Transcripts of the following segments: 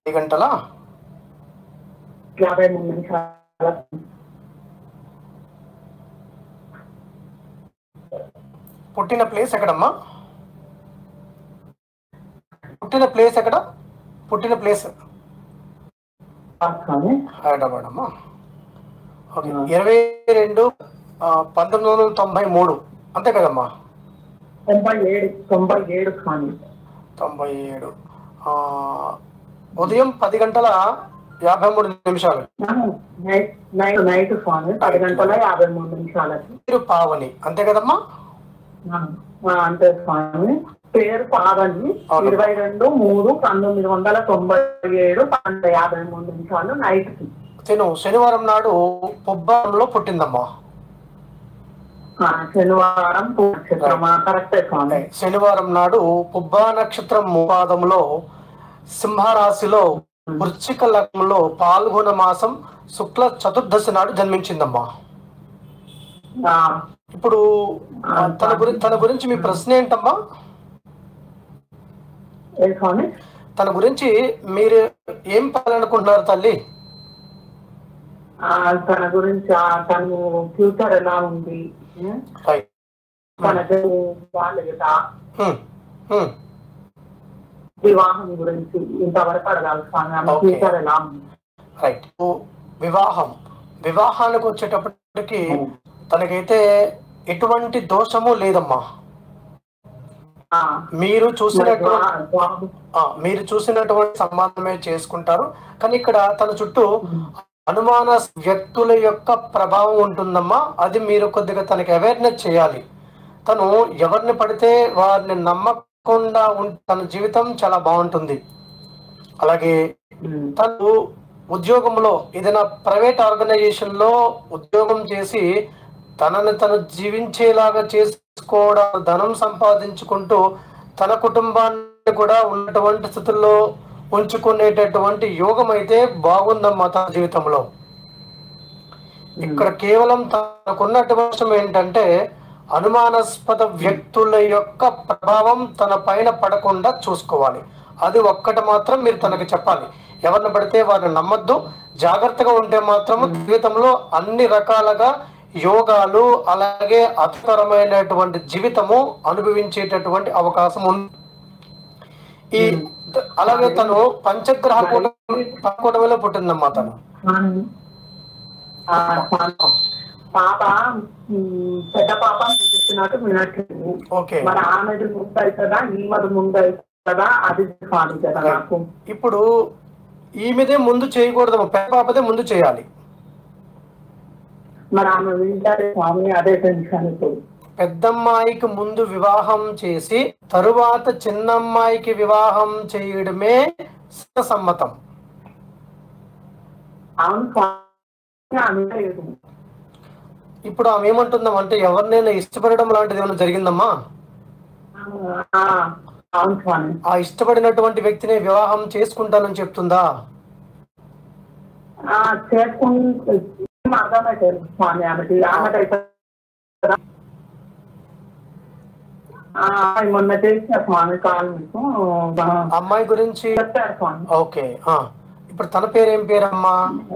పది గంటల యాభై మూడు నిమిషాల పుట్టిన ప్లేస్ ఎక్కడమ్మా పుట్టిన ప్లేస్ ఎక్కడ పుట్టిన ప్లేస్ స్వామి హైదరాబాద్ అమ్మా ఓకే ఇరవై రెండు ఆ, పంతొమ్మిది వందల తొంభై మూడు అంతే కదమ్మా తొంభై ఏడు తొంభై ఏడు స్వామి తొంభై ఏడు ఆ, ఉదయం పది గంటల యాభై మూడు నిమిషాలు నైట్ నైట్ నైట్ స్వామి పది గంటల యాభై మూడు నిమిషాలకి మీరు పావని అంతే కదమ్మా ఆ, ఆ, అంతే స్వామి పేరు పాదని అవును. ఇరవై రెండు మూడు పంతొమ్మిది వందల తొంభై ఏడు పన్నెండు యాభై మూడు నిమిషాలు నైట్ కి తిను శనివారం నాడు పుబ్బంలో పుట్టిందమ్మా ఆ, శనివారం నక్షత్రమా కరెక్టే స్వామి శనివారం నాడు పుబ్బా నక్షత్రం పాదంలో సింహరాశిలో వృశ్చిక లగ్నంలో పాల్గొన మాసం శుక్ల చతుర్దశి నాడు జన్మించిందమ్మా ఆ, ఇప్పుడు ఆ, తన గురించి తన గురించి మీ ప్రశ్న ఏంటమ్మా ఏ స్వామి తన గురించి మీరు ఏం పాలనుకుంటున్నారు తల్లి ఆ, తన గురించి ఆ, తను ఫ్యూచర్ ఎలా ఉంది ఏ? రైట్ తనకు బాగాలేదా హ్మ్. హ్మ్. వివాహం గురించి ఇంతవరకు అడగాలి స్వామి ఆమె Okay. ఫ్యూచర్ ఎలా ఉంది రైట్ ఓ, వివాహం వివాహానికి వచ్చేటప్పటికి తనకైతే ఎటువంటి దోషము లేదమ్మా ఆ, మీరు చూసినటువంటి ద్వా- ద్వా- ఆ, మీరు చూసినటువంటి సంబంధమే చేసుకుంటారు కానీ ఇక్కడ తన చుట్టూ అనుమాన వ్యక్తుల యొక్క ప్రభావం ఉంటుందమ్మా అది మీరు కొద్దిగా తనకి అవేర్నెస్ చేయాలి తను ఎవరిని పడితే వారిని నమ్మకుండా ఉం- తన జీవితం చాలా బాగుంటుంది అలాగే ఉమ్, తను ఉద్యోగంలో ఏదైనా ప్రైవేట్ ఆర్గనైజేషన్ లో ఉద్యోగం చేసి తనని తను జీవించేలాగా చేసుకోవడం ధనం సంపాదించుకుంటూ తన కుటుంబాన్ని కూడా ఉన్నటువంటి స్థితుల్లో ఉంచుకునేటటువంటి యోగం అయితే బాగుందమ్మా తన జీవితంలో ఇక్కడ కేవలం తనకున్నటువంటి అంశం ఏంటంటే అనుమానాస్పద వ్యక్తుల యొక్క ప్రభావం తన పైన పడకుండా చూసుకోవాలి అది ఒక్కటి మాత్రం మీరు తనకి చెప్పాలి ఎవరిని పడితే వారిని నమ్మద్దు జాగ్రత్తగా ఉంటే మాత్రం జీవితంలో అన్ని రకాలుగా యోగాలు అలాగే అద్భుతమైనటువంటి జీవితము అనుభవించేటటువంటి అవకాశం ఉంది ఈ అలాగే తను పంచగ్రహ కూటమి కూటమిలో పుట్టిందమ్మా తను స్వామి, ఆ, స్వామి, పాప ఉమ్, పెద్ద పాప మీరు చెప్పినట్టు వినట్లేదు ఓకే మరి ఆమెది ముందు అవుతుందా ఈమెది ముందు అవుతుందా అది స్వామి కదా నాకు ఇప్పుడు ఈమెదే ముందు చేయకూడదు పెద్ద పాపదే ముందు చేయాలి మరి ఆమె వింటారే స్వామి అదే టెన్షన్ ఇప్పుడు పెద్దమ్మాయికి ముందు వివాహం చేసి తరువాత చిన్నమ్మాయికి వివాహం చేయడమే సమ్మతం అవును స్వామి ఆమె లేదు ఇప్పుడు ఆమె ఏమంటుందాం అంటే ఎవరినైనా ఇష్టపడడం లాంటిది ఏమైనా జరిగిందమ్మా ఆ, అవును స్వామి ఆ ఇష్టపడినటువంటి వ్యక్తిని వివాహం చేసుకుంటానని చెప్తుందా ఆ, చేసుకుంటే ఏం అర్థమైతే స్వామి ఆమెకి ఆమెకైతే ఆ, మొన్న చేసిన స్వామి కాల్ మీకు ఆ అమ్మాయి గురించి చెప్పారు స్వామి ఓకే ఆ ఇప్పుడు తన పేరు ఏం పేరమ్మా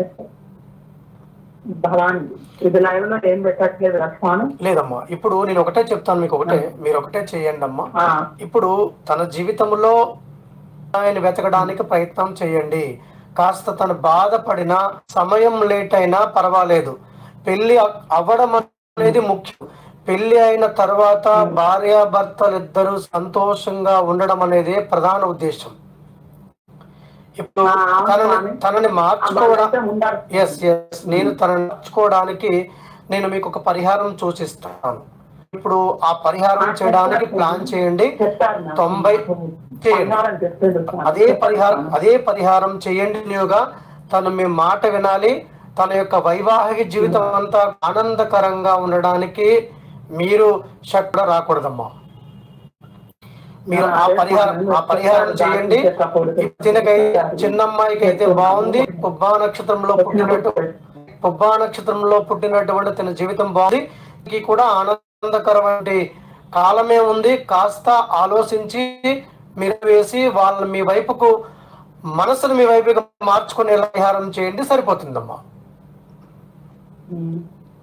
భవాని ఇది లైవ్ లో ఏం పెట్టట్లేదు కదా స్వామి లేదమ్మా ఇప్పుడు నేను ఒకటే చెప్తాను మీకు ఒకటే మీరు ఒకటే చేయండి అమ్మా ఆ, ఇప్పుడు తన జీవితంలో ఆయన వెతకడానికి ప్రయత్నం చేయండి కాస్త తను బాధపడిన సమయం లేట్ అయినా పర్వాలేదు పెళ్లి అ- అవ్వడం అనేది ముఖ్యం పెళ్లి అయిన తర్వాత భార్యాభర్తలు ఇద్దరు సంతోషంగా ఉండడం అనేది ప్రధాన ఉద్దేశం ఇప్పుడు ఆ, అవును తనని స్వామి. తనని మార్చుకోవడం అమ్మాయిలైతే ఉండాలి ఎస్ ఎస్ నేను తనని మార్చుకోవడానికి నేను మీకు ఒక పరిహారం సూచిస్తాను ఇప్పుడు ఆ పరిహారం చేయడానికి ప్లాన్ చేయండి చెప్పారు నాకు. తొంభై చేయండి బంగారం చెప్పాడు స్వామి. అదే పరిహారం అదే పరిహారం చేయండి నీవుగా తను మీ మాట వినాలి తన యొక్క వైవాహిక జీవితం అంతా ఆనందకరంగా ఉండడానికి మీరు శక్తి రాకూడదమ్మా మీరు ఆ పరిహారం ఆ పరిహారం చేయండి తినకైతే చిన్నమ్మాయికి అయితే బాగుంది పుబ్బా నక్షత్రంలో పుట్టినట్టు పుబ్బా నక్షత్రంలో పుట్టినటువంటి తన జీవితం బాగుంది ఇది కూడా ఆనందకరమైన కాలమే ఉంది కాస్త ఆలోచించి మీరు వేసి వాళ్ళ మీ వైపుకు మనసును మీ వైపుగా మార్చుకునే పరిహారం చేయండి సరిపోతుందమ్మా ఉమ్.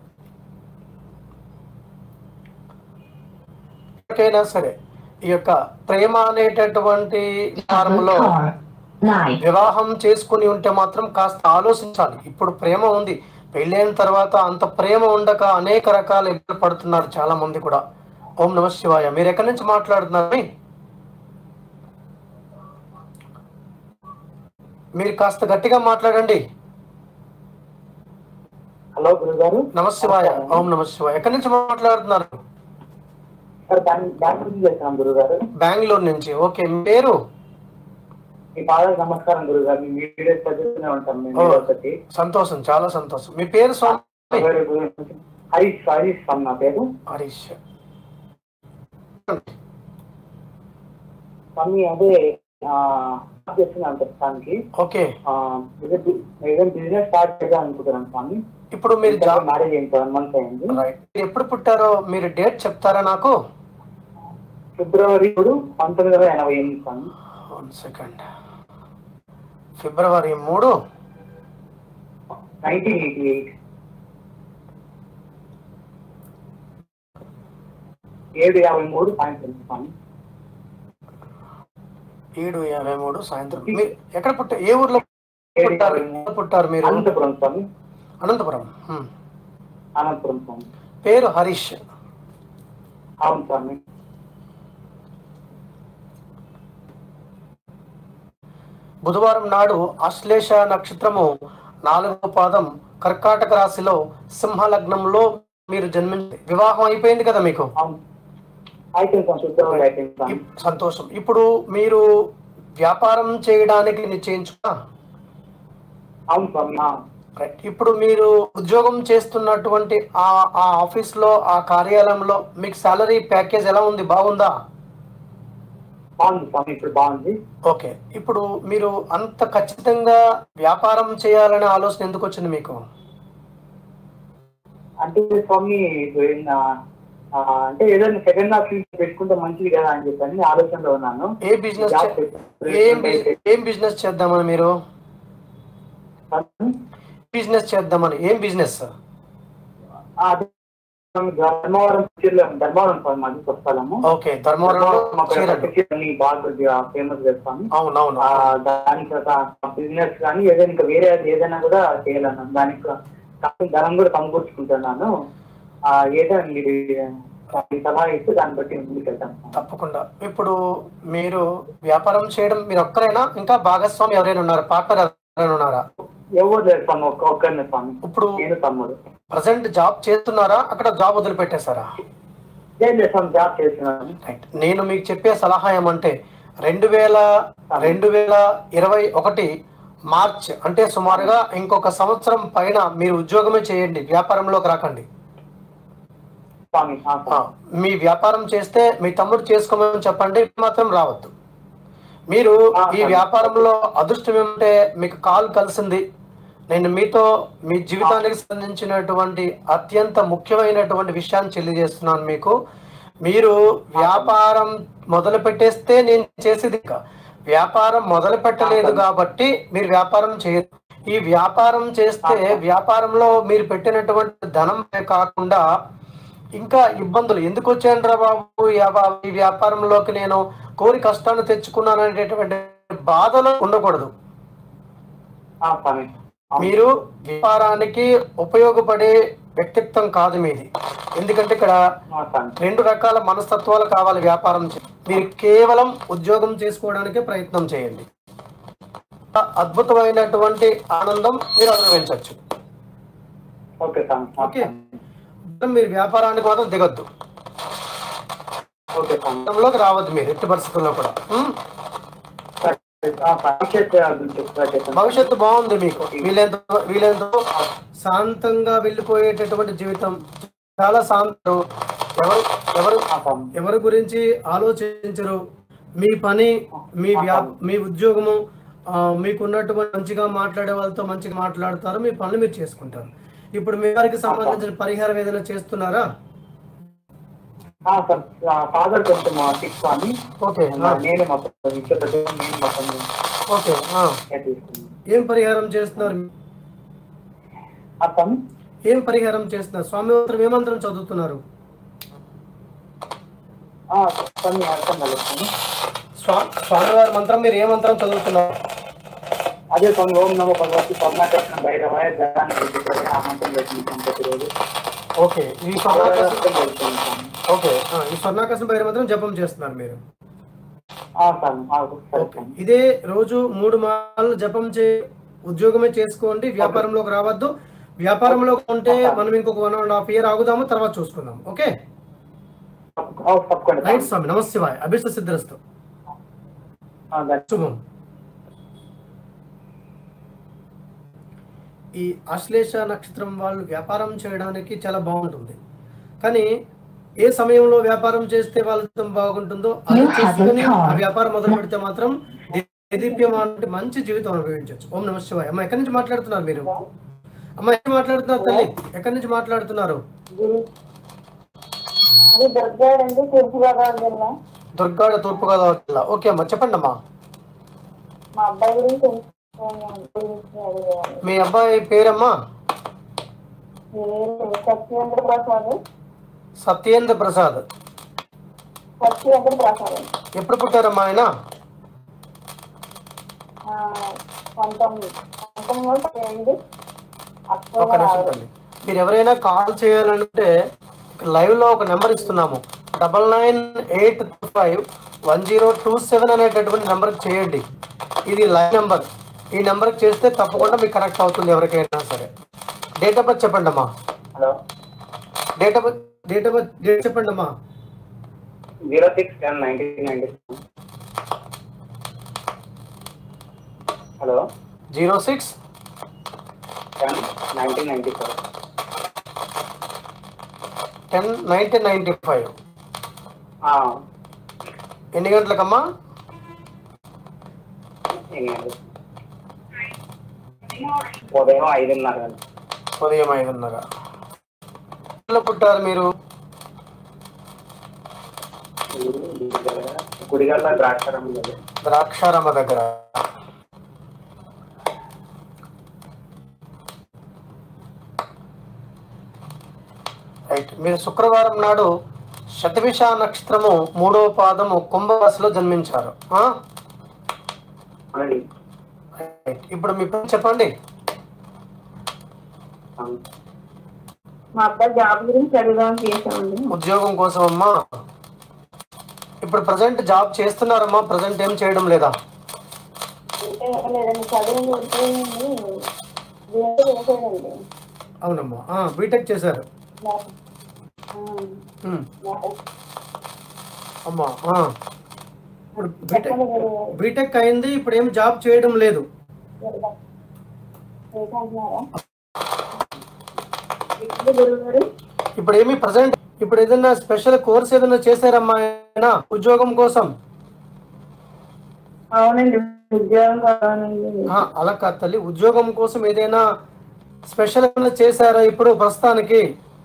ఎవరికైనా సరే ఈ యొక్క ప్రేమ అనేటటువంటి విహారంలో Nine. వివాహం చేసుకుని ఉంటే మాత్రం కాస్త ఆలోచించాలి ఇప్పుడు ప్రేమ ఉంది పెళ్ళైన తర్వాత అంత ప్రేమ ఉండక అనేక రకాల ఇబ్బందులు పడుతున్నారు చాలా మంది కూడా ఓం నమ శివాయ మీరు ఎక్కడి నుంచి మాట్లాడుతున్నారు మీరు కాస్త గట్టిగా మాట్లాడండి హలో గురుగారు నమ శివాయ ఓం నమ శివాయ ఎక్కడి నుంచి మాట్లాడుతున్నారు సార్ బ్యాంక్ బ్యాంక్ నుంచి చేస్తాను గురుగారు బెంగళూరు నుంచి ఓకే మీ పేరు మీ పాదాలకు నమస్కారం గురుగారు మీ వీడియోస్ చదువుతూనే ఉంటాం మేము ఓ. ఒకటి సంతోషం చాలా సంతోషం మీ పేరు స్వామి హరీష్ హరీష్ స్వామి నా పేరు హరీష్ స్వామి అదే ఆ, చేస్తున్నాను ప్రస్తుతానికి ఓకే ఏదైనా బిజినెస్ స్టార్ట్ చేద్దాం అనుకుంటున్నాను స్వామి ఇప్పుడు మీరు జాబ్ మ్యారేజ్ అయింది సెవెన్ మంత్స్ అయింది రైట్ మీరు ఎప్పుడు పుట్టారో మీరు డేట్ చెప్తారా నాకు ఫిబ్రవరి ఇప్పుడు పంతొమ్మిది వందల ఎనభై ఎనిమిది స్వామి వన్ సెకండ్ ఫిబ్రవరి మూడు నైన్టీన్ ఎయిటీ ఎయిట్ ఏడు యాభై మూడు సాయంత్రం స్వామి ఏడు యాభై మూడు సాయంత్రం మీరు ఎక్కడ పుట్టారు ఏ ఊర్లో ఏడు పుట్టారు యాభై మూడు. ఎక్కడ పుట్టారు మీరు అనంతపురం స్వామి అనంతపురం హ్మ్. అనంతపురం స్వామి పేరు హరీష్ అవును స్వామి బుధవారం నాడు ఆశ్లేష నక్షత్రము నాలుగో పాదం కర్కాటక రాశిలో సింహ లగ్నంలో మీరు జన్మించి వివాహం అయిపోయింది కదా మీకు అవును అయిపోయింది స్వామి ఫిబ్రవరి అయిపోయింది స్వామి ఇప్- సంతోషం ఇప్పుడు మీరు వ్యాపారం చేయడానికి నిశ్చయించుకున్నా అవును స్వామి ఆ. రైట్ ఇప్పుడు మీరు ఉద్యోగం చేస్తున్నటువంటి ఆ ఆ ఆఫీస్ లో ఆ కార్యాలయంలో మీకు సాలరీ ప్యాకేజ్ ఎలా ఉంది బాగుందా బాగుంది స్వామి ఇప్పుడు బాగుంది ఓకే ఇప్పుడు మీరు అంత ఖచ్చితంగా వ్యాపారం చేయాలనే ఆలోచన ఎందుకు వచ్చింది మీకు అంటే స్వామి ఇప్పుడు నా, ఆ, అంటే ఏదైనా సెకండ్ హాఫ్ పెట్టుకుంటే మంచిది కదా అని చెప్పని ఆలోచనలో ఉన్నాను ఏ బిజినెస్ జాబ్ చే- ఏం బిజ్- ఏం బిజినెస్ చేద్దామని మీరు బిజినెస్ చేద్దామని ఏం బిజినెస్ ఆ, అదే స్వామి, ధర్మవరం చీరలు ధర్మవరం స్వామి మాది స్వస్థలము ఓకే ధర్మవరంలో చీరలు చీరలు బాగా ఫేమస్ చేస్తాను అవునవును ఆ, దానికి ఒక బిజినెస్ కానీ ఏదైనా ఇంకా వేరే ఏదైనా కూడా చేయాలన్నాను దానికి కూడా కాస్త ధనం కూడా సమకూర్చుకుంటున్నాను ఆ, ఏదైనా మీరు మీ సలహా ఇస్తే దాన్ని బట్టి ముందుకు వెళ్తాను తప్పకుండా ఇప్పుడు మీరు వ్యాపారం చేయడం మీరు ఒక్కరైనా ఇంకా భాగస్వామి ఎవరైనా ఉన్నారు పార్ట్నర్ ఎవరైనా ఉన్నారా ఎవరు లేదు స్వామి ఒక్క ఒక్కరిని స్వామి ఇప్పుడు నేను తమ్ముడు ప్రజెంట్ జాబ్ చేస్తున్నారా అక్కడ జాబ్ వదిలిపెట్టేశారా ఏం చేస్తాం జాబ్ చేస్తున్నాను రైట్ నేను మీకు చెప్పే సలహా ఏమంటే రెండు వేల రెండు వేల ఇరవై ఒకటి మార్చ్ అంటే సుమారుగా ఇంకొక సంవత్సరం పైన మీరు ఉద్యోగమే చేయండి వ్యాపారంలోకి రాకండి స్వామి ఆ, ఆ, స్వామి. మీ వ్యాపారం చేస్తే మీ తమ్ముడు చేసుకోమని చెప్పండి మాత్రం రావద్దు మీరు ఈ వ్యాపారంలో అదృష్టం ఏమంటే మీకు కాల్ కలిసింది నేను మీతో మీ జీవితానికి సంబంధించినటువంటి అత్యంత ముఖ్యమైనటువంటి విషయాన్ని తెలియజేస్తున్నాను మీకు మీరు వ్యాపారం మొదలు పెట్టేస్తే నేను చేసేది ఇంకా వ్యాపారం మొదలు పెట్టలేదు కాబట్టి మీరు వ్యాపారం చేయరు ఈ వ్యాపారం చేస్తే వ్యాపారంలో మీరు పెట్టినటువంటి ధనం కాకుండా ఇంకా ఇబ్బందులు ఎందుకు వచ్చాను బాబు ఈ వ్యాపా- ఈ వ్యాపారంలోకి నేను కోరి కష్టాన్ని తెచ్చుకున్నాను అనేటటువంటి బాధలో ఉండకూడదు ఆ, స్వామి ఆ, మీరు వ్యాపారానికి ఉపయోగపడే వ్యక్తిత్వం కాదు మీది ఎందుకంటే ఇక్కడ ఆ, స్వామి రెండు రకాల మనస్తత్వాలు కావాలి వ్యాపారం చే- మీరు కేవలం ఉద్యోగం చేసుకోవడానికే ప్రయత్నం చేయండి అద్భుతమైనటువంటి ఆనందం మీరు అనుభవించవచ్చు ఓకే స్వామి ఆ, ఓకే. మీరు వ్యాపారానికి మాత్రం దిగొద్దు ఓకే స్వామి లోకి రావద్దు మీరు ఎట్టి పరిస్థితుల్లో కూడా ఉం? సరే, ఆ, భవిష్యత్తు గురించి చెప్తా చేస్తాను. భవిష్యత్తు బాగుంది మీకు వీలైనంత వీలైనంత శాంతంగా వెళ్ళిపోయేటటువంటి జీవితం చాలా శాంతం ఎవరు ఎవరు ఆ, స్వామి ఎవరి గురించి ఆలోచించరు మీ పని మీ వ్యా మీ ఉద్యోగము ఆ, మీకున్నటువంటి మంచిగా మాట్లాడే వాళ్ళతో మంచిగా మాట్లాడతారు మీ పనులు మీరు చేసుకుంటారు ఇప్పుడు మీ వారికి సంబంధించిన పరిహారం ఏదైనా చేస్తున్నారా ఫాదర్ కొంచెం సిక్స్ అని ఓకే ఆ, నేను మొత్తం ఇచ్చే ప్రతి నేను మొత్తం ఓకే ఆ. care తీసుకున్నాను ఏం పరిహారం చేస్తున్నారు అర్థం ఏం పరిహారం చేస్తున్నారు స్వామి మంత్రం ఏ మంత్రం చదువుతున్నారు కొన్ని అర్థం కలుగుతాను స్వా స్వామివారి మంత్రం మీరు ఏ మంత్రం చదువుతున్నారు అదే కొన్ని ఓం నమో భగవతి పద్మాకృష్ణ భైరవాయ జగాన్ని పెట్టుకొని ఆ మంత్రం పెట్టించాం ప్రతిరోజు ఓకే ఈ అలాగే స్వర్ణాకర్షణ అర్థం కలుగుతాను ఓకే ఆ, ఈ స్వర్ణాకర్షణ భైరవ మంత్రం జపం చేస్తున్నారు మీరు ఓకే ఇదే రోజు మూడు మాటలు జపం చే ఉద్యోగమే చేసుకోండి వ్యాపారంలోకి రావద్దు వ్యాపారంలో ఉంటే మనం ఇంకొక వన్ అండ్ హాఫ్ ఇయర్ ఆగుదాము తర్వాత చూసుకుందాం ఓకే తప్పకుండా రైట్ స్వామి నమస్తివాయ్ అభిష్ట సిద్ధిరస్తు ఆ, ధన్యవాదాలు. శుభం ఈ ఆశ్లేష నక్షత్రం వాళ్ళు వ్యాపారం చేయడానికి చాలా బాగుంటుంది కానీ ఏ సమయంలో వ్యాపారం చేస్తే వాళ్ళతో బాగుంటుందో అది You have a చేసుకుని card. ఆ వ్యాపారం మొదలు పెడితే మాత్రం దేదీప్యమాన మంచి జీవితం అనుభవించవచ్చు ఓం నమ శివాయ అమ్మ ఎక్కడి నుంచి మాట్లాడుతున్నారు మీరు అమ్మ ఎక్కడ మాట్లాడుతున్నారు తల్లి ఎక్కడి నుంచి మాట్లాడుతున్నారు అది దొరికాడండి తూర్పుగోదావరి జిల్లా దుర్గాడ తూర్పుగోదావరి జిల్లా ఓకే అమ్మా చెప్పండి అమ్మా మా అబ్బాయి గురించి తెలుసుకోవాలి గురించి అడిగాను మీ అబ్బాయి పేరమ్మా మీరు సత్యేంద్ర ప్రసాద్ సత్యేంద్ర ప్రసాద్ సత్యేంద్ర ప్రసాద్ ఎప్పుడు పుట్టారమ్మా ఆయన ఆ, పంతొమ్మిది పంతొమ్మిది అయింది ఒక అక్టోబర్ నిమిషం ఆరు తల్లి మీరు ఎవరైనా కాల్ చేయాలంటే లైవ్ లో ఒక నెంబర్ ఇస్తున్నాము double nine eight five one zero two seven అనేటటువంటి నెంబర్కి చేయండి ఇది లైవ్ నెంబర్ ఈ నెంబర్కి చేస్తే తప్పకుండా మీకు కనెక్ట్ అవుతుంది ఎవరికైనా సరే డేట్ ఆఫ్ బర్త్ చెప్పండి అమ్మా hello date of birth date of birth date చెప్పండి అమ్మా zero six ten nineteen ninety hello zero six ten nineteen ninety four ten nineteen ninety five ఎన్ని గంటలకమ్మా ఉదయం ఐదున్నర ఉదయం ఐదున్నర ఎక్కడ పుట్టారు మీరు గుడిగల్ల ద్రాక్షారం లేదు ద్రాక్షారామ దగ్గర రైట్ మీరు శుక్రవారం నాడు శతవిష నక్షత్రము మూడవ పాదము కుంభరాశిలో జన్మించారు ఆ? అవునండి రైట్. ఇప్పుడు మీ పేరు చెప్పండి మా అబ్బాయి జాబ్ గురించి అడుగుదాం చేసామండి ఉద్యోగం కోసం అమ్మా ఇప్పుడు ప్రజెంట్ జాబ్ చేస్తున్నారమ్మా ప్రజెంట్ ఏం చేయడం లేదా అంటే లేదండి చదువు ఉద్యోగండి దీంట్లో చేసాడండి అవునమ్మా ఆ, బీటెక్ చేశారు ఉమ్, అమ్మా ఆ. ఇప్పుడు బీటెక్ బీటెక్ అయింది ఇప్పుడు ఏం జాబ్ చేయడం లేదు ఏంటంటున్నారా గురువు గారు ఇప్పుడు ఏమి ప్రజెంట్ ఇప్పుడు ఏదైనా స్పెషల్ కోర్స్ ఏదైనా చేశారమ్మా ఆయన ఉద్యోగం కోసం అవునండి ఉద్యోగం కావాలండి ఆ, అలా కాదు తల్లి ఉద్యోగం కోసం ఏదైనా స్పెషల్ ఏమైనా చేశారా ఇప్పుడు ప్రస్తుతానికి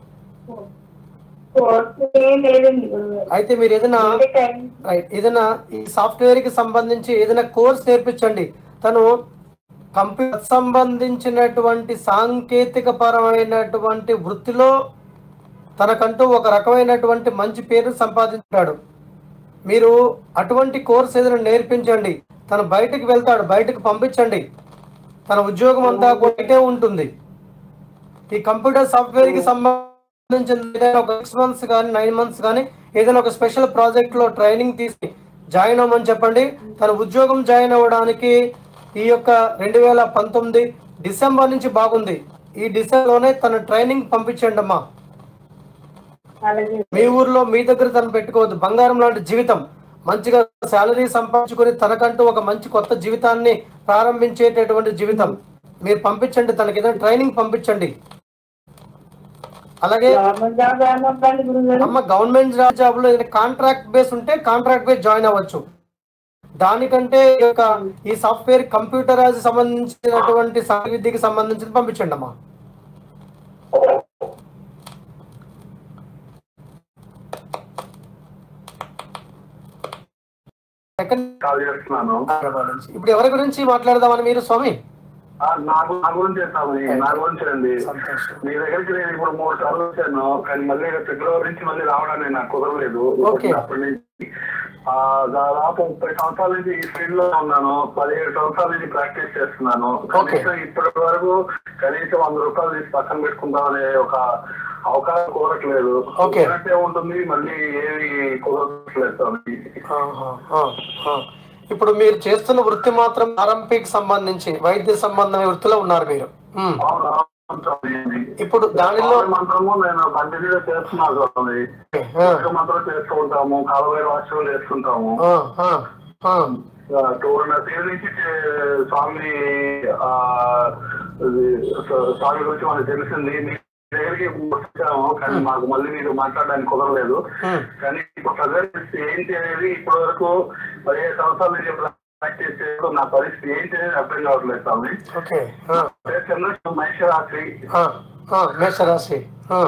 కోర్సు ఏం లేదండి గురుగారు అయితే మీరు ఏదైనా బీటెక్ అయింది. రైట్ ఏదైనా ఈ సాఫ్ట్వేర్ కి సంబంధించి ఏదైనా కోర్స్ నేర్పించండి తను కంప్యూటర్ సంబంధించినటువంటి సాంకేతిక పరమైనటువంటి వృత్తిలో తనకంటూ ఒక రకమైనటువంటి మంచి పేరు సంపాదించాడు మీరు అటువంటి కోర్స్ ఏదైనా నేర్పించండి తను బయటకు వెళ్తాడు బయటకు పంపించండి తన ఉద్యోగం అంతా ఒకటే ఉంటుంది ఈ కంప్యూటర్ సాఫ్ట్వేర్ కి సంబంధించిన ఏదైనా ఒక సిక్స్ మంత్స్ కానీ నైన్ మంత్స్ కానీ ఏదైనా ఒక స్పెషల్ ప్రాజెక్ట్ లో ట్రైనింగ్ తీసి జాయిన్ అవ్వమని చెప్పండి తన ఉద్యోగం జాయిన్ అవ్వడానికి ఈ యొక్క రెండు వేల పంతొమ్మిది డిసెంబర్ నుంచి బాగుంది ఈ డిసెంబర్ లోనే తన ట్రైనింగ్ పంపించండి అమ్మా అలాగే మీ ఊర్లో మీ దగ్గర తను పెట్టుకోవద్దు బంగారం లాంటి జీవితం మంచిగా శాలరీ సంపాదించుకొని తనకంటూ ఒక మంచి కొత్త జీవితాన్ని ప్రారంభించేటటువంటి జీవితం మీరు పంపించండి తనకి ఏదైనా ట్రైనింగ్ పంపించండి అలాగే గవర్నమెంట్ జాబ్ జాయిన్ అవ్వండి గురువు గారు అమ్మ గవర్నమెంట్ జాబ్ లో ఏదైనా కాంట్రాక్ట్ బేస్ ఉంటే కాంట్రాక్ట్ బేస్ జాయిన్ అవ్వచ్చు దానికంటే ఈ యొక్క ఈ సాఫ్ట్వేర్ కంప్యూటర్ సంబంధించినటువంటి సాంకేతిక విద్యకి సంబంధించి పంపించండి అమ్మా ఎక్కడి కాల్ చేస్తున్నాను హైదరాబాద్ నుంచి ఇప్పుడు ఎవరి గురించి మాట్లాడదామని మీరు స్వామి ఆ, నాకు నా గురించి స్వామి నా గురించి అండి సంతోషం మీ దగ్గరికి నేను ఇప్పుడు మూడు సార్లు వచ్చాను కానీ మళ్ళీ ఫిబ్రవరి నుంచి మళ్ళీ రావడానికి నాకు కుదరలేదు ఓకే. అప్పటి నుంచి ఆ, దాదాపు ముప్పై సంవత్సరాల నుంచి ఈ ఫీల్డ్ లో ఉన్నాను పదిహేడు సంవత్సరాల నుంచి ప్రాక్టీస్ చేస్తున్నాను ఓకే. కనీసం ఇప్పటి వరకు కనీసం వంద రూపాయలు తీసి పక్కన పెట్టుకుందామనే ఒక అవకాశం కోరట్లేదు ఓకే. కుదిరినట్టే ఉంటుంది మళ్ళీ ఏది కుదరట్లేదు స్వామి ఆహా, ఆ, ఆ. ఇప్పుడు మీరు చేస్తున్న వృత్తి మాత్రం ఆర్ఎంపీకి సంబంధించి వైద్య సంబంధమైన వృత్తిలో ఉన్నారు మీరు ఉమ్. అవును, అవును స్వామి. ఇప్పుడు దానిలో స్వామి మంత్రము నేను కంటిన్యూగా చేస్తున్నాను స్వామి ఆ, ఇంకా మాత్రం చేస్తూ ఉంటాము కాలవేర వాస్తవం చేస్తుంటాము ఆ, ఆ, ఆ. టూర్ తీరు నుంచి చే- స్వామి ఆ, ఇది స- స్వామి గురించి మనకు తెలిసింది మీ దగ్గరికి వచ్చాము కానీ మాకు మళ్ళీ మీరు మాట్లాడడానికి కుదరలేదు ఉమ్. కానీ ఇప్పుడు ప్రజెంట్ ఏంటి అనేది ఇప్పటి వరకు పదిహేను సంవత్సరాల నుంచి ప్రాక్టీస్ చేస్తూ నా పరిస్థితి ఏంటి అనేది అర్థం కావట్లేదు స్వామి ఓకే ఆ, చంద్ర మహేశ్వరాత్రి ఆ, ఆ, మేషరాశి ఆ,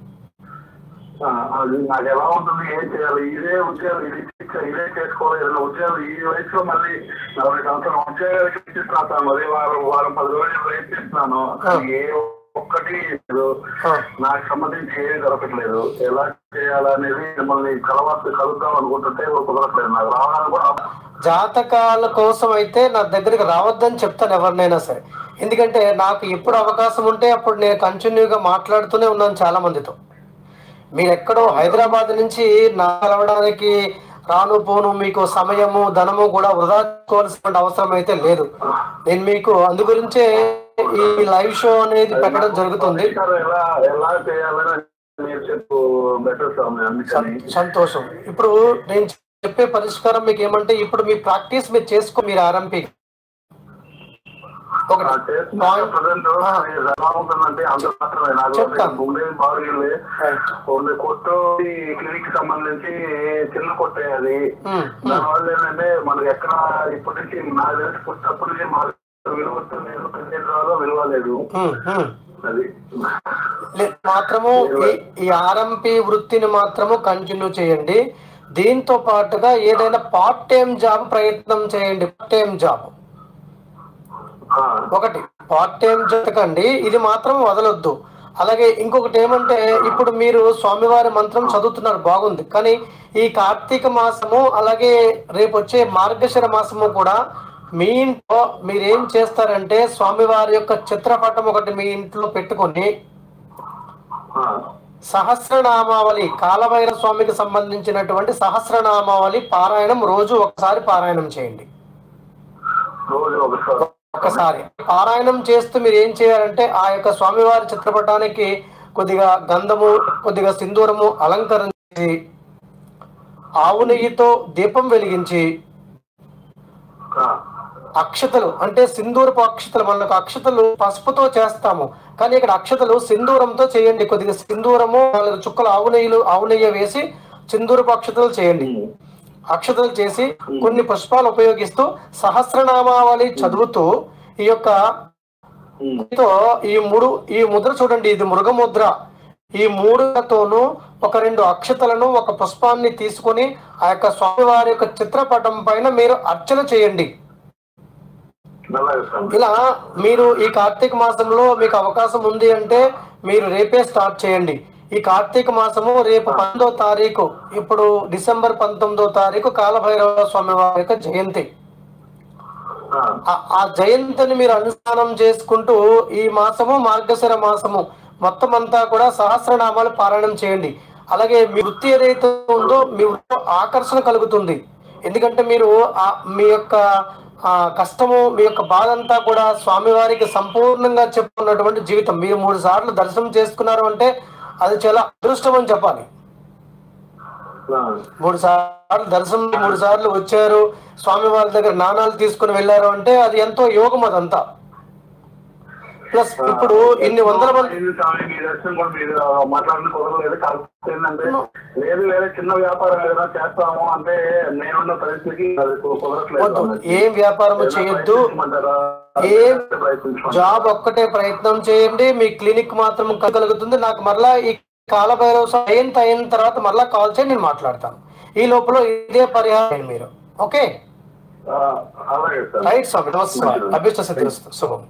ఆ, అది నాకు ఎలా ఉంటుంది ఏం చేయాలి ఇదే ఉద్యోగం ఇది ఇచ్చా- ఇదే చేసుకోవాలి ఏదైనా ఉద్యోగం ఈ వయసులో మళ్ళీ నలభై సంవత్సరం ఉద్యోగాలకి ఇచ్చిస్తున్నాను అదే వారం వారం పది రోజులు ప్రయత్నిస్తున్నాను కానీ ఏ ఒక్కటి లేదు. ఆ. నాకు సంబంధించి ఏది దొరకట్లేదు ఎలా చేయాలనేది మిమ్మల్ని కలవచ్చు కలుద్దాం అనుకుంటుంటే ఇప్పుడు కుదరట్లేదు నాకు రావడానికి కూడా జాతకాల కోసం అయితే నా దగ్గరికి రావద్దని చెప్తాను ఎవరినైనా సరే ఎందుకంటే నాకు ఎప్పుడు అవకాశం ఉంటే అప్పుడు నేను కంటిన్యూగా మాట్లాడుతూనే ఉన్నాను చాలా మందితో మీరు ఎక్కడో హైదరాబాద్ నుంచి నా కలవడానికి రాను పోను మీకు సమయము ధనము కూడా వృధా చేసుకోవాల్సిన అవసరం అయితే లేదు నేను మీకు అందు గురించే ఈ లైవ్ షో అనేది పెట్టడం జరుగుతుంది పరిష్కారం ఎలా ఎలా చేయాలని మీరు చెప్పు బెటర్ స్వామి అందుకని సం- సంతోషం ఇప్పుడు నేను చెప్పే పరిష్కారం మీకు ఏమంటే ఇప్పుడు మీ ప్రాక్టీస్ మీరు చేసుకో మీరు ఆరంభి ఒకటి పాయింట్ ప్రజెంట్ ఎలా ఉంటుందంటే అందరూ మాత్రమే నాకు చెప్తాను. ఉండేది బాగులే ఉండే కొట్టు ఈ క్లినిక్ కి సంబంధించి చిన్న కొట్టే అది ఉమ్, ఉమ్. దానివల్ల ఏంటంటే మనకి ఎక్కడ ఇప్పటి నుంచి నాకు తెలిసి పుట్టినప్పటి నుంచి మాకు విలువ వస్తుంది, విలువ విలువ లేదు ఉమ్, ఉమ్. అది లే- మాత్రము ఈ- ఈ ఆర్ఎంపి వృత్తిని మాత్రము కంటిన్యూ చేయండి దీంతో పాటుగా ఏదైనా పార్ట్ టైం జాబ్ ప్రయత్నం చేయండి పార్ట్ టైం జాబ్ ఆ, ఒకటి పార్ట్ టైం జతకండి ఇది మాత్రం వదలొద్దు అలాగే ఇంకొకటి ఏమంటే ఇప్పుడు మీరు స్వామివారి మంత్రం చదువుతున్నారు బాగుంది కానీ ఈ కార్తీక మాసము అలాగే రేపు వచ్చే మార్గశిర మాసము కూడా మీ ఇంట్లో మీరు ఏం చేస్తారంటే స్వామివారి యొక్క చిత్రపటం ఒకటి మీ ఇంట్లో పెట్టుకొని ఆ, సహస్రనామావళి కాలభైర స్వామికి సంబంధించినటువంటి సహస్రనామావళి పారాయణం రోజు ఒకసారి పారాయణం చేయండి రోజు ఒకసారి ఒకసారి పారాయణం చేస్తూ మీరు ఏం చేయాలంటే ఆ యొక్క స్వామివారి చిత్రపటానికి కొద్దిగా గంధము కొద్దిగా సింధూరము అలంకరించి ఆవు నెయ్యితో దీపం వెలిగించి ఆ, అక్షతలు అంటే సింధూరపు అక్షతలు మనకు అక్షతలు పసుపుతో చేస్తాము కానీ ఇక్కడ అక్షతలు సింధూరంతో చేయండి కొద్దిగా సింధూరము నాలుగు చుక్కలు ఆవు నెయ్యిలు ఆవు నెయ్యి వేసి సింధూరపు అక్షతలు చేయండి అక్షతలు చేసి కొన్ని పుష్పాలు ఉపయోగిస్తూ సహస్రనామావళి చదువుతూ ఈ యొక్క ఉమ్, తో ఈ మూడు ఈ ముద్ర చూడండి ఇది మృగముద్ర ఈ మూడుతోనూ ఒక రెండు అక్షతలను ఒక పుష్పాన్ని తీసుకొని ఆ యొక్క స్వామివారి యొక్క చిత్రపటం పైన మీరు అర్చన చేయండి అలాగే స్వామి ఇలా మీరు ఈ కార్తీక మాసంలో మీకు అవకాశం ఉంది అంటే మీరు రేపే స్టార్ట్ చేయండి ఈ కార్తీక మాసము రేపు పంతొమ్మిదో తారీఖు ఇప్పుడు డిసెంబర్ పంతొమ్మిదో తారీఖు కాలభైరవ స్వామి వారి యొక్క జయంతి ఆ, ఆ- ఆ జయంతిని మీరు అనుష్ఠానం చేసుకుంటూ ఈ మాసము మార్గశిర మాసము మొత్తం అంతా కూడా సహస్రనామాలు పారాయణం చేయండి అలాగే మీ వృత్తి ఏదైతే ఉందో మీ వృత్తిలో ఆకర్షణ కలుగుతుంది ఎందుకంటే మీరు ఆ మీ యొక్క ఆ కష్టము మీ యొక్క బాధ అంతా కూడా స్వామివారికి సంపూర్ణంగా చెప్పుకున్నటువంటి జీవితం మీరు మూడు సార్లు దర్శనం చేసుకున్నారు అంటే అది చాలా అదృష్టం అని చెప్పాలి ఆ, మూడు సార్లు దర్శనం మూడు సార్లు వచ్చారు స్వామి వారి దగ్గర నాణాలు తీసుకుని వెళ్ళారు అంటే అది ఎంతో యోగం అదంతా ప్లస్ ఇప్పుడు ఇన్ని వందల మంది ఇది స్వామి మీ దర్శనం కూడా మీరు మాట్లాడిన కుదరలేదు కాకపోతే ఏంటంటే లేదు వేరే చిన్న వ్యాపారం ఏదైనా చేస్తాము అంటే నేనున్న పరిస్థితికి అది కుదరట్లేదు వద్దు స్వామి. ఏం వ్యాపారము ఏదైనా చేయొద్దు ప్రయత్నించమంటారా? ఏం ప్రయత్నించమంటారా? జాబ్ ఒక్కటే ప్రయత్నం చేయండి మీ క్లినిక్ మాత్రం కలుగుతుంది నాకు మరలా ఈ కాలభైరవ జయంతి అయిన తర్వాత మరలా కాల్ చేయండి నేను మాట్లాడతాను ఈ లోపల ఇదే పరిహారం మీరు ఓకే ఆ, అలాగే సార్ రైట్ స్వామి నమస్తే అభ్యర్థ సిద్ధిస్తూ శుభం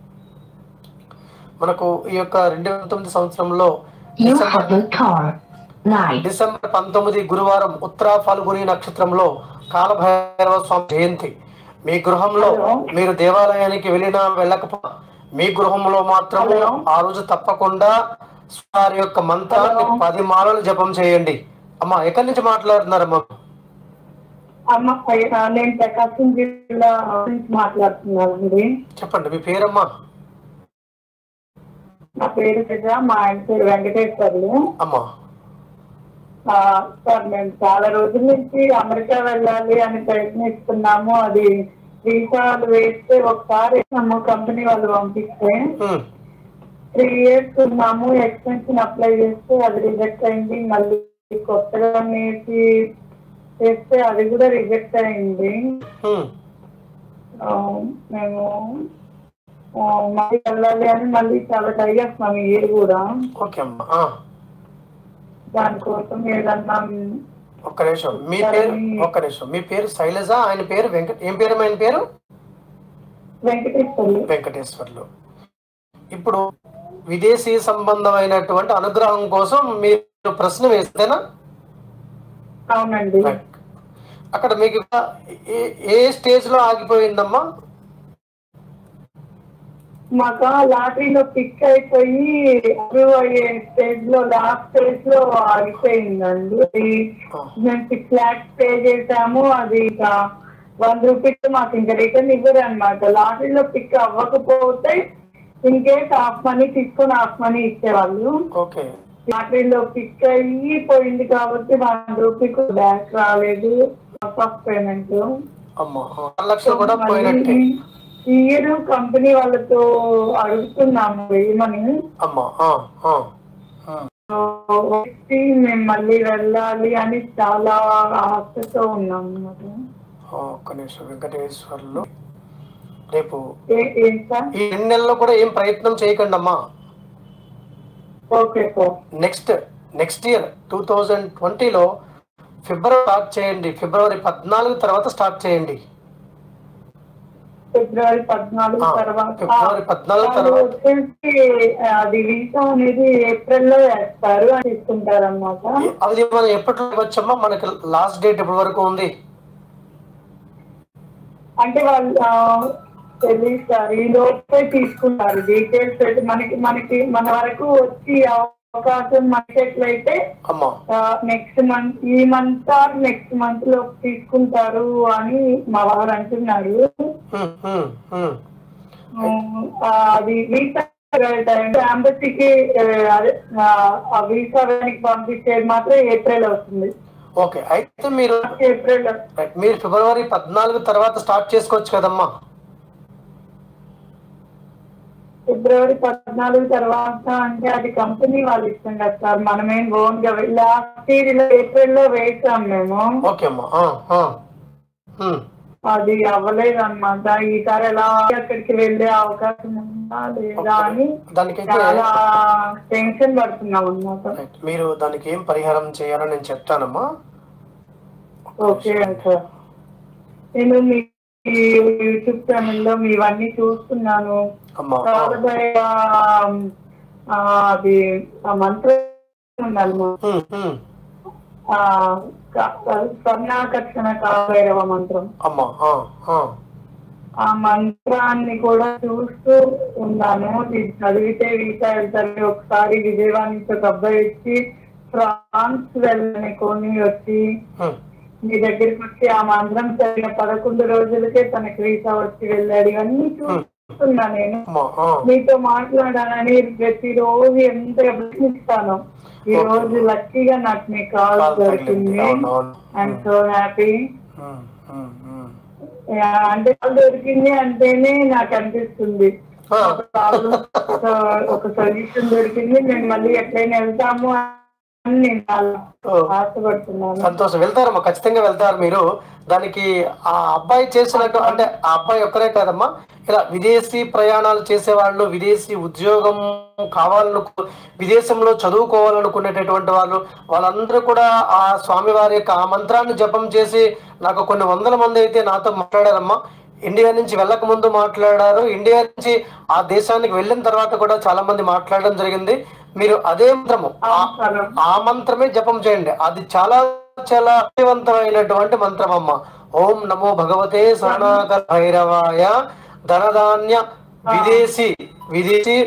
మనకు ఈ యొక్క రెండు వేల తొమ్మిది సంవత్సరంలో You December have a car. Night. December పంతొమ్మిది గురువారం ఉత్తరా ఫాల్గుని నక్షత్రంలో కాలభైరవ స్వామి జయంతి మీ గృహంలో మీరు దేవాలయానికి వెళ్ళినా వెళ్ళకపో మీ గృహంలో మాత్రం ఆ రోజు తప్పకుండా వారి యొక్క మంత్రాన్ని పది మాలలు జపం చేయండి అమ్మా ఎక్కడి నుంచి మాట్లాడుతున్నారమ్మా అమ్మ ఆ, నేను ప్రకాశం జిల్లా నుంచి మాట్లాడుతున్నానండి చెప్పండి మీ పేరమ్మా నా పేరు ప్రజ మా ఆయన పేరు వెంకటేశ్వర్లు అమ్మా ఆ, సార్ మేము చాలా రోజుల నుంచి అమెరికా వెళ్ళాలి అని ప్రయత్నిస్తున్నాము అది వీసాలు వేస్తే ఒకసారి ನಮ್ಮ కంపెనీ వాళ్ళు పంపిస్తే ఉమ్, త్రీ ఇయర్స్ ఉన్నాము ఎక్స్టెన్షన్ అప్లై చేస్తే అది రిజెక్ట్ అయింది మళ్ళీ కొత్తగా నేర్చి చేస్తే అది కూడా రిజెక్ట్ అయింది ఉమ్, ఆ, మేము ఆ, మళ్ళీ వెళ్ళాలి అని మళ్ళీ చాలా ట్రై చేస్తున్నాం ఈ ఇయర్ కూడా ఓకే అమ్మా ఆ, దానికోసం ఏదన్నా ఒక్క నిమిషం మీ పేరు ఒక్క నిమిషం మీ పేరు శైలజ ఆయన పేరు వెంకట ఏం పేరు ఆయన పేరు వెంకటేశ్వర్లు వెంకటేశ్వర్లు ఇప్పుడు విదేశీ సంబంధమైనటువంటి అనుగ్రహం కోసం మీరు ప్రశ్న వేస్తేనా అవునండి Right. అక్కడ మీకు ఇంకా ఏ- ఏ స్టేజ్ లో ఆగిపోయిందమ్మా మాకు లాటరీలో పిక్ అయిపోయి అప్రూవ్ అయ్యే స్టేజ్ లో లాస్ట్ స్టేజ్ లో ఆగిపోయిందండి మేము సిక్స్ లాక్స్ పే చేసాము అది ఇంకా వన్ రూపీస్ మాకు ఇంకా రిటర్న్ ఇవ్వరు అనమాట లాటరీలో పిక్ అవ్వకపోతే ఇన్ కేస్ హాఫ్ మనీ తీసుకొని హాఫ్ మనీ ఇచ్చేవాళ్ళు ఓకే లాటరీలో పిక్ అయ్యి పోయింది కాబట్టి వన్ రూపీ బ్యాక్ రాలేదు ఆఫ్ పేమెంట్ అమ్మా ఆరు లక్షలు కూడా పోయినట్టే ఈ ఇయర్ కంపెనీ వాళ్ళతో అడుగుతున్నాము వేయమని అమ్మా ఆ, ఆ, ఆ. వచ్చి మేము మళ్ళీ వెళ్ళాలి అని చాలా ఆశతో ఉన్నాం అన్నమాట. ఒక్క నిమిషం వెంకటేశ్వర్లు రేపు ఏ- ఏం సార్ ఈ రెండు నెలల్లో కూడా ఏం ప్రయత్నం చేయకండి అమ్మా okay sir next next year two thousand ట్వంటీలో ఫిబ్రవరి స్టార్ట్ చేయండి ఫిబ్రవరి పద్నాలుగు తర్వాత స్టార్ట్ చేయండి ఫిబ్రవరి పద్నాలుగు ఆ, తర్వాత ఫిబ్రవరి పద్నాలుగు వాళ్ళు తర్వాత. వచ్చేసి అది వీసా అనేది ఏప్రిల్ లో వేస్తారు అని తీసుకుంటారు అనమాట అది మనం ఎప్పట్లో ఇవ్వచ్చమ్మా మనకి లాస్ట్ డేట్ ఎప్పటి వరకు ఉంది అంటే వాళ్ళు ఆ, తెలియదు సార్ ఈ లోపే తీసుకుంటారు డీటెయిల్స్ అయితే మనకి మనకి మన వరకు వచ్చి అవకాశం మనకి ఎట్లయితే అమ్మా నెక్స్ట్ మంత్ ఈ మంత్ ఆర్ నెక్స్ట్ మంత్ లో తీసుకుంటారు అని మా వారు అంటున్నారు హ్మ్, హ్మ్, హ్మ్. ఉమ్, ఆ, అది వీసా అంబసీకి అదే ఆ, ఆ వీసా దానికి పంపించేది మాత్రం ఏప్రిల్ అవుతుంది ఓకే అయితే మీరు ఏప్రిల్ మీరు ఫిబ్రవరి పద్నాలుగు తర్వాత స్టార్ట్ చేసుకోవచ్చు కదమ్మా ఫిబ్రవరి పద్నాలుగు తర్వాత అంటే అది కంపెనీ వాళ్ళు ఇష్టం కదా సార్ మనమేం ఓన్ గా లాస్ట్ ఇయర్ ఏప్రిల్ లో వేసాం మేము ఓకే అమ్మా ఆ, ఆ. హ్మ్. అది అవ్వలేదు అనమాట ఈసారి ఎలా అక్కడికి వెళ్ళే అవకాశం ఉందా లేదా అని దానికైతే చాలా టెన్షన్ పడుతున్నాం అనమాట రైట్. మీరు దానికి ఏం పరిహారం చేయాలో నేను చెప్తానమ్మా ఓకే సార్ నేను మీ యూట్యూబ్ ఛానల్ లో మీవన్నీ చూస్తున్నాను అమ్మా ఆ. కాలభైర ఆ, అది ఆ మంత్రం ఉందన్నమాట హ్మ్, హ్మ్. ఆ, క- స్వర్ణాకర్షణ కాలభైరవ మంత్రం అమ్మా ఆ, ఆ. ఆ మంత్రాన్ని కూడా చూస్తూ ఉన్నాను ఇది చదివితే వీసా వెళ్తారు ఒకసారి విజయవాడ నుంచి ఒక అబ్బాయి వచ్చి ఫ్రాన్స్ వెళ్ళని కొని వచ్చి హ్మ్. మీ దగ్గరికి వచ్చి ఆ మంత్రం చదివిన పదకొండు రోజులకే తనకి వీసా వచ్చి వెళ్ళాడు ఇవన్నీ చూస్తున్నా నేను అమ్మా ఆ. మీతో మాట్లాడాలని ప్రతిరోజు ఎంత ప్రయత్నిస్తాను ఈ రోజు లక్కీగా నాకు మీ కాల్ కాల్ దొరికింది తగిలింది. అవును, అవును. ఐఎమ్ సో హ్యాపీ హ్మ్, హ్మ్, హ్మ్. అంటే కాల్ దొరికింది అంటేనే నాకు అనిపిస్తుంది ఆ. ఒక problem, ఒక- ఒక సొల్యూషన్ దొరికింది మేము మళ్ళీ ఎట్లయినా వెళ్తాము నేను చాలా ఆశపడుతున్నాను సంతోషం వెళ్తారమ్మా ఖచ్చితంగా వెళ్తారు మీరు దానికి ఆ అబ్బాయి చేసినట్టు అంటే ఆ అబ్బాయి ఒక్కరే కాదమ్మా ఇలా విదేశీ ప్రయాణాలు చేసేవాళ్ళు విదేశీ ఉద్యోగం కావాలనుకు విదేశంలో చదువుకోవాలనుకునేటటువంటి వాళ్ళు వాళ్ళందరూ కూడా ఆ స్వామివారి యొక్క ఆ మంత్రాన్ని జపం చేసి నాకు కొన్ని వందల మంది అయితే నాతో మాట్లాడారమ్మా ఇండియా నుంచి వెళ్ళక ముందు మాట్లాడారు ఇండియా నుంచి ఆ దేశానికి వెళ్ళిన తర్వాత కూడా చాలా మంది మాట్లాడడం జరిగింది మీరు అదే మంత్రము ఆ- ఆ మంత్రమే జపం చేయండి అది చాలా చాలా శక్తివంతమైనటువంటి మంత్రం అమ్మ ఓం నమో భగవతే స్వర్ణాకర భైరవాయ ధనధాన్య విదేశీ విదేశీ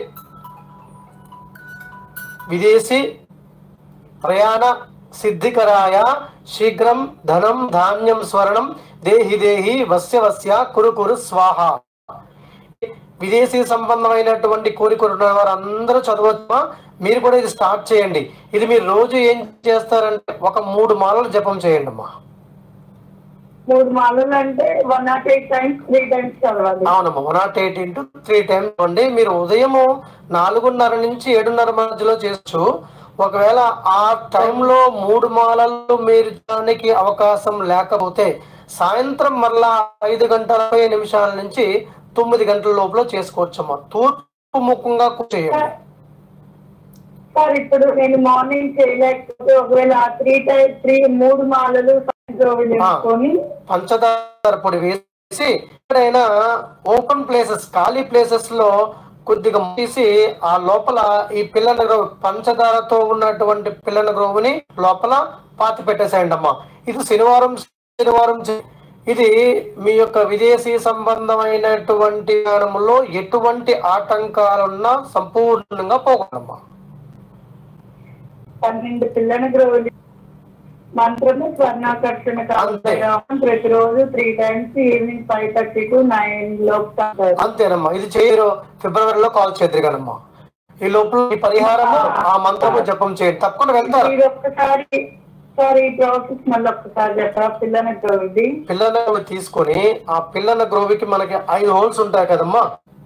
విదేశీ ప్రయాణ సిద్ధికరాయ శీఘ్రం ధనం ధాన్యం స్వర్ణం దేహి దేహి వస్య వస్య కురు కురు స్వాహ విదేశీ సంబంధమైనటువంటి కోరికలు వారు అందరూ చదవచ్చా మీరు కూడా ఇది స్టార్ట్ చేయండి ఇది మీరు రోజు ఏం చేస్తారంటే ఒక మూడు మాలలు జపం చేయండి అమ్మా మూడు మాలలు అంటే one nought eight times three times చదవాలి అవునమ్మా one nought eight into three times అండి మీరు ఉదయము నాలుగున్నర నుంచి ఏడున్నర మధ్యలో చేయొచ్చు ఒకవేళ ఆ టైంలో మూడు మాలలు మీరు దానికి అవకాశం లేకపోతే సాయంత్రం మరలా ఐదు గంటల ముప్పై నిమిషాల నుంచి తొమ్మిది గంటల లోపల చేసుకోవచ్చమ్మా తూర్పు ముఖంగా చేయండి సార్ ఇప్పుడు నేను మార్నింగ్ చేయలేకపోతే ఒకవేళ ఆ త్రీ టైం త్రీ మూడు మాలలు సాయంత్రం చేసుకొని పంచదార పొడి వేసి ఎక్కడైనా ఓపెన్ ప్లేసెస్ ఖాళీ ప్లేసెస్ లో కొద్దిగా తీసి ఆ లోపల ఈ పిల్లల గ్రోవ్ పంచదారతో ఉన్నటువంటి పిల్లల గ్రోవుని లోపల పాతి పెట్టేసేయండి అమ్మా ఇది శనివారం శనివారం చే- ఇది మీ యొక్క విదేశీ సంబంధమైనటువంటి జ్ఞానంలో ఎటువంటి ఆటంకాలున్నా సంపూర్ణంగా పోకూడదమ్మా పన్నెండు పిల్లల గ్రోవులు మంత్రము స్వర్ణాకర్షణ కాలం ప్రతిరోజు three times evening five thirty to nine లోపు చదవాలి. అంతేనమ్మా ఇది చేయరు ఫిబ్రవరిలో కాల్ చేద్దరు కదమ్మా ఈ లోపల ఈ పరిహారము ఆ మంత్రము జపం చేయండి తప్పకుండా వెళ్తారు ఇది ఒక్కసారి సార్ ఈ ప్రాసెస్ మళ్ళీ ఒక్కసారి చెప్పరా పిల్లల గ్రోవుది పిల్లలను తీసుకొని ఆ పిల్లల గ్రోవికి మనకి ఐదు హోల్స్ ఉంటాయి కదమ్మా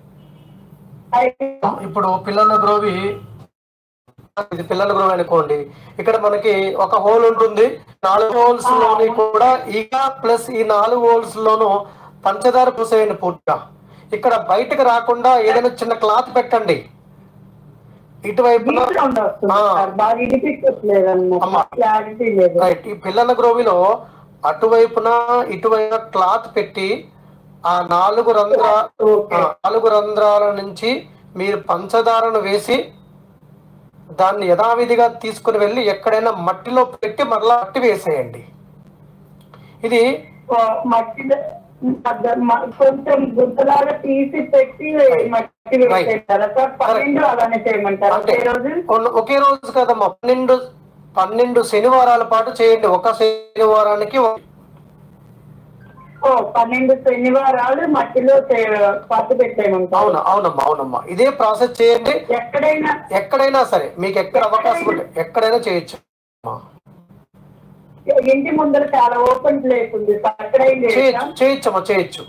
ఇప్పుడు పిల్లల గ్రోవి ఇది పిల్లల గ్రోవి అనుకోండి ఇక్కడ మనకి ఒక హోల్ ఉంటుంది నాలుగు హోల్స్ లోని కూడా ఈక ప్లస్ ఈ నాలుగు హోల్స్ లోను పంచదార పూసేయండి పూర్తిగా ఇక్కడ బయటకు రాకుండా ఏదైనా చిన్న క్లాత్ పెట్టండి ఇటువైపున సౌండ్ వస్తుంది ఆ. సార్ బాగా వినిపించట్లేదు అమ్మా. అన్నమాట క్లారిటీ లేదు రైట్ ఈ పిల్లల గ్రోవిలో అటువైపున ఇటువైపున క్లాత్ పెట్టి ఆ నాలుగు రంధ్ర ఓకే. ఆ నాలుగు రంధ్రాల నుంచి మీరు పంచదారను వేసి దాన్ని యథావిధిగా తీసుకుని వెళ్ళి ఎక్కడైనా మట్టిలో పెట్టి మరలా మట్టి వేసేయండి ఇది ఓ, మట్టిలో మధ్య- మ- కొంచెం గుంతలాగా తీసి పెట్టి మట్టి వేసేస్తారా సార్ పన్నెండు అలానే చేయమంటారా అంటే ఒకే రోజు కొన్న- ఒకే రోజు కదమ్మా పన్నెండు పన్నెండు శనివారాల పాటు చేయండి ఒక శనివారానికి ఒక- ఓ పన్నెండు శనివారాలు మట్టిలో చే- పట్టు పెట్టేయమంటారు అవును అవునమ్మా అవునమ్మా ఇదే ప్రాసెస్ చేయండి ఎక్కడైనా ఎక్కడైనా సరే మీకు ఎక్కడ అవకాశం ఉంటే ఎక్కడైనా చేయొచ్చు అమ్మా. ఇంటి ముందర చాలా ఓపెన్ ప్లేస్ ఉంది సార్ అక్కడ ఏం చేయొచ్చా? చేయొచ్చు చేయొచ్చమ్మా చేయొచ్చు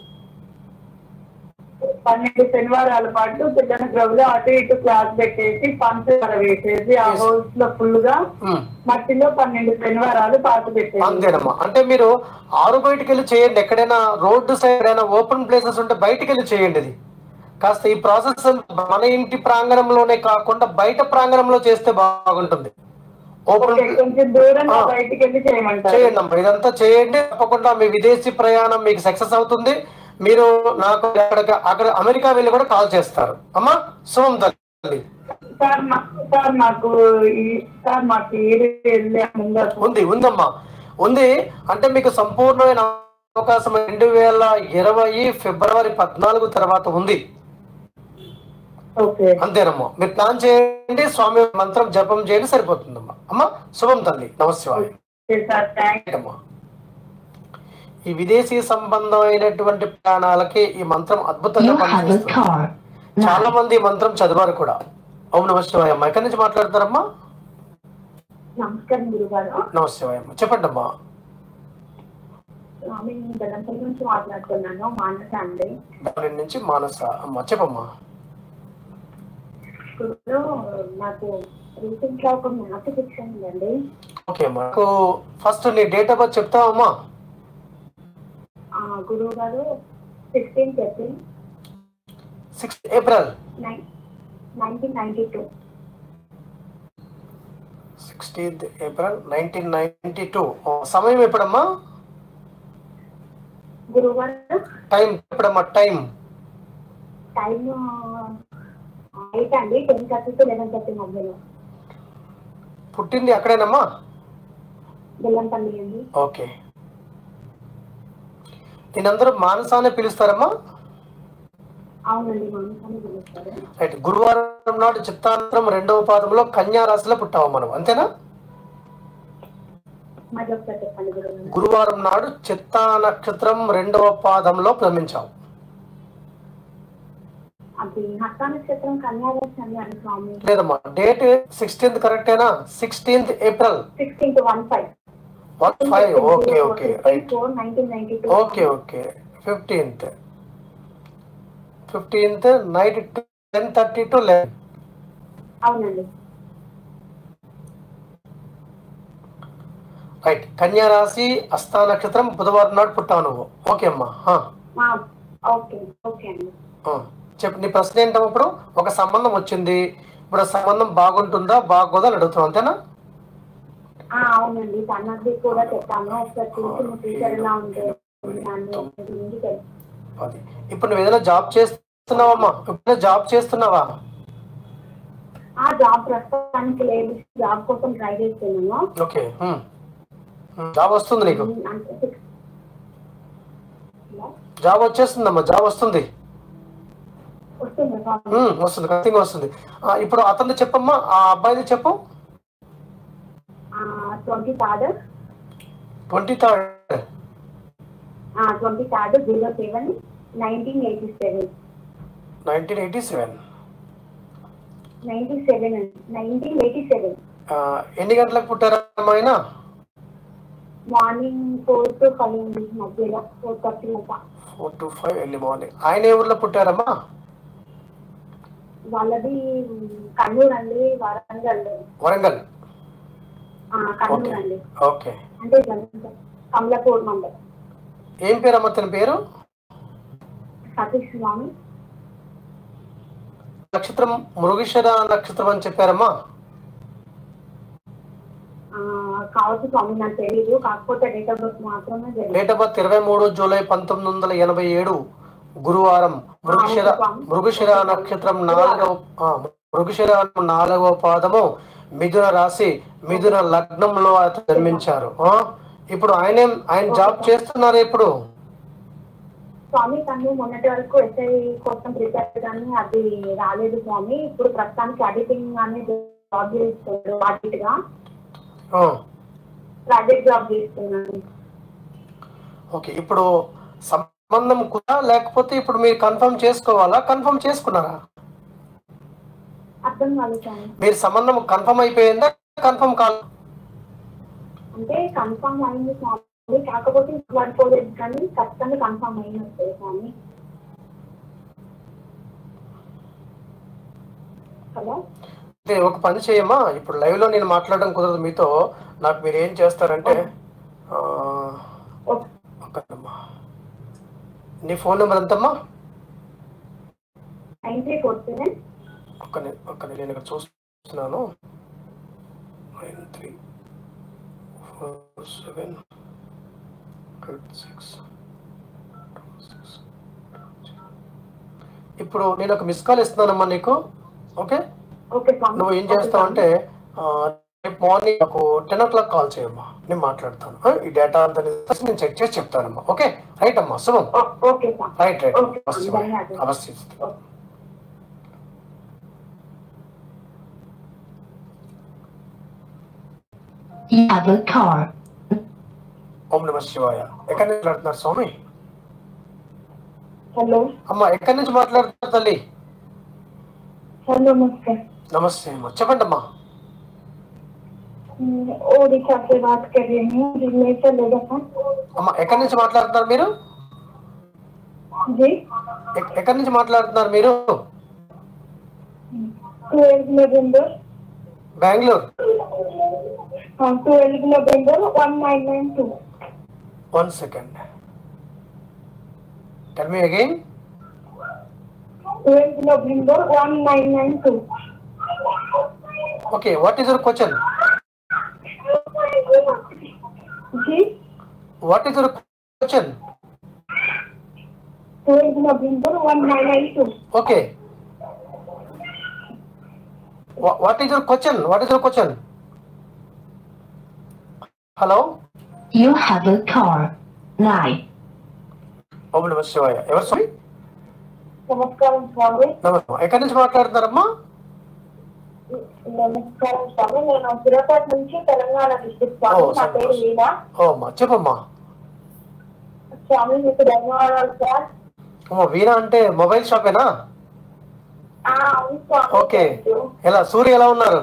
పన్నెండు శనివారాల పాటు పిల్లల గ్రౌలో అటు ఇటు క్లాస్ పెట్టేసి పంచదార వేసేసి ఆ హోల్స్ లో ఫుల్ గా ఉమ్, మట్టిలో పన్నెండు శనివారాలు పాటు పెట్టేసి అంతేనమ్మా అంటే మీరు ఆరు బయటికి వెళ్ళి చేయండి ఎక్కడైనా రోడ్డు సైడ్ అయినా ఓపెన్ ప్లేసెస్ ఉంటే బయటికి వెళ్ళి చేయండి ఇది కాస్త ఈ ప్రాసెస్ మన ఇంటి ప్రాంగణంలోనే కాకుండా బయట ప్రాంగణంలో చేస్తే బాగుంటుంది ఓపెన్ ఓకే, కొంచెం దూరంగా ఆ. బయటికి వెళ్ళి చేయమంటారు చేయండి అమ్మా ఇదంతా చేయండి తప్పకుండా మీ విదేశీ ప్రయాణం మీకు సక్సెస్ అవుతుంది మీరు నాకు అక్కడ అక్కడ అమెరికా వెళ్ళి కూడా కాల్ చేస్తారు అమ్మా శుభం తల్లి సార్ మా- సార్ మాకు ఈ సార్ మాకు ఈ వెళ్ళే ముందు ఉంది ఉందమ్మా ఉంది అంటే మీకు సంపూర్ణమైన అవకాశం రెండు వేల ఇరవై ఫిబ్రవరి పద్నాలుగు తర్వాత ఉంది ఓకే అంతేనమ్మా మీరు ప్లాన్ చేయండి స్వామి మంత్రం జపం చేయండి సరిపోతుందమ్మా అమ్మా శుభం తల్లి నమస్తే ఓకే సార్ థ్యాంక్ అమ్మా ఈ విదేశీ సంబంధమైనటువంటి ప్రయాణాలకి ఈ మంత్రం అద్భుతంగా You have a పనిచేస్తుంది car. చాలా మంది ఈ మంత్రం చదివారు కూడా అవును నమస్తే అమ్మా ఎక్కడి నుంచి మాట్లాడతారమ్మా నమస్కారం గురుగారు నమస్తే అమ్మా చెప్పండి అమ్మా నేను బెల్లంపల్లి నుంచి మాట్లాడుతున్నాను మానస అండి దాని నుంచి మానస అమ్మా చెప్పమ్మా స్కూల్లో నాకు రీసెంట్ గా ఒక మ్యాథ్ ఫిక్స్ అయిందండి ఓకే అమ్మా నాకు ఫస్ట్ నీ డేట్ ఆఫ్ బర్త్ చెప్తావమ్మా ఆ గురువు గారు sixteenth April six April nine nineteen ninety two sixteenth April nineteen ninety two సమయం ఎప్పుడమ్మా గురువు గారు టైం ఎప్పుడమ్మా టైం టైం ఎయిట్ అండి ten thirty to eleven thirty మధ్యలో పుట్టింది అక్కడేనమ్మా బెల్లంపల్లి అండి ఓకే దీనందరూ మానసానే పిలుస్తారమ్మా అవునండి మనసాన్ని పిలుస్తారు రైట్ గురువారం నాడు చిత్తాంతరం రెండవ పాదంలో కన్యా రాశిలో పుట్టావు మనం అంతేనా మరి ఒకసారి చెప్పండి గురువు గారు గురువారం నాడు చిత్తా నక్షత్రం రెండవ పాదంలో ప్రమించావు అది హస్త నక్షత్రం కన్యారాశి అండి అని స్వామి లేదమ్మా డేట్ సిక్స్టీన్త్ కరెక్టేనా sixteenth April sixteenth one five one five okay okay right four nineteen ninety two okay okay fifteenth fifteenth night ten thirty to eleven అవునండి రైట్ కన్యా రాశి అస్థా నక్షత్రం బుధవారం నాడు పుట్టావు నువ్వు ఓకే అమ్మా ఆ, ఆ, ఓకే ఓకే అండి ఆ. చెప్పు నీ ప్రశ్న ఏంటమ్మా ఇప్పుడు ఒక సంబంధం వచ్చింది ఇప్పుడు ఆ సంబంధం బాగుంటుందా బాగోదా అని అడుగుతున్నావు అంతేనా ఆ, అవునండి తనది కూడా చెప్పాను ఒకసారి చూసి మీ టీచర్ ఎలా ఉంటే దాన్ని గురించి తెలుసు. అది ఇప్పుడు నువ్వు ఏదైనా జాబ్ చేస్తున్నావమ్మా ఇప్పుడు జాబ్ చేస్తున్నావా ఆ జాబ్ ప్రస్తుతానికి లేదు జాబ్ కోసం ట్రై చేస్తున్నాను ఓకే ఉమ్. ఉమ్, జాబ్ వస్తుంది నీకు అంటే six- హలో? జాబ్ వచ్చేస్తుందమ్మా జాబ్ వస్తుంది వస్తుందా స్వామి? ఉమ్, వస్తుంది ఖచ్చితంగా వస్తుంది ఆ, ఇప్పుడు అతన్ని చెప్పమ్మా ఆ అబ్బాయిది చెప్పు twenty third twenty third twenty third zero seven nineteen eighty seven nineteen eighty seven ninety seven అండి నైన్టీన్ ఎయిటీ సెవెన్ ఎన్ని గంటలకు పుట్టారమ్మా ఆయన మార్నింగ్ ఫోర్ టు ఫైవ్ అండి మధ్యలో ఫోర్ థర్టీ అట్లా four to five early morning ఆయన ఏ ఊర్లో పుట్టారమ్మా వాళ్ళది కర్నూలు అండి వరంగల్ వరంగల్ ఆ, కర్నూలు ఓకే అండి ఓకే అంటే ఇదంతా కమలాపూర్ మండలం ఏం పేరమ్మా తన పేరు సతీష్ స్వామి నక్షత్రం మృగశిర నక్షత్రం అని చెప్పారమ్మా ఆ, కావచ్చు స్వామి నాకు తెలియదు కాకపోతే డేట్ ఆఫ్ బర్త్ మాత్రమే తెలియదు డేట్ ఆఫ్ బర్త్ ఇరవై మూడు జూలై పంతొమ్మిది వందల ఎనభై ఏడు గురువారం మృగశిర మృగశిర నక్షత్రం నాలుగవ ఆ, మృగశిర నాలుగవ పాదము మిథున రాశి మిథున లగ్నంలో అతను జన్మించారు ఆ, ఇప్పుడు ఆయన ఆయన జాబ్ చేస్తున్నారు ఇప్పుడు స్వామి తను మొన్నటి వరకు ఎస్ఐ కోసం ప్రిపేర్ కానీ అది రాలేదు స్వామి ఇప్పుడు ప్రస్తుతానికి ఎడిటింగ్ అనేది జాబ్ చేస్తున్నాడు ఆడిట్ గా ఆ, ప్రాజెక్ట్ జాబ్ చేస్తున్నాడు ఓకే ఇప్పుడు సంబంధం కూడా లేకపోతే ఇప్పుడు మీరు కన్ఫర్మ్ చేసుకోవాలా కన్ఫర్మ్ చేసుకున్నారా అర్థం కాదు స్వామి మీరు సంబంధం కన్ఫర్మ్ అయిపోయిందా కన్ఫర్మ్ కాదు అంటే కన్ఫర్మ్ అయింది స్వామి కాకపోతే పడుకోలేదు కానీ ఖచ్చితంగా కన్ఫర్మ్ అయినట్టు స్వామి హలో అంటే ఒక పని చేయమ్మా ఇప్పుడు లైవ్ లో నేను మాట్లాడడం కుదరదు మీతో నాకు మీరు ఏం చేస్తారంటే ఆ, ఓకే ఒక్కటమ్మా. నీ ఫోన్ నెంబర్ ఎంతమ్మా నైన్ త్రీ ఫోర్ సెవెన్ ఒక్క ని- ఒక్క ని- నేను ఇక్కడ చూస్తున్నాను nine three four seven eight six ఇప్పుడు నేను ఒక మిస్ కాల్ ఇస్తున్నానమ్మా నీకు ఓకే ఓకే స్వామి నువ్వు ఏం చేస్తావు అంటే రేపు మార్నింగ్ నాకు టెన్ ఓ క్లాక్ కాల్ చేయమ్మా నేను మాట్లాడతాను ఆ, ఈ డేటా అంతా నేను చెక్ చేసి చెప్తానమ్మా ఓకే రైట్ అమ్మా శుభం ఓ- ఓకే స్వామి రైట్ రైట్ ఓకే స్వామి ధన్యవాదాలు అవశ్యం okay. You have a car. ఓం నమ శివాయ ఎక్కడి నుంచి మాట్లాడుతున్నారు స్వామి హలో అమ్మా ఎక్కడి నుంచి మాట్లాడుతున్నారు తల్లి హలో నమస్తే నమస్తే అమ్మా చెప్పండి అమ్మా ओडिशा से बात कर रही हूँ रिलेशन लेगा था అమ్మా ఎక్కడి నుంచి మాట్లాడుతున్నారు మీరు जी ఎక్- ఎక్కడి నుంచి మాట్లాడుతున్నారు మీరు twelve November Bengaluru twelve November one nine nine two one second tell me again twelve November one nine nine two okay what is your question जी what is your question twelve November one nine nine two okay what is your question what is your question hello You have a car. Nine. ఓం నమ శివాయ ఎవరు స్వామి నమస్కారం స్వామి నమస్తే ఎక్కడి నుంచి మాట్లాడుతున్నారమ్మా నమస్కారం స్వామి నేను సూర్యాపేట నుంచి తెలంగాణ డిస్ట్రిక్ట్ స్వామి ఓ, నా పేరు సంతోషం. వీణా ఓ అమ్మా చెప్పమ్మా స్వామి మీకు ధన్యవాదాలు సార్ అమ్మా వీణా అంటే మొబైల్ షాపేనా ఆ, అవును స్వామి ఓకే Thank you. ఎలా సూర్య ఎలా ఉన్నారు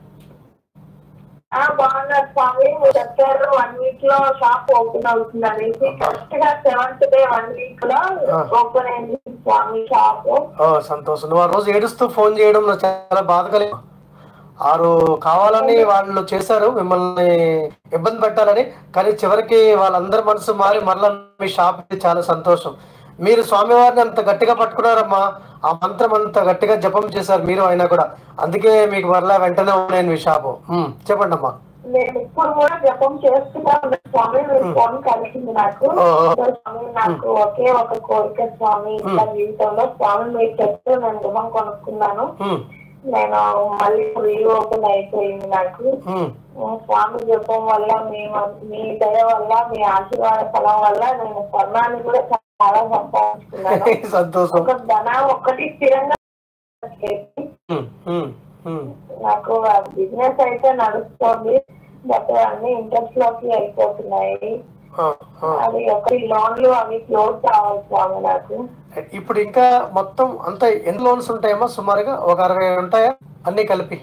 ఆ, బాగున్నారు స్వామి మీరు చెప్పారు వన్ వీక్ లో షాప్ ఓపెన్ అవుతుంది అనేసి కరెక్ట్ గా సెవెంత్ డే వన్ వీక్ లో ఆ. ఓపెన్ అయింది స్వామి షాప్ ఓ సంతోషం నువ్వు ఆ రోజు ఏడుస్తూ ఫోన్ చేయడం నాకు చాలా బాధ కలిగి ఆరు కావాలని వాళ్ళు చేశారు మిమ్మల్ని ఇబ్బంది పెట్టాలని కానీ చివరికి వాళ్ళందరి మనసు మారి మరలా మీ షాప్ చాలా సంతోషం మీరు స్వామివారిని అంత గట్టిగా పట్టుకున్నారమ్మా ఆ మంత్రం అంత గట్టిగా జపం చేశారు మీరు అయినా కూడా అందుకే మీకు మరలా వెంటనే ఉన్నాను మీ షాపు ఉమ్, చెప్పండి అమ్మా నేను ఇప్పుడు కూడా జపం చేస్తున్నా ఉన్నాను స్వామి మీరు ఫోన్ కలిసింది నాకు ఓ, ఓ. సో స్వామి నాకు ఒకే ఒక కోరిక స్వామి ఇంకా జీవితంలో స్వామి మీరు చెప్తే నేను గృహం కొనుక్కున్నాను ఉమ్, నేను మళ్ళీ రీ ఓపెన్ అయిపోయింది నాకు ఉమ్, స్వామి జపం వల్ల మీ మీ దయ వల్ల మీ ఆశీర్వాద ఫలం వల్ల నేను స్వర్ణాన్ని కూడా చాలా సంపాదించుకున్నాను సంతోషం ఒక ధన ఒక్కటి స్థిరంగా ఉమ్, ఉమ్, ఉమ్. నాకు బిజినెస్ అయితే నడుస్తుంది బట్ అన్ని ఇంట్రెస్ట్ లోకి వెళ్ళిపోతున్నాయి ఆ, ఆ. అది ఒకటి లోన్లు అవి క్లోజ్ కావాలి స్వామి నాకు ఇప్పుడు ఇంకా మొత్తం అంత ఎన్ని లోన్స్ ఉంటాయమ్మా సుమారుగా ఒక అరవై ఉంటాయా అన్ని కలిపి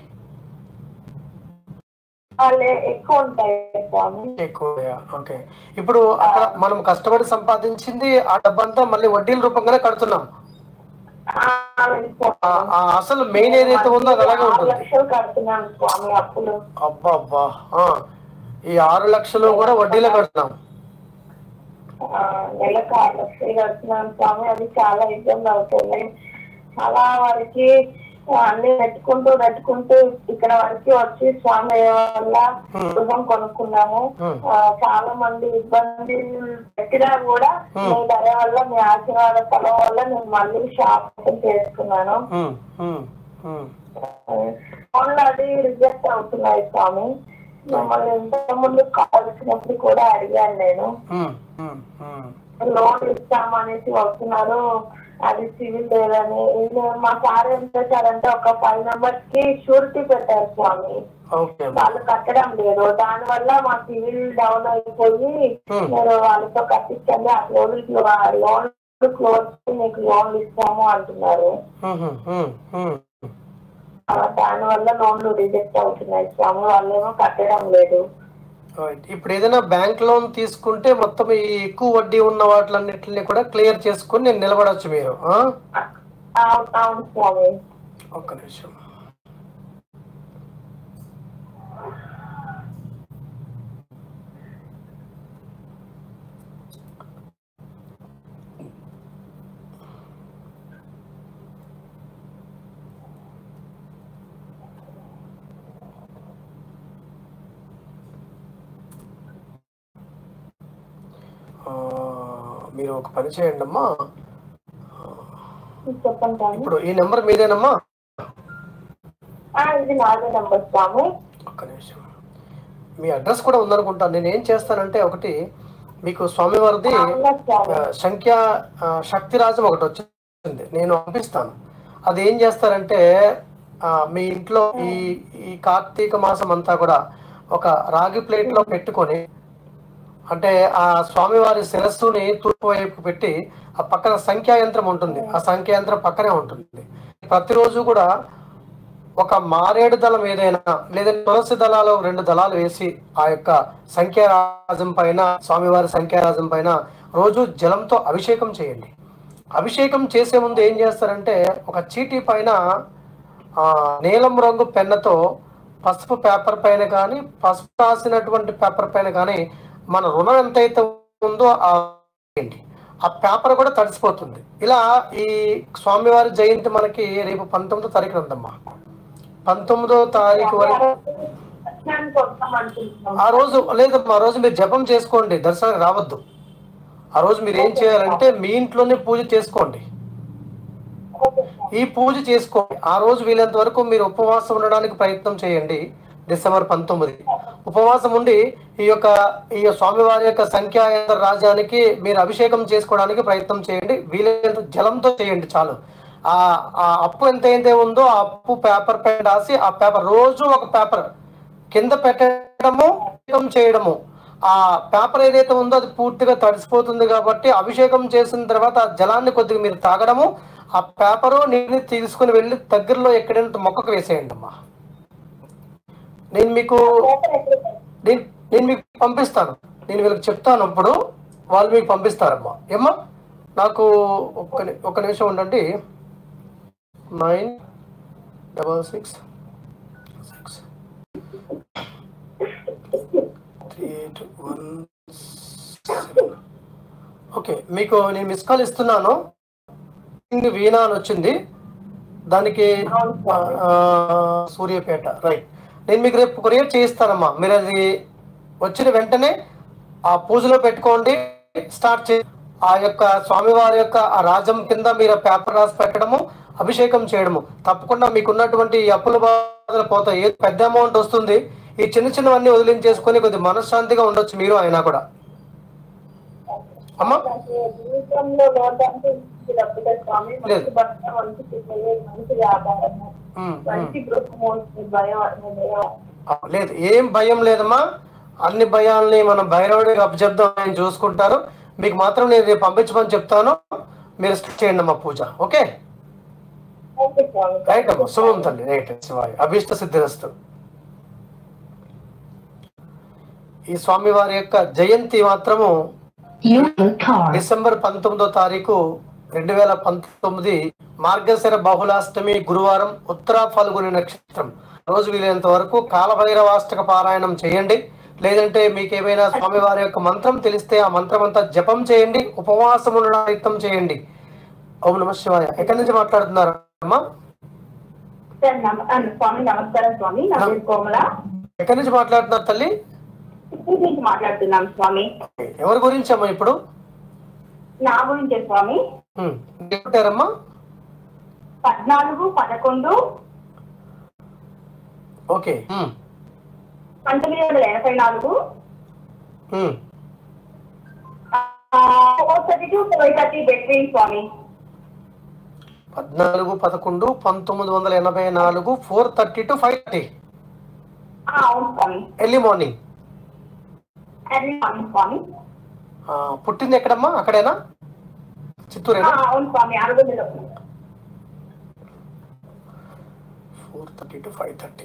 వాళ్ళే ఎక్కువ ఉంటాయి స్వామి ఎక్కువ ఓకే ఇప్పుడు అక్కడ మనం కష్టపడి సంపాదించింది ఆ డబ్బంతా మళ్ళీ వడ్డీల రూపంగానే కడుతున్నాం ఆ, వెళ్ళిపోతాను. ఆ- ఆ అసలు మెయిన్ ఏదైతే ఉందో అది అలాగే ఆరు ఉంటుంది లక్షలు కడుతున్నాను స్వామి అప్పులు అబ్బా అబ్బా ఆ. ఈ ఆరు లక్షలు కూడా వడ్డీలో కడుతున్నాం ఆ, నెలకు ఆరు లక్షలు కడుతున్నాను స్వామి అది చాలా ఇబ్బంది అవుతుంది చాలా వరకు అన్ని పెట్టుకుంటూ పెట్టుకుంటూ ఇక్కడ వరకు వచ్చి స్వామి దయ వల్ల గృహం కొనుక్కున్నాము Hmm. ఆ, చాలా మంది ఇబ్బంది పెట్టినా కూడా Hmm. మీ దయ వల్ల మీ ఆశీర్వాద ఫలం వల్ల నేను మళ్ళీ షాప్ ఓపెన్ చేసుకున్నాను ఉమ్, ఉమ్, ఉమ్. ఫోన్లు అది రిజెక్ట్ అవుతున్నాయి స్వామి మిమ్మల్ని ఇంతకు ముందు కావాల్సినప్పుడు కూడా అడిగాను నేను ఉమ్, ఉమ్, ఉమ్. లోన్ ఇస్తామనేసి వస్తున్నారు అది సివిల్ లేదని ఇది మా సార్ ఏం చేశారంటే ఒక ఫైవ్ మెంబర్స్ కి షూరిటీ పెట్టారు స్వామి ఓకే అమ్మా. వాళ్ళు కట్టడం లేదు దాని వల్ల మా సివిల్ డౌన్ అయిపోయి Hmm. మీరు వాళ్ళతో కట్టించండి ఆ లోన్ లోన్ క్లోజ్ మీకు లోన్లు ఇస్తాము అంటున్నారు ఉమ్, ఉమ్, ఉమ్, ఉమ్. ఆ, దాని వల్ల లోన్లు రిజెక్ట్ అవుతున్నాయి స్వామి వాళ్ళేమో కట్టడం లేదు Right. ఇప్పుడు ఏదైనా బ్యాంక్ లోన్ తీసుకుంటే మొత్తం ఈ ఎక్కువ వడ్డీ ఉన్న వాటిలన్నిటిని కూడా క్లియర్ చేసుకుని నేను నిలబడొచ్చు మీరు ఆ? అవును అవును స్వామి ఒక్క నిమిషం ఆ, మీరు ఒక పని చేయండి అమ్మా చెప్పండి స్వామి ఇప్పుడు ఈ నెంబర్ మీదేనమ్మా ఆ, ఇది నాదే నెంబర్ స్వామి ఒక్క నిమిషం మీ అడ్రస్ కూడా ఉందనుకుంటాను నేను ఏం చేస్తానంటే ఒకటి మీకు స్వామివారిది అవునా స్వామి ఆ, సంఖ్య ఆ, శక్తిరాజం ఒకటి వచ్చింది నేను పంపిస్తాను అది ఏం చేస్తారంటే ఆ, మీ ఇంట్లో ఈ ఈ కార్తీక మాసం అంతా కూడా ఒక రాగి ప్లేట్ లో పెట్టుకొని అంటే ఆ స్వామివారి శిరస్సుని తూర్పు వైపు పెట్టి ఆ పక్కన సంఖ్యా యంత్రం ఉంటుంది ఆ సంఖ్యా యంత్రం పక్కనే ఉంటుంది ప్రతిరోజు కూడా ఒక మారేడు దళం ఏదైనా లేదంటే తులసి దళాలు రెండు దళాలు వేసి ఆ యొక్క సంఖ్యారాజం పైన స్వామివారి సంఖ్యారాజం పైన రోజు జలంతో అభిషేకం చేయండి అభిషేకం చేసే ముందు ఏం చేస్తారంటే ఒక చీటీ పైన ఆ, నీలం రంగు పెన్నతో పసుపు పేపర్ పైన కానీ పసుపు రాసినటువంటి పేపర్ పైన కానీ మన రుణం ఎంతైతే ఉందో ఆ ఏంటి ఆ పేపర్ కూడా తడిసిపోతుంది ఇలా ఈ స్వామివారి జయంతి మనకి రేపు పంతొమ్మిదో తారీఖు ఉందమ్మా పంతొమ్మిదో తారీఖు వరకు దర్శనానికి వస్తాం అనుకుంటున్నాం ఆ రోజు లేదమ్మా ఆ రోజు మీరు జపం చేసుకోండి దర్శనానికి రావద్దు ఆ రోజు మీరు ఏం చేయాలంటే మీ ఇంట్లోనే పూజ చేసుకోండి ఓకే సార్ ఈ పూజ చేసుకోండి ఆ రోజు వీలైనంత వరకు మీరు ఉపవాసం ఉండడానికి ప్రయత్నం చేయండి డిసెంబర్ పంతొమ్మిది ఉపవాసం ఉండి ఈ యొక్క ఈ స్వామివారి యొక్క సంఖ్యాయంత్ర రాజ్యానికి మీరు అభిషేకం చేసుకోవడానికి ప్రయత్నం చేయండి వీలైనంత జలంతో చేయండి చాలు ఆ ఆ అప్పు ఎంత అయితే ఉందో ఆ అప్పు పేపర్ పైన రాసి ఆ పేపర్ రోజు ఒక పేపర్ కింద పెట్టడము అభిషేకం చేయడము ఆ పేపర్ ఏదైతే ఉందో అది పూర్తిగా తడిసిపోతుంది కాబట్టి అభిషేకం చేసిన తర్వాత ఆ జలాన్ని కొద్దిగా మీరు తాగడము ఆ పేపరు నీటిని తీసుకుని వెళ్ళి దగ్గరలో ఎక్కడైనా మొక్కకు వేసేయండి అమ్మా నేను మీకు పేపర్ ఎక్కడ సార్? నేను నేను మీకు పంపిస్తాను నేను వీళ్ళకి చెప్తాను అప్పుడు వాళ్ళు మీకు పంపిస్తారమ్మా ఏమ్మా నాకు ఒక్క ని- ఒక్క నిమిషం ఉండండి nine double six six three eight one seven okay మీకు నేను మిస్ కాల్ ఇస్తున్నాను ఇది వీణా అని వచ్చింది దానికి ఆ, ఆ, సూర్యాపేట రైట్ నేను మీకు రేపు కొరియర్ చేయిస్తానమ్మా మీరు అది వచ్చిన వెంటనే ఆ పూజలో పెట్టుకోండి స్టార్ట్ చే ఆ యొక్క స్వామివారి యొక్క ఆ రాజం కింద మీరు ఆ పేపర్ రాసి పెట్టడము అభిషేకం చేయడము తప్పకుండా మీకు ఉన్నటువంటి ఈ అప్పుల బాధలు పోతాయి ఏది పెద్ద అమౌంట్ వస్తుంది ఈ చిన్న చిన్నవన్నీ వదిలించేసుకొని కొద్దిగా మనశ్శాంతిగా ఉండొచ్చు మీరు అయినా కూడా అమ్మా జీవితంలో లోటానికి ఇది తప్పితే స్వామి మంచి లేదు. భర్త మంచి పిల్లలు మంచి వ్యాపారము ఉమ్, ఉమ్. మంచి గృహము భయం భయం ఆ, లేదు ఏం భయం లేదమ్మా అన్ని భయాల్ని మనం భైరవుడికి అప్పచెప్దాం ఆయన చూసుకుంటారు మీకు మాత్రం నేను రేపు పంపించమని చెప్తాను మీరు స్టార్ట్ చేయండి అమ్మా పూజ ఓకే ఓకే స్వామి రైట్ అమ్మా శుభం తల్లి రైట్ శివాయి అభీష్ట సిద్ధిరస్తు ఈ స్వామి వారి యొక్క జయంతి మాత్రము You have a car. December పంతొమ్మిదో తారీఖు రెండు వేల పంతొమ్మిది మార్గశిర బహుళాష్టమి గురువారం ఉత్తర ఫల్గుని నక్షత్రం రోజు వీలైనంత వరకు కాలభైరవాష్టక పారాయణం చేయండి లేదంటే మీకు ఏమైనా స్వామివారి యొక్క మంత్రం తెలిస్తే ఆ మంత్రం అంతా జపం చేయండి ఉపవాసం ఉండడం ప్రయత్నం చేయండి ఓం నమ శివాయ ఎక్కడి నుంచి మాట్లాడుతున్నారు అమ్మా సార్ నమ ఆ, స్వామి నమస్కారం స్వామి నా పేరు కోమల ఎక్కడి నుంచి మాట్లాడుతున్నారు తల్లి చిత్తూరు నుంచి మాట్లాడుతున్నాం స్వామి ఎవరి గురించి అమ్మా ఇప్పుడు నా గురించే స్వామి హ్మ్. ఏమంటారమ్మా పద్నాలుగు పదకొండు ఓకే హ్మ్. పంతొమ్మిది వందల ఎనభై నాలుగు హ్మ్. Four thirty to five thirty between స్వామి పద్నాలుగు పదకొండు పంతొమ్మిది వందల ఎనభై నాలుగు four thirty to five thirty ఆ, అవును స్వామి ఎర్లీ మార్నింగ్ ఎర్లీ మార్నింగ్ స్వామి ఆ, పుట్టింది ఎక్కడమ్మా అక్కడేనా ఆ, చిత్తూరేనా అవును స్వామి అరవిందలో four thirty to five thirty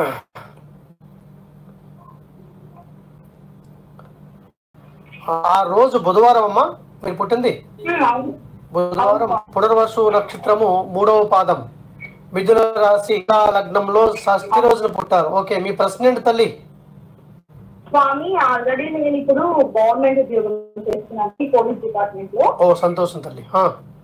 ఆ రోజు బుధవారం అమ్మా మీరు పుట్టింది ఉమ్, అవును బుధవారం పునర్వసు నక్షత్రము మూడవ పాదం మిథున రాశి ఇలా లగ్నంలో షష్ఠి రోజున పుట్టారు ఓకే మీ ప్రశ్న ఏంటి తల్లి స్వామి ఆల్రెడీ నేను ఇప్పుడు గవర్నమెంట్ ఉద్యోగం చేస్తున్నాను పోలీస్ డిపార్ట్మెంట్ లో ఓ సంతోషం తల్లి ఆ,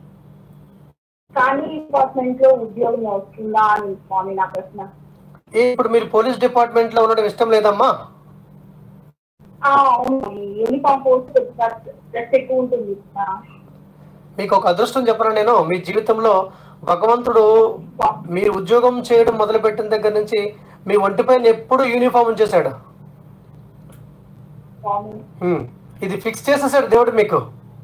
కానీ డిపార్ట్మెంట్ లో ఉద్యోగం వస్తుందా అని స్వామి నా ప్రశ్న ఏ, ఇప్పుడు మీరు పోలీస్ డిపార్ట్మెంట్ లో ఉండడం ఇష్టం లేదమ్మా ఆ, అవును యూనిఫామ్ పోస్ట్ డ్రెస్ ఎక్కువ ఉంటుంది ఆ, మీకు ఒక అదృష్టం చెప్పను నేను మీ జీవితంలో భగవంతుడు మీరు ఉద్యోగం చేయడం మొదలుపెట్టిన దగ్గర నుంచి మీ ఒంటిపైన ఎప్పుడు యూనిఫామ్ ఉంచేశాడు స్వామి హ్మ్. ఇది ఫిక్స్ చేసేసాడు దేవుడు మీకు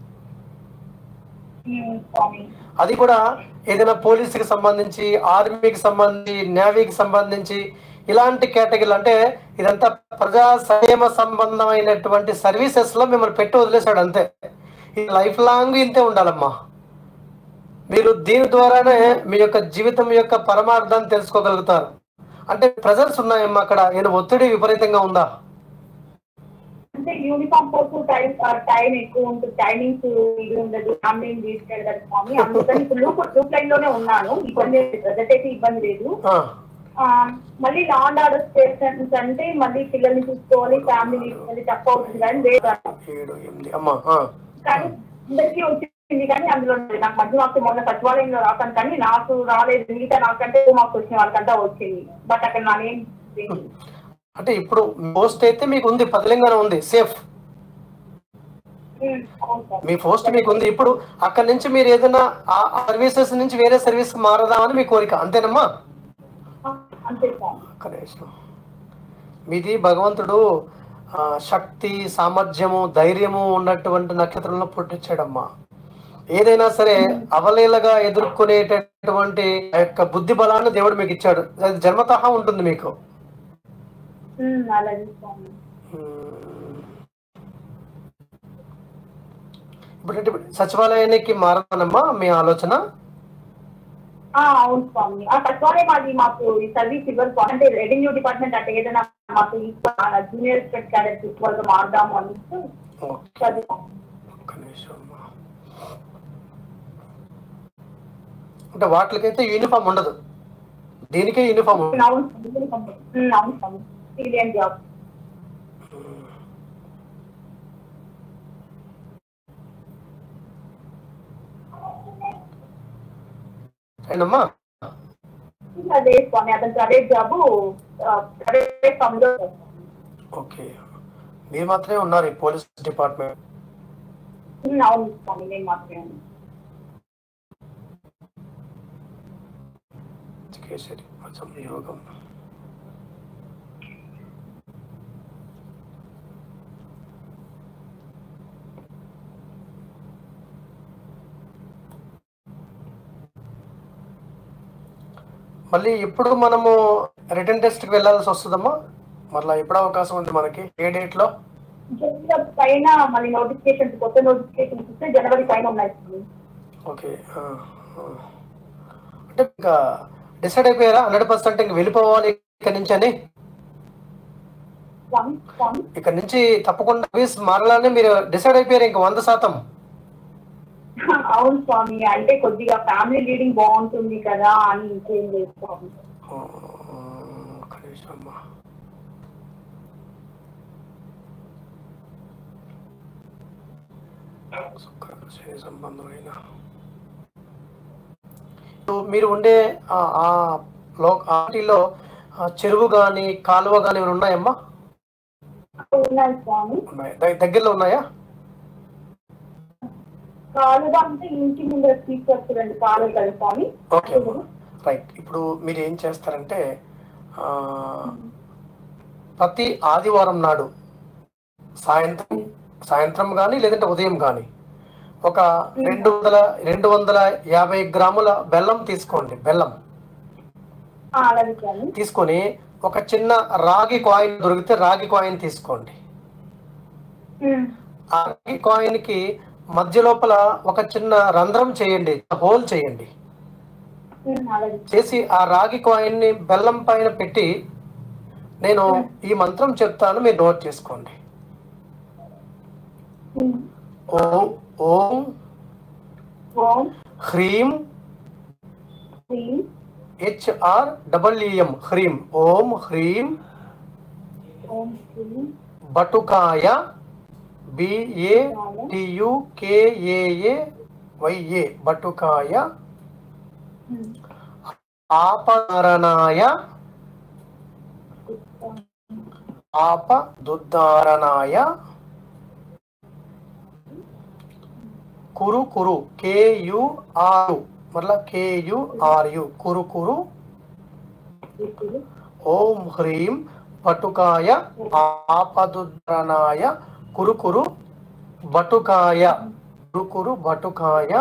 ఉమ్, స్వామి అది కూడా ఏదైనా పోలీసుకి సంబంధించి ఆర్మీకి సంబంధించి నేవీకి సంబంధించి ఇలాంటి కేటగిరీలు అంటే ఇదంతా ప్రజా సంక్షేమ సంబంధమైనటువంటి సర్వీసెస్ లో మిమ్మల్ని పెట్టి వదిలేశాడు అంతే ఈ లైఫ్ లాంగ్ ఇంతే ఉండాలమ్మా మీరు దీని ద్వారానే మీ యొక్క జీవితం యొక్క పరమార్థాన్ని తెలుసుకోగలుగుతారు అంటే ప్రెజర్స్ ఉన్నాయమ్మా అక్కడ ఏమైనా ఒత్తిడి విపరీతంగా ఉందా అంటే యూనిఫామ్ కోసం టైం టైం ఎక్కువ ఉంటుంది టైమింగ్స్ ఇది ఉండదు ఫ్యామిలీని తీసుకెళ్ళదు స్వామి అందుకని ఇప్పుడు లూప్ లూప్ లైన్ లోనే ఉన్నాను ఇబ్బంది ప్రజెంట్ అయితే ఇబ్బంది లేదు ఆ, ఆ, మళ్ళీ లాండ్ ఆర్డర్ స్టేషన్స్ అంటే మళ్ళీ పిల్లల్ని చూసుకోవాలి ఫ్యామిలీ తీసుకెళ్ళి తక్కువ అవుతుంది కానీ లేదు ఏడు ఎనిమిది అమ్మా ఆ, కానీ అందరికీ వచ్చింది కానీ అందులో లేదు. నాకు మధ్య మార్క్స్ మొన్న సచివాలయంలో రాసాను కానీ నాకు రాలేదు మిగతా నాకంటే టూ మార్క్స్ వచ్చిన వాళ్ళకంతా వచ్చింది బట్ అక్కడ నా నేమ్ అంటే ఇప్పుడు పోస్ట్ అయితే మీకు ఉంది పదలింగానే ఉంది సేఫ్ అవును సార్ మీ పోస్ట్ మీకు ఉంది ఇప్పుడు అక్కడ నుంచి మీరు ఏదైనా ఆ సర్వీసెస్ నుంచి వేరే సర్వీస్ మారదామని మీ కోరిక అంతేనమ్మా అంతే సార్ ఒక్క నిమిషం. మీది భగవంతుడు ఆ, శక్తి సామర్థ్యము ధైర్యము ఉన్నటువంటి నక్షత్రంలో పుట్టించాడమ్మా ఏదైనా సరే అవలీలగా ఎదుర్కొనేటటువంటి ఆ యొక్క బుద్ధి బలాన్ని దేవుడు మీకు ఇచ్చాడు అది జన్మతహా ఉంటుంది మీకు ఉమ్, అలాగే స్వామి మ్మ్. ఇప్పుడు అంటే ఇప్పుడు సచివాలయానికి మారదానమ్మా మీ ఆలోచన ఆ, అవును స్వామి ఆ సచివాలయం అది మాకు ఈ సర్వీస్ ఇవ్వరు స్వామి అంటే రెవెన్యూ డిపార్ట్మెంట్ అంటే ఏదైనా మాకు జూనియర్ క్యాడెట్ వాళ్ళతో మారుదాము అని ఓకే అది ఒక్క నిమిషం అమ్మా. అంటే వాటికైతే యూనిఫామ్ ఉండదు దీనికే యూనిఫామ్ ఉంటుంది అవును స్వామి. ఉమ్, అవును స్వామి సివిలియన్ జాబ్ అయినమ్మా అదే స్వామి అతను ప్రైవేట్ జాబ్ ప్రైవేట్ ఫామ్ లో ఓకే మీరు మాత్రమే ఉన్నారు ఈ పోలీస్ డిపార్ట్మెంట్ ఉమ్, అవును స్వామి నేను మాత్రమే కేసరి కొంచెం యోగం మళ్ళీ ఎప్పుడు మనము రిటర్న్ టెస్ట్కి వెళ్ళాల్సి వస్తుందమ్మా మళ్ళీ ఎప్పుడు అవకాశం ఉంది మనకి ఏ డేట్లో జనవరి పైన మళ్ళీ నోటిఫికేషన్స్ కొత్త నోటిఫికేషన్స్ ఇస్తే జనవరి పైన ఉన్నాయి స్వామి. ఓకే ఆ, ఆ. అంటే ఇంకా డిసైడ్ అయిపోయారా హండ్రెడ్ పర్సెంట్ ఇంక వెళ్ళిపోవాలి ఇక్కడ నుంచి అని స్వామి స్వామి ఇక్కడ నుంచి తప్పకుండా సర్వీస్ మారాలని మీరు డిసైడ్ అయిపోయారు ఇంకా వంద శాతం అవును స్వామి అంటే కొద్దిగా ఫ్యామిలీ లీడింగ్ బాగుంటుంది కదా అని ఇంకేం లేదు స్వామి ఆ, ఒక్క నిమిషం అమ్మా. శుక్ర, శని సంబంధమైన ఇప్పుడు మీరు ఉండే ఆ ఆ లో ఆటిలో ఆ చెరువు కానీ కాలువ కానీ ఏమైనా ఉన్నాయమ్మా ఉన్నాయి స్వామి ఉన్నాయి ద- దగ్గరలో ఉన్నాయా కాలువ అంటే ఇంటి ముందర తీసుకొచ్చారండి కాలువ కదా స్వామి ఓకే అమ్మా రైట్ ఇప్పుడు మీరు ఏం చేస్తారంటే ఆ, ప్రతి ఆదివారం నాడు సాయంత్రం సాయంత్రం కానీ లేదంటే ఉదయం కానీ ఒక రెండు వందల రెండు వందల యాభై గ్రాముల బెల్లం తీసుకోండి బెల్లం ఆ, అలాగే స్వామి తీసుకొని ఒక చిన్న రాగి కాయిన్ దొరికితే రాగి కాయిన్ తీసుకోండి ఉమ్, ఆ రాగి కాయిన్ కి మధ్య లోపల ఒక చిన్న రంధ్రం చేయండి హోల్ చేయండి ఉమ్, అలాగే చేసి ఆ రాగి కాయిన్ ని బెల్లం పైన పెట్టి నేను ఈ మంత్రం చెప్తాను మీరు నోట్ చేసుకోండి ఉమ్, ఓం ఓం ఓం హ్రీం శ్రీం హెచ్ఆర్ డబల్ఈఎం హ్రీం ఓం హ్రీం ఓం శ్రీం బటుకాయ బిఏ టియుకేఏఏ వైఏ బటుకాయ ఉమ్, ఆపదరణాయ ఆపదుద్ధారణాయ కురు కురు కేయుఆర్ మరలా కేయుఆర్యు కురు కురు ఇప్పుడు ఓం హ్రీం బటుకాయ ఆపదుద్ధరణాయ కురు కురు బటుకాయ కురు కురు బటుకాయ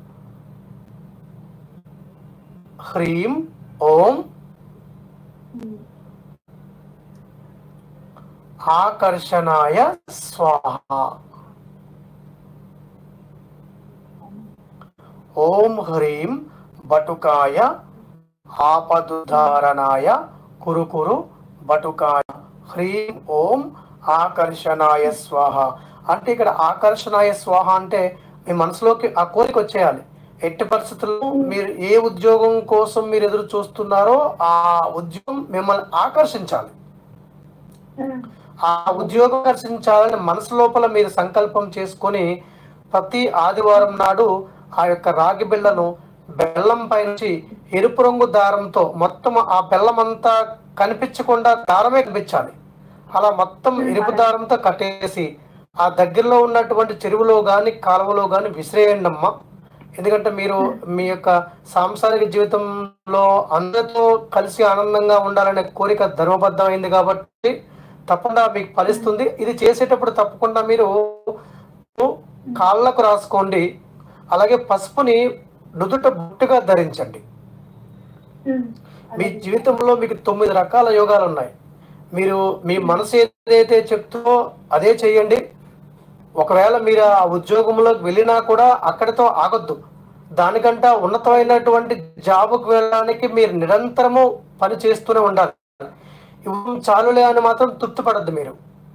హ్రీం ఓం ఉమ్, ఆకర్షణాయ స్వాహ ఓం హ్రీం బటుకాయ ఆపదుధారణాయ కురు కురు బటుకాయ హ్రీం ఓం ఆకర్షణాయ స్వాహ అంటే ఇక్కడ ఆకర్షణాయ స్వాహ అంటే మీ మనసులోకి ఆ కోరిక వచ్చేయాలి ఎట్టి పరిస్థితుల్లో మీరు ఏ ఉద్యోగం కోసం మీరు ఎదురు చూస్తున్నారో ఆ ఉద్యోగం మిమ్మల్ని ఆకర్షించాలి ఆ ఉద్యోగం ఆకర్షించాలని మనసు లోపల మీరు సంకల్పం చేసుకొని ప్రతి ఆదివారం నాడు ఆ యొక్క రాగి బిళ్ళను బెల్లం పైనుంచి ఎరుపు రంగు దారంతో మొత్తం ఆ బెల్లం అంతా కనిపించకుండా దారమే కనిపించాలి అలా మొత్తం ఎరుపు దారంతో కట్టేసి ఆ దగ్గరలో ఉన్నటువంటి చెరువులో గాని కాలువలో గాని విసిరేయండి అమ్మా ఎందుకంటే మీరు మీ యొక్క సాంసారిక జీవితంలో అందరితో కలిసి ఆనందంగా ఉండాలనే కోరిక ధర్మబద్ధమైంది కాబట్టి తప్పకుండా మీకు ఫలిస్తుంది ఇది చేసేటప్పుడు తప్పకుండా మీరు కాళ్ళకు రాసుకోండి అలాగే పసుపుని నుదుట బుట్టుగా ధరించండి మీ జీవితంలో మీకు తొమ్మిది రకాల యోగాలు ఉన్నాయి మీరు మీ మనసు ఏదైతే చెప్తుందో అదే చేయండి ఒకవేళ మీరు ఆ ఉద్యోగంలోకి వెళ్ళినా కూడా అక్కడితో ఆగొద్దు దానికంటే ఉన్నతమైనటువంటి జాబుకు వెళ్ళడానికి మీరు నిరంతరము పని చేస్తూనే ఉండాలి ఇవ్వం చాలులే అని మాత్రం తృప్తి పడద్దు మీరు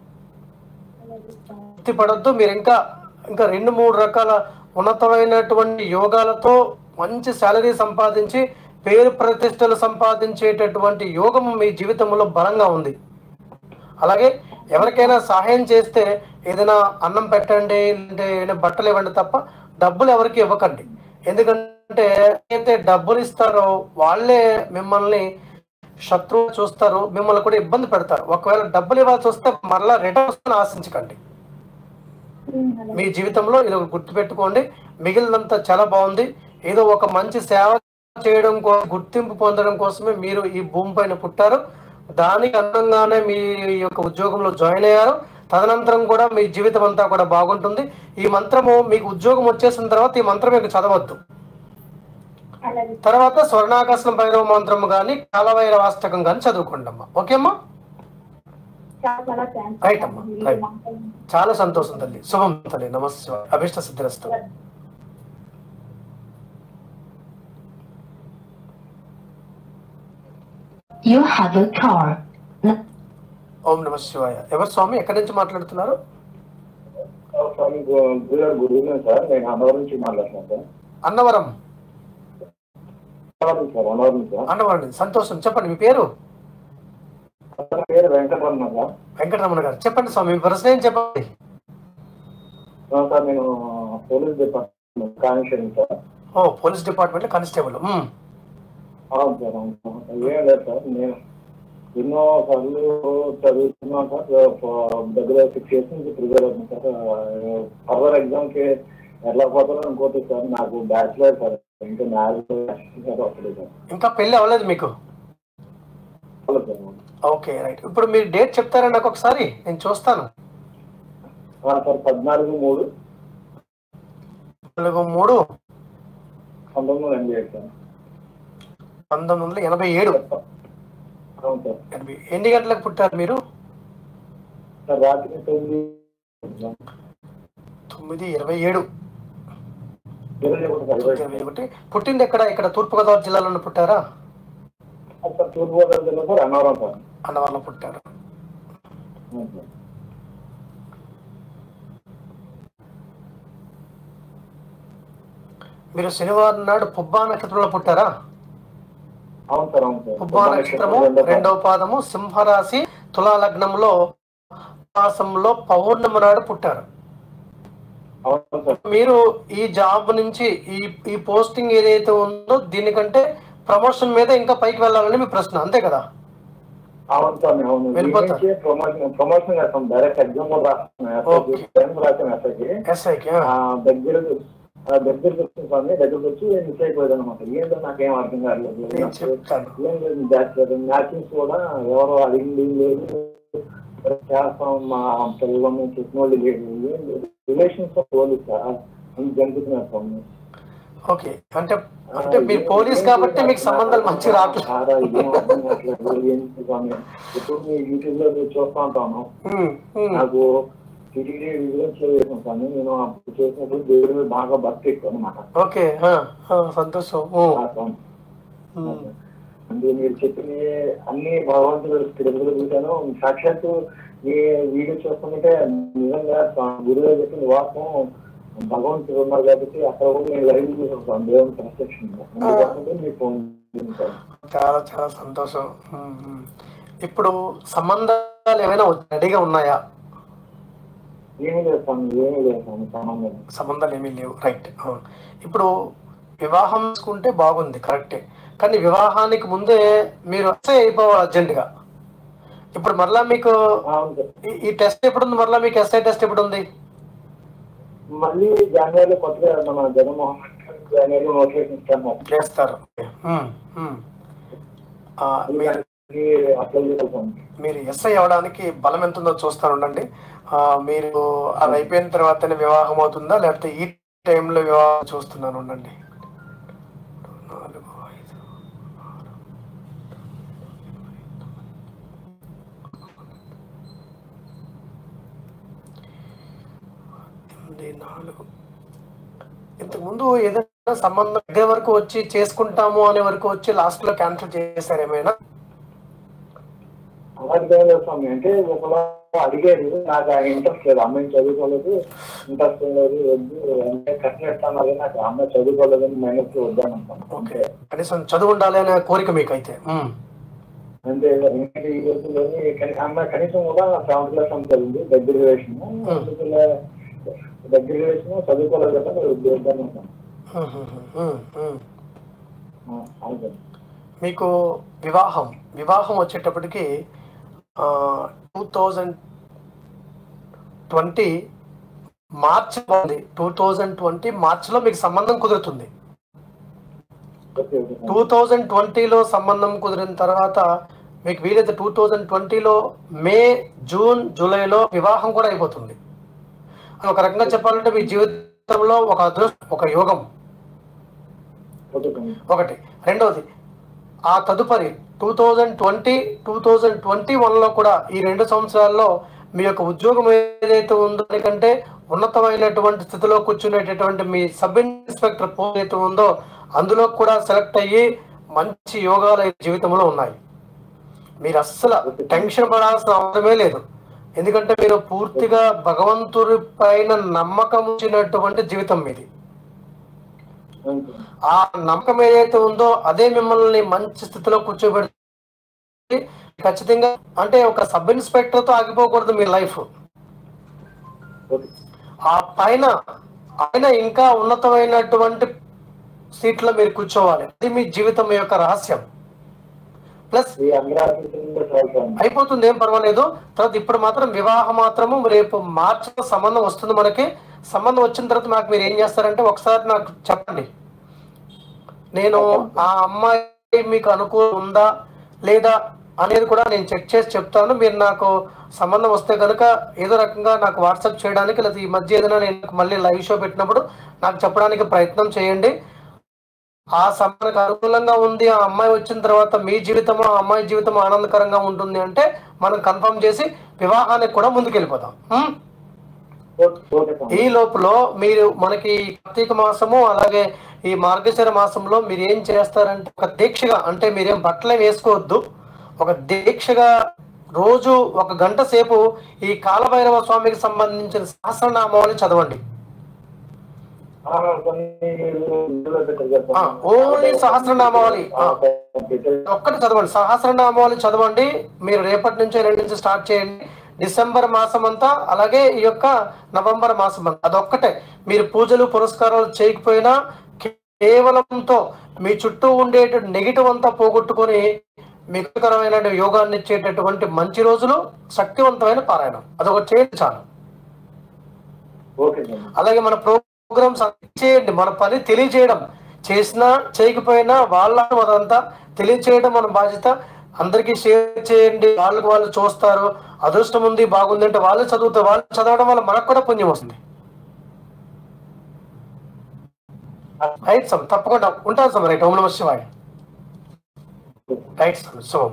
తృప్తి పడద్దు మీరు ఇంకా ఇంకా రెండు మూడు రకాల ఉన్నతమైనటువంటి యోగాలతో మంచి శాలరీ సంపాదించి పేరు ప్రతిష్టలు సంపాదించేటటువంటి యోగం మీ జీవితంలో బలంగా ఉంది అలాగే ఎవరికైనా సహాయం చేస్తే ఏదైనా అన్నం పెట్టండి లేదంటే ఏదైనా బట్టలు ఇవ్వండి తప్ప డబ్బులు ఎవరికి ఇవ్వకండి ఎందుకంటే అయితే డబ్బులు ఇస్తారో వాళ్ళే మిమ్మల్ని శత్రువు చూస్తారు మిమ్మల్ని కూడా ఇబ్బంది పెడతారు ఒకవేళ డబ్బులు ఇవ్వాల్సి వస్తే మరలా రిటర్న్ వస్తుందని ఆశించకండి మీ జీవితంలో ఇది ఒకటి గుర్తుపెట్టుకోండి మిగిలినంతా చాలా బాగుంది ఏదో ఒక మంచి సేవ చేయడం కోసం గుర్తింపు పొందడం కోసమే మీరు ఈ భూమి పైన పుట్టారు దానికి అనుగుణంగానే మీ యొక్క ఉద్యోగంలో జాయిన్ అయ్యారు తదనంతరం కూడా మీ జీవితం అంతా కూడా బాగుంటుంది ఈ మంత్రము మీకు ఉద్యోగం వచ్చేసిన తర్వాత ఈ మంత్రం మీకు చదవద్దు అలాగే తర్వాత స్వర్ణాకాశం భైరవ మంత్రము కానీ కాలవైరవాష్టకం కానీ చదువుకోండి అమ్మా ఓకే అమ్మా చాలా చాలా థ్యాంక్స్ రైట్ అమ్మా రైట్ చాలా సంతోషం తల్లి శుభం తల్లి నమస్తే అభిష్ట సిద్ధిరస్తు You have a car. ఓం నమ శివాయ ఎవరు స్వామి ఎక్కడి నుంచి మాట్లాడుతున్నారు స్వామి గురుగారు గుడ్ ఈవినింగ్ సార్ నేను అన్నవరం నుంచి మాట్లాడుతున్నాను sir Annavaram Annavaram sir Annavaram sir Annavaram నుంచి. సంతోషం చెప్పండి మీ పేరు నా పేరు వెంకటరమణ సార్ వెంకటరమణ గారు చెప్పండి స్వామి మీ ప్రశ్న ఏం చెప్పండి ఆ, సార్ నేను పోలీస్ డిపార్ట్మెంట్ కానిస్టేబుల్ సార్ ఓ పోలీస్ డిపార్ట్మెంట్ కానిస్టేబుల్ ఉమ్. అవును సార్ అవును సార్ ఏం లేదు సార్ నేను ఎన్నో సార్లు చదువుతున్నాను సార్ ఫ- దగ్గర సిక్స్ ఇయర్స్ నుంచి ప్రిపేర్ అవుతుంది సార్ ఫర్దర్ ఎగ్జామ్కి ఎట్లా పోతారో ఇంకోటి సార్ నాకు బ్యాచిలర్ సార్ ఇంకా మ్యారేజ్ వస్తుంది సార్ ఇంకా పెళ్లి అవ్వలేదు మీకు అవును సార్ ఓకే రైట్ ఇప్పుడు మీరు డేట్ చెప్తారా నాకు ఒకసారి నేను చూస్తాను ఆ, సార్ పద్నాలుగు మూడు నాలుగు మూడు పంతొమ్మిది వందల ఎనభై ఏడు సార్ పంతొమ్మిది వందల ఎనభై ఏడు అవును సార్ ఎనభై ఎన్ని గంటలకు పుట్టారు మీరు సార్ రాత్రి తొమ్మిది తొమ్మిది ఇరవై ఏడు ఇరవై ఒకటి సార్ ఇరవై ఇరవై ఒకటి పుట్టింది ఎక్కడ ఇక్కడ తూర్పుగోదావరి జిల్లాలో పుట్టారా ఒకటి. సార్ తూర్పుగోదావరి జిల్లా సార్ అన్నవరం సార్ అన్నవరంలో పుట్టారు అవును సార్ మీరు శనివారం నాడు పుబ్బా నక్షత్రంలో పుట్టారా అవును సార్ అవును సార్ పుబ్బా నక్షత్రము రెండవ పాదము సింహరాశి తులా లగ్నంలో మాసంలో పౌర్ణమి నాడు పుట్టారు అవును సార్ మీరు ఈ జాబ్ నుంచి ఈ ఈ పోస్టింగ్ ఏదైతే ఉందో దీనికంటే ప్రమోషన్ మీద ఇంకా పైకి వెళ్ళాలని మీ ప్రశ్న అంతే కదా అవును సార్ అవును వెళ్ళిపోతారు. దీనికి ప్రమోషన్ ప్రమోషన్ చేస్తాం డైరెక్ట్ ఎగ్జామ్ కూడా రాస్తున్నాం ఓకే. ఎస్ఐకి రాసాం ఎస్ఐకి ఎస్ఐకి దగ్గర ఆ, దగ్గరికి వచ్చిన స్వామి దగ్గరకు వచ్చి మిస్ అయిపోయాడు అనమాట ఏంటో నాకేం అర్థం కాలేదు నేను చెప్తాను ఏం లేదు బ్యాచులర్ మ్యాచింగ్స్ కూడా ఎవరో అడిగింది లేదు చేస్తాం మా పిల్లలు చెప్పిన వాళ్ళు లేదు రిలేషన్స్ పోలీస్ అని జరుగుతున్నారు స్వామి ఓకే అంటే అంటే మీరు పోలీస్ కాబట్టి మీకు సంబంధాలు మంచిగా రావట్లేదు సారా ఇదేం అర్థం కావట్లేదు ఏంటి స్వామి ఇప్పుడు మీ యూట్యూబ్ లో చూస్తూ ఉంటాను ఉమ్, ఉమ్. నాకు టీటీడీ విజిలెన్స్ లో చేసిన స్వామి నేను అప్పుడు చేసినప్పుడు దేవుడి మీద బాగా భక్తి ఎక్కువ అనమాట ఓకే ఆ, ఆ, సంతోషం ఉమ్, ఉమ్. అంటే మీరు చెప్పిన అన్ని భగవంతుడు తిరుగులు చూశాను సాక్షాత్తు మీ వీడియో చూస్తుంటే నిజంగా గురువు చెప్పిన వాక్యం భగవంతుడు ఉన్నారు కాబట్టి అక్కడ కూడా నేను లైవ్ చూసుకుంటాను దేవుని కన్స్ట్రక్షన్ మీకు ఫోన్ చేశాను. చాలా చాలా సంతోషం ఉమ్, ఉమ్. ఇప్పుడు సంబంధాలు ఏమైనా రెడీగా ఉన్నాయా ఏమీ చేస్తాను ఏమీ చేస్తాను సంబంధం సంబంధాలు ఏమీ లేవు రైట్ అవును. ఇప్పుడు వివాహం చేసుకుంటే బాగుంది కరెక్టే కానీ వివాహానికి ముందే మీరు వస్తే అయిపోవాలి అర్జెంటుగా ఇప్పుడు మరలా మీకు అవును సార్. ఈ- ఈ టెస్ట్ ఎప్పుడు ఉంది మరలా మీకు ఎస్ఐ టెస్ట్ ఎప్పుడు ఉంది మళ్ళీ జనవరిలో కొత్తగా మన జగన్మోహన్ రెడ్డి గారు జనవరిలో నోటిఫికేషన్ ఇస్తాను చేస్తారు ఉమ్, ఉమ్. ఆ, మీరు అప్లై చేస్తాను మీరు ఎస్ఐ అవడానికి బలం ఎంత ఉందో చూస్తాను ఉండండి ఆ, మీరు అది అయిపోయిన తర్వాతనే వివాహం అవుతుందా లేకపోతే ఈ టైంలో వివాహం చూస్తున్నాను ఉండండి నాలుగు ఐదు ఆరు ఎనిమిది నాలుగు ఇంతకుముందు ఏదైనా సంబంధం దగ్గర వరకు వచ్చి చేసుకుంటాము అనే వరకు వచ్చి లాస్ట్ లో క్యాన్సిల్ చేశారు ఏమైనా అలాంటి ఏం లేదు స్వామి అంటే ఒకలా అడిగారు నాకు ఆ ఇంట్రెస్ట్ లేదు అమ్మాయిని చదువుకోలేదు ఇంట్రెస్ట్ లేదు వద్దు అంటే కట్టినట్టు నాకు ఆ అమ్మాయి చదువుకోలేదని మైనస్ వద్దాను ఓకే కనీసం చదువు ఉండాలి అనే కోరిక మీకు అయితే ఉమ్. అంటే ఇంకా ఈ రోజుల్లోని కని- అమ్మాయి కనీసం కూడా సెవెంత్ క్లాస్ అంత చదివింది దగ్గర రిలేషన్ దగ్గర రిలేషన్ చదువుకోలేదు కదా నేను వద్దాను ఉమ్, ఉమ్, ఉమ్, ఉమ్. అవును మీకు వివాహం వివాహం వచ్చేటప్పటికి టూ థౌజండ్ ట్వంటీ మార్చ్ ఉంది టూ థౌజండ్ ట్వంటీ మార్చ్లో మీకు సంబంధం కుదురుతుంది ఓకే ఓకే టూ థౌజండ్ ట్వంటీలో సంబంధం కుదిరిన తర్వాత మీకు వీలైతే టూ థౌజండ్ ట్వంటీలో మే జూన్ జూలైలో వివాహం కూడా అయిపోతుంది ఒక రకంగా చెప్పాలంటే మీ జీవితంలో ఒక అదృష్టం ఒక యోగం ఓకే స్వామి. ఒకటి రెండవది ఆ తదుపరి two thousand twenty two thousand twenty వన్లో కూడా ఈ రెండు సంవత్సరాల్లో మీ యొక్క ఉద్యోగం ఏదైతే ఉందో దానికంటే ఉన్నతమైనటువంటి స్థితిలో కూర్చునేటటువంటి మీ సబ్ ఇన్స్పెక్టర్ పోస్ట్ ఏదైతే ఉందో అందులో కూడా సెలెక్ట్ అయ్యి మంచి యోగాలు ఈ జీవితంలో ఉన్నాయి మీరు అస్సలు టెన్షన్ పడాల్సిన అవసరమే లేదు ఎందుకంటే మీరు పూర్తిగా భగవంతుడి పైన నమ్మకం ఉంచినటువంటి జీవితం మీది అవును స్వామి. ఆ నమ్మకం ఏదైతే ఉందో అదే మిమ్మల్ని మంచి స్థితిలో కూర్చోబెట్టి ఖచ్చితంగా అంటే ఒక సబ్ ఇన్స్పెక్టర్ తో ఆగిపోకూడదు మీ లైఫ్ ఓకే ఆ పైన ఆయన ఇంకా ఉన్నతమైనటువంటి సీట్లో మీరు కూర్చోవాలి అది మీ జీవితం యొక్క రహస్యం ప్లస్ ఈ అందరూ ఆశించిందే చాలు స్వామి. అయిపోతుంది ఏం పర్వాలేదు తర్వాత ఇప్పుడు మాత్రం వివాహం మాత్రము రేపు మార్చి సంబంధం వస్తుంది మనకి సంబంధం వచ్చిన తర్వాత నాకు మీరు ఏం చేస్తారంటే ఒకసారి నాకు చెప్పండి నేను ఆ అమ్మాయి మీకు అనుకూలం ఉందా లేదా అనేది కూడా నేను చెక్ చేసి చెప్తాను మీరు నాకు సంబంధం వస్తే కనుక ఏదో రకంగా నాకు వాట్సాప్ చేయడానికి లేదా ఈ మధ్య ఏదైనా నేను మళ్ళీ లైవ్ షో పెట్టినప్పుడు నాకు చెప్పడానికి ప్రయత్నం చేయండి ఆ సంబంధకు అనుకూలంగా ఉంది ఆ అమ్మాయి వచ్చిన తర్వాత మీ జీవితము ఆ అమ్మాయి జీవితం ఆనందకరంగా ఉంటుంది అంటే మనం కన్ఫర్మ్ చేసి వివాహానికి కూడా ముందుకెళ్ళిపోతాం ఉం? ఓకే ఓకే స్వామి. ఈ లోపల మీరు మనకి కార్తీక మాసము అలాగే ఈ మార్గశిర మాసంలో మీరు ఏం చేస్తారంటే ఒక దీక్షగా అంటే మీరేం బట్టలు వేసుకోవద్దు ఒక దీక్షగా రోజు ఒక గంట సేపు ఈ కాలభైరవ స్వామికి సంబంధించిన సహస్రనామాన్ని చదవండి ఆ, కొన్ని మీరు ఇందులో పెట్టారు కదా ఆ, స్వామి. ఓన్లీ సహస్రనామావళి ఆ. పెట్టారు. ఒక్కటి చదవండి సహస్రనామాలు చదవండి మీరు రేపటి నుంచి రెండు నుంచి స్టార్ట్ చేయండి డిసెంబర్ మాసం అంతా అలాగే ఈ యొక్క నవంబర్ మాసం అంతా అదొక్కటే మీరు పూజలు పురస్కారాలు చేయకపోయినా కేవలంతో మీ చుట్టూ ఉండేటువంటి నెగిటివ్ అంతా పోగొట్టుకొని మిగతకరమైన యోగాన్ని ఇచ్చేటటువంటి మంచి రోజులు శక్తివంతమైన పారాయణం అదొకటి చేయండి చాలు ఓకే స్వామి. అలాగే మన ప్రోగ్రామ్స్ చేయండి మన పని తెలియజేయడం చేసినా చేయకపోయినా వాళ్ళ అదంతా తెలియచేయడం మన బాధ్యత అందరికీ షేర్ చేయండి వాళ్ళకి వాళ్ళు చూస్తారు అదృష్టం ఉంది బాగుంది అంటే వాళ్ళు చదువుతారు వాళ్ళు చదవడం వల్ల మనకు కూడా పుణ్యం వస్తుంది రైట్ సమ్ తప్పకుండా ఉంటాను సమ్ రైట్ ఓం నమ శివాయ రైట్ సమ్ శుభం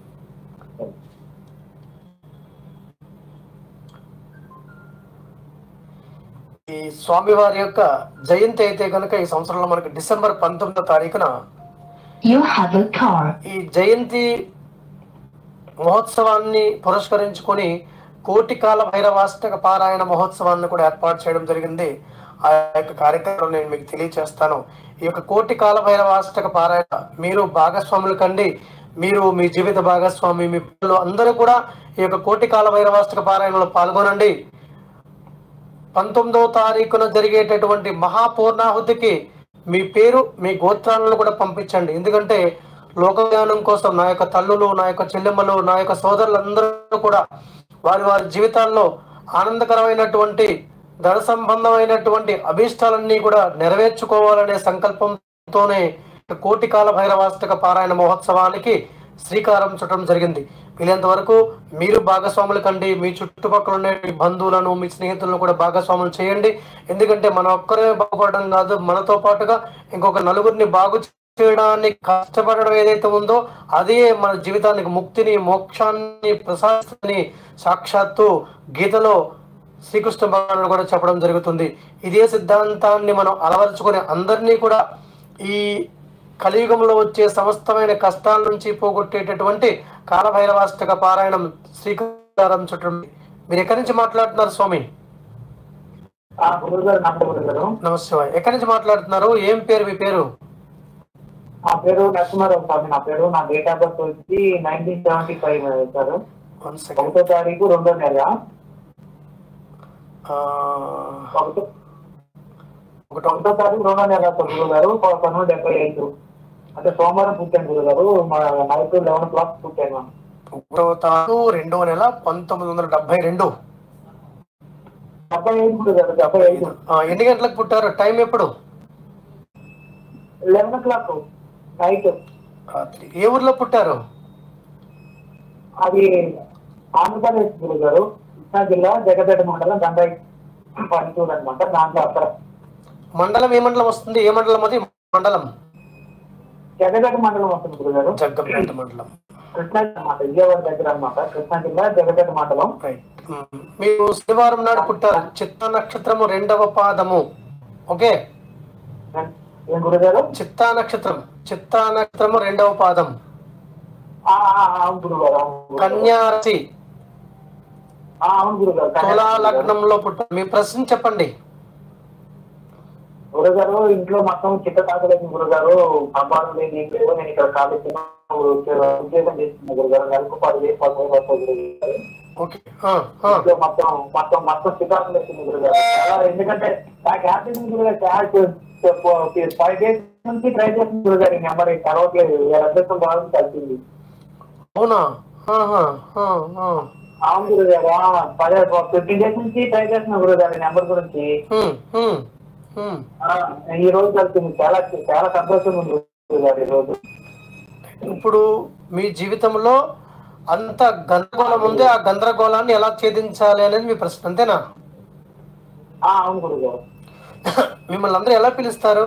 ఈ స్వామివారి యొక్క జయంతి అయితే కనుక ఈ సంవత్సరంలో మనకి డిసెంబర్ పంతొమ్మిదో తారీఖున You have a car. ఈ జయంతి మహోత్సవాన్ని పురస్కరించుకొని కోటికాల భైరవాష్టక పారాయణ మహోత్సవాన్ని కూడా ఏర్పాటు చేయడం జరిగింది ఆ యొక్క కార్యక్రమం నేను మీకు తెలియచేస్తాను ఈ యొక్క కోటి కాల భైరవాష్టక పారాయణ మీరు భాగస్వాములు కండి మీరు మీ జీవిత భాగస్వామి మీ పిల్లలు అందరూ కూడా ఈ యొక్క కోటి కాల భైరవాష్టక పారాయణలో పాల్గొనండి పంతొమ్మిదవ తారీఖున జరిగేటటువంటి మహాపూర్ణాహుతికి మీ పేరు మీ గోత్రాలను కూడా పంపించండి ఎందుకంటే లోకజ్ఞానం కోసం నా యొక్క తల్లులు నా యొక్క చెల్లెమ్మలు నా యొక్క సోదరులందరూ కూడా వారి వారి జీవితాల్లో ఆనందకరమైనటువంటి ధన సంబంధమైనటువంటి అభీష్టాలన్నీ కూడా నెరవేర్చుకోవాలనే సంకల్పంతోనే కోటి కాల భైరవాష్టక పారాయణ మహోత్సవానికి శ్రీకారం చుట్టడం జరిగింది వీలైనంత వరకు మీరు భాగస్వాములు కండి మీ చుట్టుపక్కల ఉండే మీ బంధువులను మీ స్నేహితులను కూడా భాగస్వాములు చేయండి ఎందుకంటే మనం ఒక్కరే బాగుపడడం కాదు మనతో పాటుగా ఇంకొక నలుగురిని బాగు చేయడానికి కష్టపడడం ఏదైతే ఉందో అదే మన జీవితానికి ముక్తిని మోక్షాన్ని ప్రసాదిస్తుందని సాక్షాత్తు గీతలో శ్రీకృష్ణ భగవానుడు కూడా చెప్పడం జరుగుతుంది ఇదే సిద్ధాంతాన్ని మనం అలవరుచుకుని అందరినీ కూడా ఈ కలియుగంలో వచ్చే సమస్తమైన కష్టాల నుంచి పోగొట్టేటటువంటి కాలభైరవాష్టక పారాయణం శ్రీకారం చుట్టడం మీరు ఎక్కడి నుంచి మాట్లాడుతున్నారు స్వామి ఆ గురువు గారు నమ్మ గురువు గారు నమస్తే ఎక్కడి నుంచి మాట్లాడుతున్నారు ఏం పేరు మీ పేరు నా పేరు నరసింహారావు స్వామి నా పేరు నా డేట్ ఆఫ్ బర్త్ వచ్చి nineteen seventy five sir one second ఒకటో తారీఖు రెండో నెల ఒకటో ఒకటో ఒకటో తారీఖు రెండో నెల సార్ గురువు గారు పన్నెండు డెబ్బై ఐదు అంటే సోమవారం పుట్టాను గురువు గారు మా నైట్ లెవెన్ ఓ క్లాక్ పుట్టాను ఒకటో తారీఖు రెండో నెల పంతొమ్మిది వందల డెబ్బై రెండు డెబ్బై ఐదు గురువు గారు డెబ్బై ఐదు ఆ, ఎన్ని గంటలకు పుట్టారు టైం ఎప్పుడు లెవెన్ ఓ క్లాక్ నైట్ రాత్రి ఏ ఊర్లో పుట్టారు అది ఆంధ్రప్రదేశ్ గురువు గారు కృష్ణా జిల్లా జగపేట మండలం దండాయి పనిచూరు అనమాట దాంట్లో అక్కడ మండలం ఏ మండలం వస్తుంది ఏ మండలం అది మండలం జగపేట మండలం వస్తుంది గురువు గారు జగ్గంపేట మండలం కృష్ణా అన్నమాట విజయవాడ దగ్గర అన్నమాట కృష్ణా జిల్లా జగపేట మండలం రైట్ మ్మ్. మీరు శనివారం నాడు పుట్టారు చిత్త నక్షత్రము రెండవ పాదము ఓకే ఏం గురుగారు చిత్తా నక్షత్రం చిత్తా నక్షత్రము రెండవ పాదం ఆ, ఆ, ఆ, అవును గురుగారు అవును గురుగారు. కన్యా రాశి ఆ, అవును గురుగారు తులా లగ్నంలో పుట్టారు మీ ప్రశ్న చెప్పండి గురుగారు ఇంట్లో మొత్తం చిత్త తాకలేదు గురుగారు సంపాదన లేదు ఏం లేదు నేను ఇక్కడ కాలేజ్ ఉద్యోగం చేస్తున్నా గురుగారు నెలకు పదివేలు పదివేలు వస్తాయి గురుగారు ఓకే ఆ, ఆ. ఇంట్లో మొత్తం మొత్తం మొత్తం చికాకులు వచ్చింది గురుగారు చాలా ఎందుకంటే నాకు హ్యాపీ గురుగారు ఫైవ్ డేస్ నుంచి ట్రై చేస్తుంది గురుగారు ఈ నెంబర్ చదవట్లేదు అదృష్టం బాగుంది కలిసింది అవునా ఆహా, ఆ, ఆ. అవును గురుగారు పదే ఫిఫ్టీన్ డేస్ నుంచి ట్రై చేస్తున్నా గురుగారు ఈ నెంబర్ గురించి మ్మ్, మ్మ్, మ్మ్. ఆ, ఈ రోజు కలిసింది చాలా చాలా సంతోషంగా ఉంది గురుగారు ఈ రోజు ఇప్పుడు మీ జీవితంలో అంత గందరగోళం ఉంది ఆ గందరగోళాన్ని ఎలా ఛేదించాలి అనేది మీ ప్రశ్న అంతేనా ఆ, అవును గురుగారు మిమ్మల్ని అందరూ ఎలా పిలుస్తారు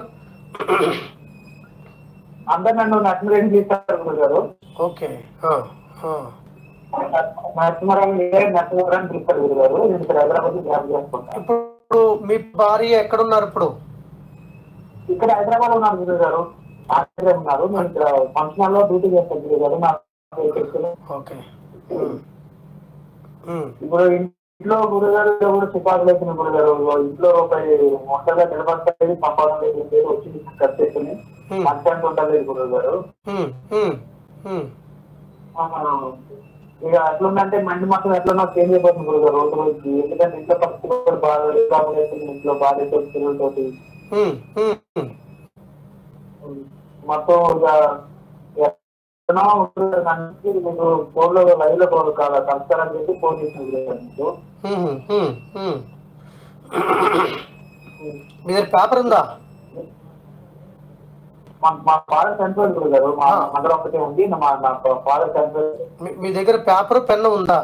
అందరు నన్ను నరసింహరెడ్డి చేస్తారు గురుగారు ఓకే ఆ, ఆ. నరసింహరావు నరసింహరావు పిలుస్తారు గురుగారు నేను ఇక్కడ హైదరాబాద్ జాబ్ చేసుకుంటాను ఇప్పుడు మీ భార్య ఎక్కడున్నారు ఇప్పుడు ఇక్కడ హైదరాబాద్ ఉన్నాను గురుగారు ఆశ్చర్యం ఉన్నారు నేను ఇక్కడ ఫంక్షన్ హాల్ లో డ్యూటీ చేస్తాను గురుగారు నా ఓకే ఉమ్. ఉమ్. ఇప్పుడు ఇంట్లో గురుగారు కూడా చికాకులు వేసిన గురుగారు ఇంట్లో రూపాయి మొట్టగా నిలబడతాయి సంపాదన లేదు వచ్చి ఖర్చు చేసుకుని ఉమ్. మంచి ఉండలేదు గురుగారు ఉమ్. ఉమ్. ఉమ్. ఆ, ఇక ఎట్లుందంటే మంది మాత్రం ఎట్లన్నా చేంజ్ అయిపోతుంది గురుగారు రోజు రోజుకి ఎందుకంటే ఇంట్లో పరిస్థితి కూడా బాగా చికాకులు వేస్తుంది ఇంట్లో బాధ్యత పిల్లలతోటి ఉమ్. ఉమ్. ఉమ్. మొత్తం ఇక ఎక్కడో ఉంటుంది దానికి మీకు ఫోన్ లో లైవ్ లో కాదు సంస్కారం చేసి ఫోన్ చేసిన గురుగారు మీకు ఉమ్. ఉమ్. ఉమ్. మీ దగ్గర పేపర్ ఉందా మా మా ఫాదర్ చనిపోయాడు గురుగారు మా మదర్ ఒకటే ఉంది మా నా ఫాదర్ చనిపోయాడు మీ- మీ దగ్గర పేపర్ పెన్ను ఉందా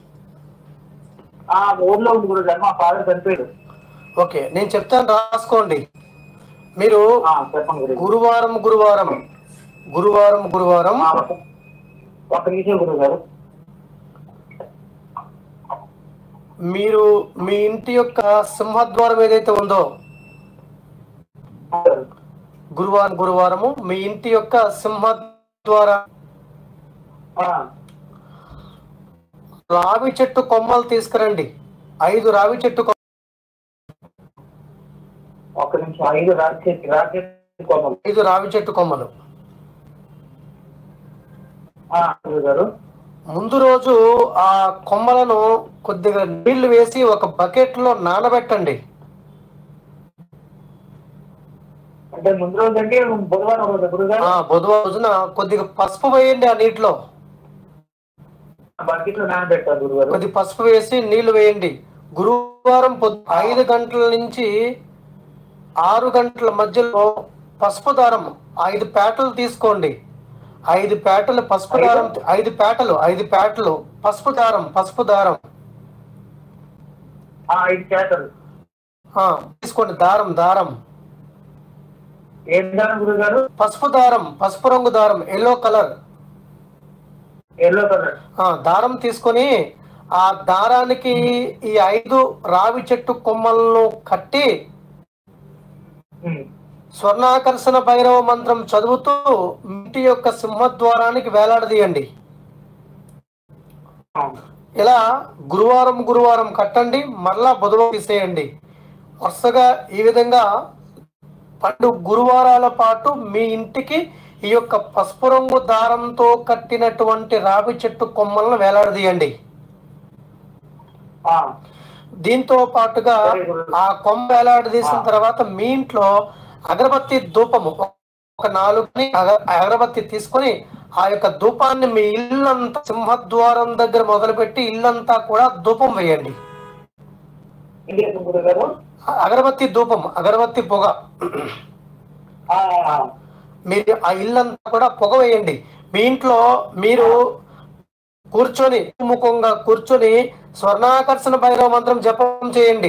ఆ ఊర్లో ఉంది గురుగారు మా ఫాదర్ చనిపోయాడు ఓకే నేను చెప్తాను రాసుకోండి మీరు ఆ, చెప్పండి గురుగారు గురువారం గురువారం గురువారం గురువారం ఆ, ఒక- ఒక నిమిషం గురుగారు మీరు మీ ఇంటి యొక్క సింహద్వారం ఏదైతే ఉందో గురువారం గురువారము మీ ఇంటి యొక్క సింహ ద్వారా ఆ, రావి చెట్టు కొమ్మలు తీసుకురండి ఐదు రావి చెట్టు కొమ్మ- ఒక్క నిమిషం ఐదు రాజశేఖర్ రాజశేఖర్ కోమలు ఐదు రావి చెట్టు కొమ్మలు ఆ, గురువు గారు ముందు రోజు ఆ కొమ్మలను కొద్దిగా నీళ్లు వేసి ఒక బకెట్ లో నానబెట్టండి అంటే ముందు రోజు అంటే బుధవారం రోజు గురువు గారు ఆ బుధవారం రోజున కొద్దిగా పసుపు వేయండి ఆ నీటిలో బకెట్ లో నానబెట్టారు గురువు గారు కొద్ది పసుపు వేసి నీళ్లు వేయండి గురువారం పొద్దు ఐదు గంటల నుంచి ఆరు గంటల మధ్యలో పసుపు దారం ఐదు పేటలు తీసుకోండి ఐదు పేటలు పసుపు దారం ఐదు పేటలు ఐదు పేటలు పసుపు దారం పసుపు దారం ఆ, ఐదు చేతలు ఆ, తీసుకోండి దారం దారం ఏం దాని గురువు గారు పసుపు దారం పసుపు రంగు దారం ఎల్లో కలర్ ఎల్లో కలర్ ఆ దారం తీసుకొని ఆ దారానికి ఈ ఐదు రావి చెట్టు కొమ్మలను కట్టి స్వర్ణాకర్షణ భైరవ మంత్రం చదువుతూ ఇంటి యొక్క సింహద్వారానికి వేలాడదీయండి ఇలా గురువారం గురువారం కట్టండి మరలా బుధవారం తీసేయండి వరుసగా ఈ విధంగా పన్నెండు గురువారాల పాటు మీ ఇంటికి ఈ యొక్క పసుపు రంగు దారంతో కట్టినటువంటి రావి చెట్టు కొమ్మలను వేలాడదీయండి దీంతో పాటుగా ఆ కొమ్మ వేలాడదీసిన తర్వాత మీ ఇంట్లో అగరబత్తి ధూపము ఒక నాలుగుని అగ- అగరబత్తి తీసుకొని ఆ యొక్క ధూపాన్ని మీ ఇల్లంతా సింహద్వారం దగ్గర మొదలుపెట్టి ఇల్లంతా కూడా ధూపం వేయండి ఇంకే గురువు గారు అగరబత్తి ధూపం అగరబత్తి పొగ ఆ, ఆ, మీరు ఆ ఇల్లంతా కూడా పొగ వేయండి మీ ఇంట్లో మీరు కూర్చొని ముఖంగా కూర్చొని స్వర్ణాకర్షణ భైరవ మంత్రం జపం చేయండి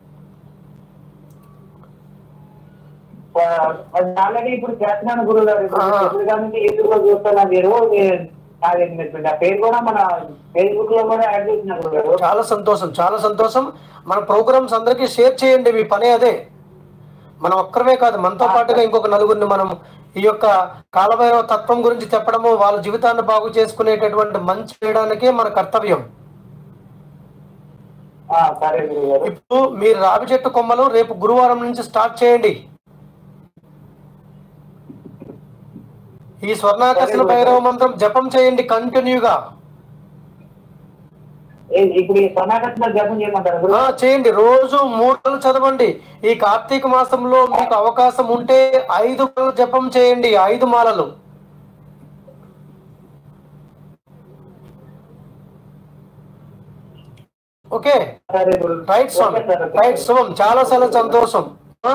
ఆ, అది ఆల్రెడీ ఇప్పుడు చేస్తున్నాను గురువు గారు ఇప్పుడు ఆ. ఎప్పుడు కానీ ఎదురుగా చూస్తున్నా మీరు నేను- అది మీరు ఆ పేరు కూడా మన ఫేస్బుక్ లో కూడా యాడ్ చేసిన గురువు గారు చాలా సంతోషం చాలా సంతోషం మన ప్రోగ్రామ్స్ అందరికీ షేర్ చేయండి మీ పని అదే మనం ఒక్కరమే కాదు మనతో పాటుగా ఇంకొక నలుగురిని మనం ఈ యొక్క కాలభైరవ తత్వం గురించి చెప్పడము వాళ్ళ జీవితాన్ని బాగు చేసుకునేటటువంటి మంచి చేయడానికే మన కర్తవ్యం ఆ, సరే గురువు గారు ఇప్పుడు మీరు రావి చెట్టు కొమ్మలు రేపు గురువారం నుంచి స్టార్ట్ చేయండి ఈ స్వర్ణాకర్షణ భైరవ మంత్రం జపం చేయండి కంటిన్యూగా ఏ- ఇప్పుడు ఈ కర్ణాటక జపం చేయమంటారు ఆ, గురువు చేయండి రోజు మూడు నెలలు చదవండి ఈ కార్తీక మాసంలో మీకు అవకాశం ఉంటే ఐదు మాలలు జపం చేయండి ఐదు మాలలు ఓకే సరే గురువు రైట్ స్వామి ఓకే సార్, ఓకే. రైట్ శుభం చాలా చాలా సంతోషం ఆ?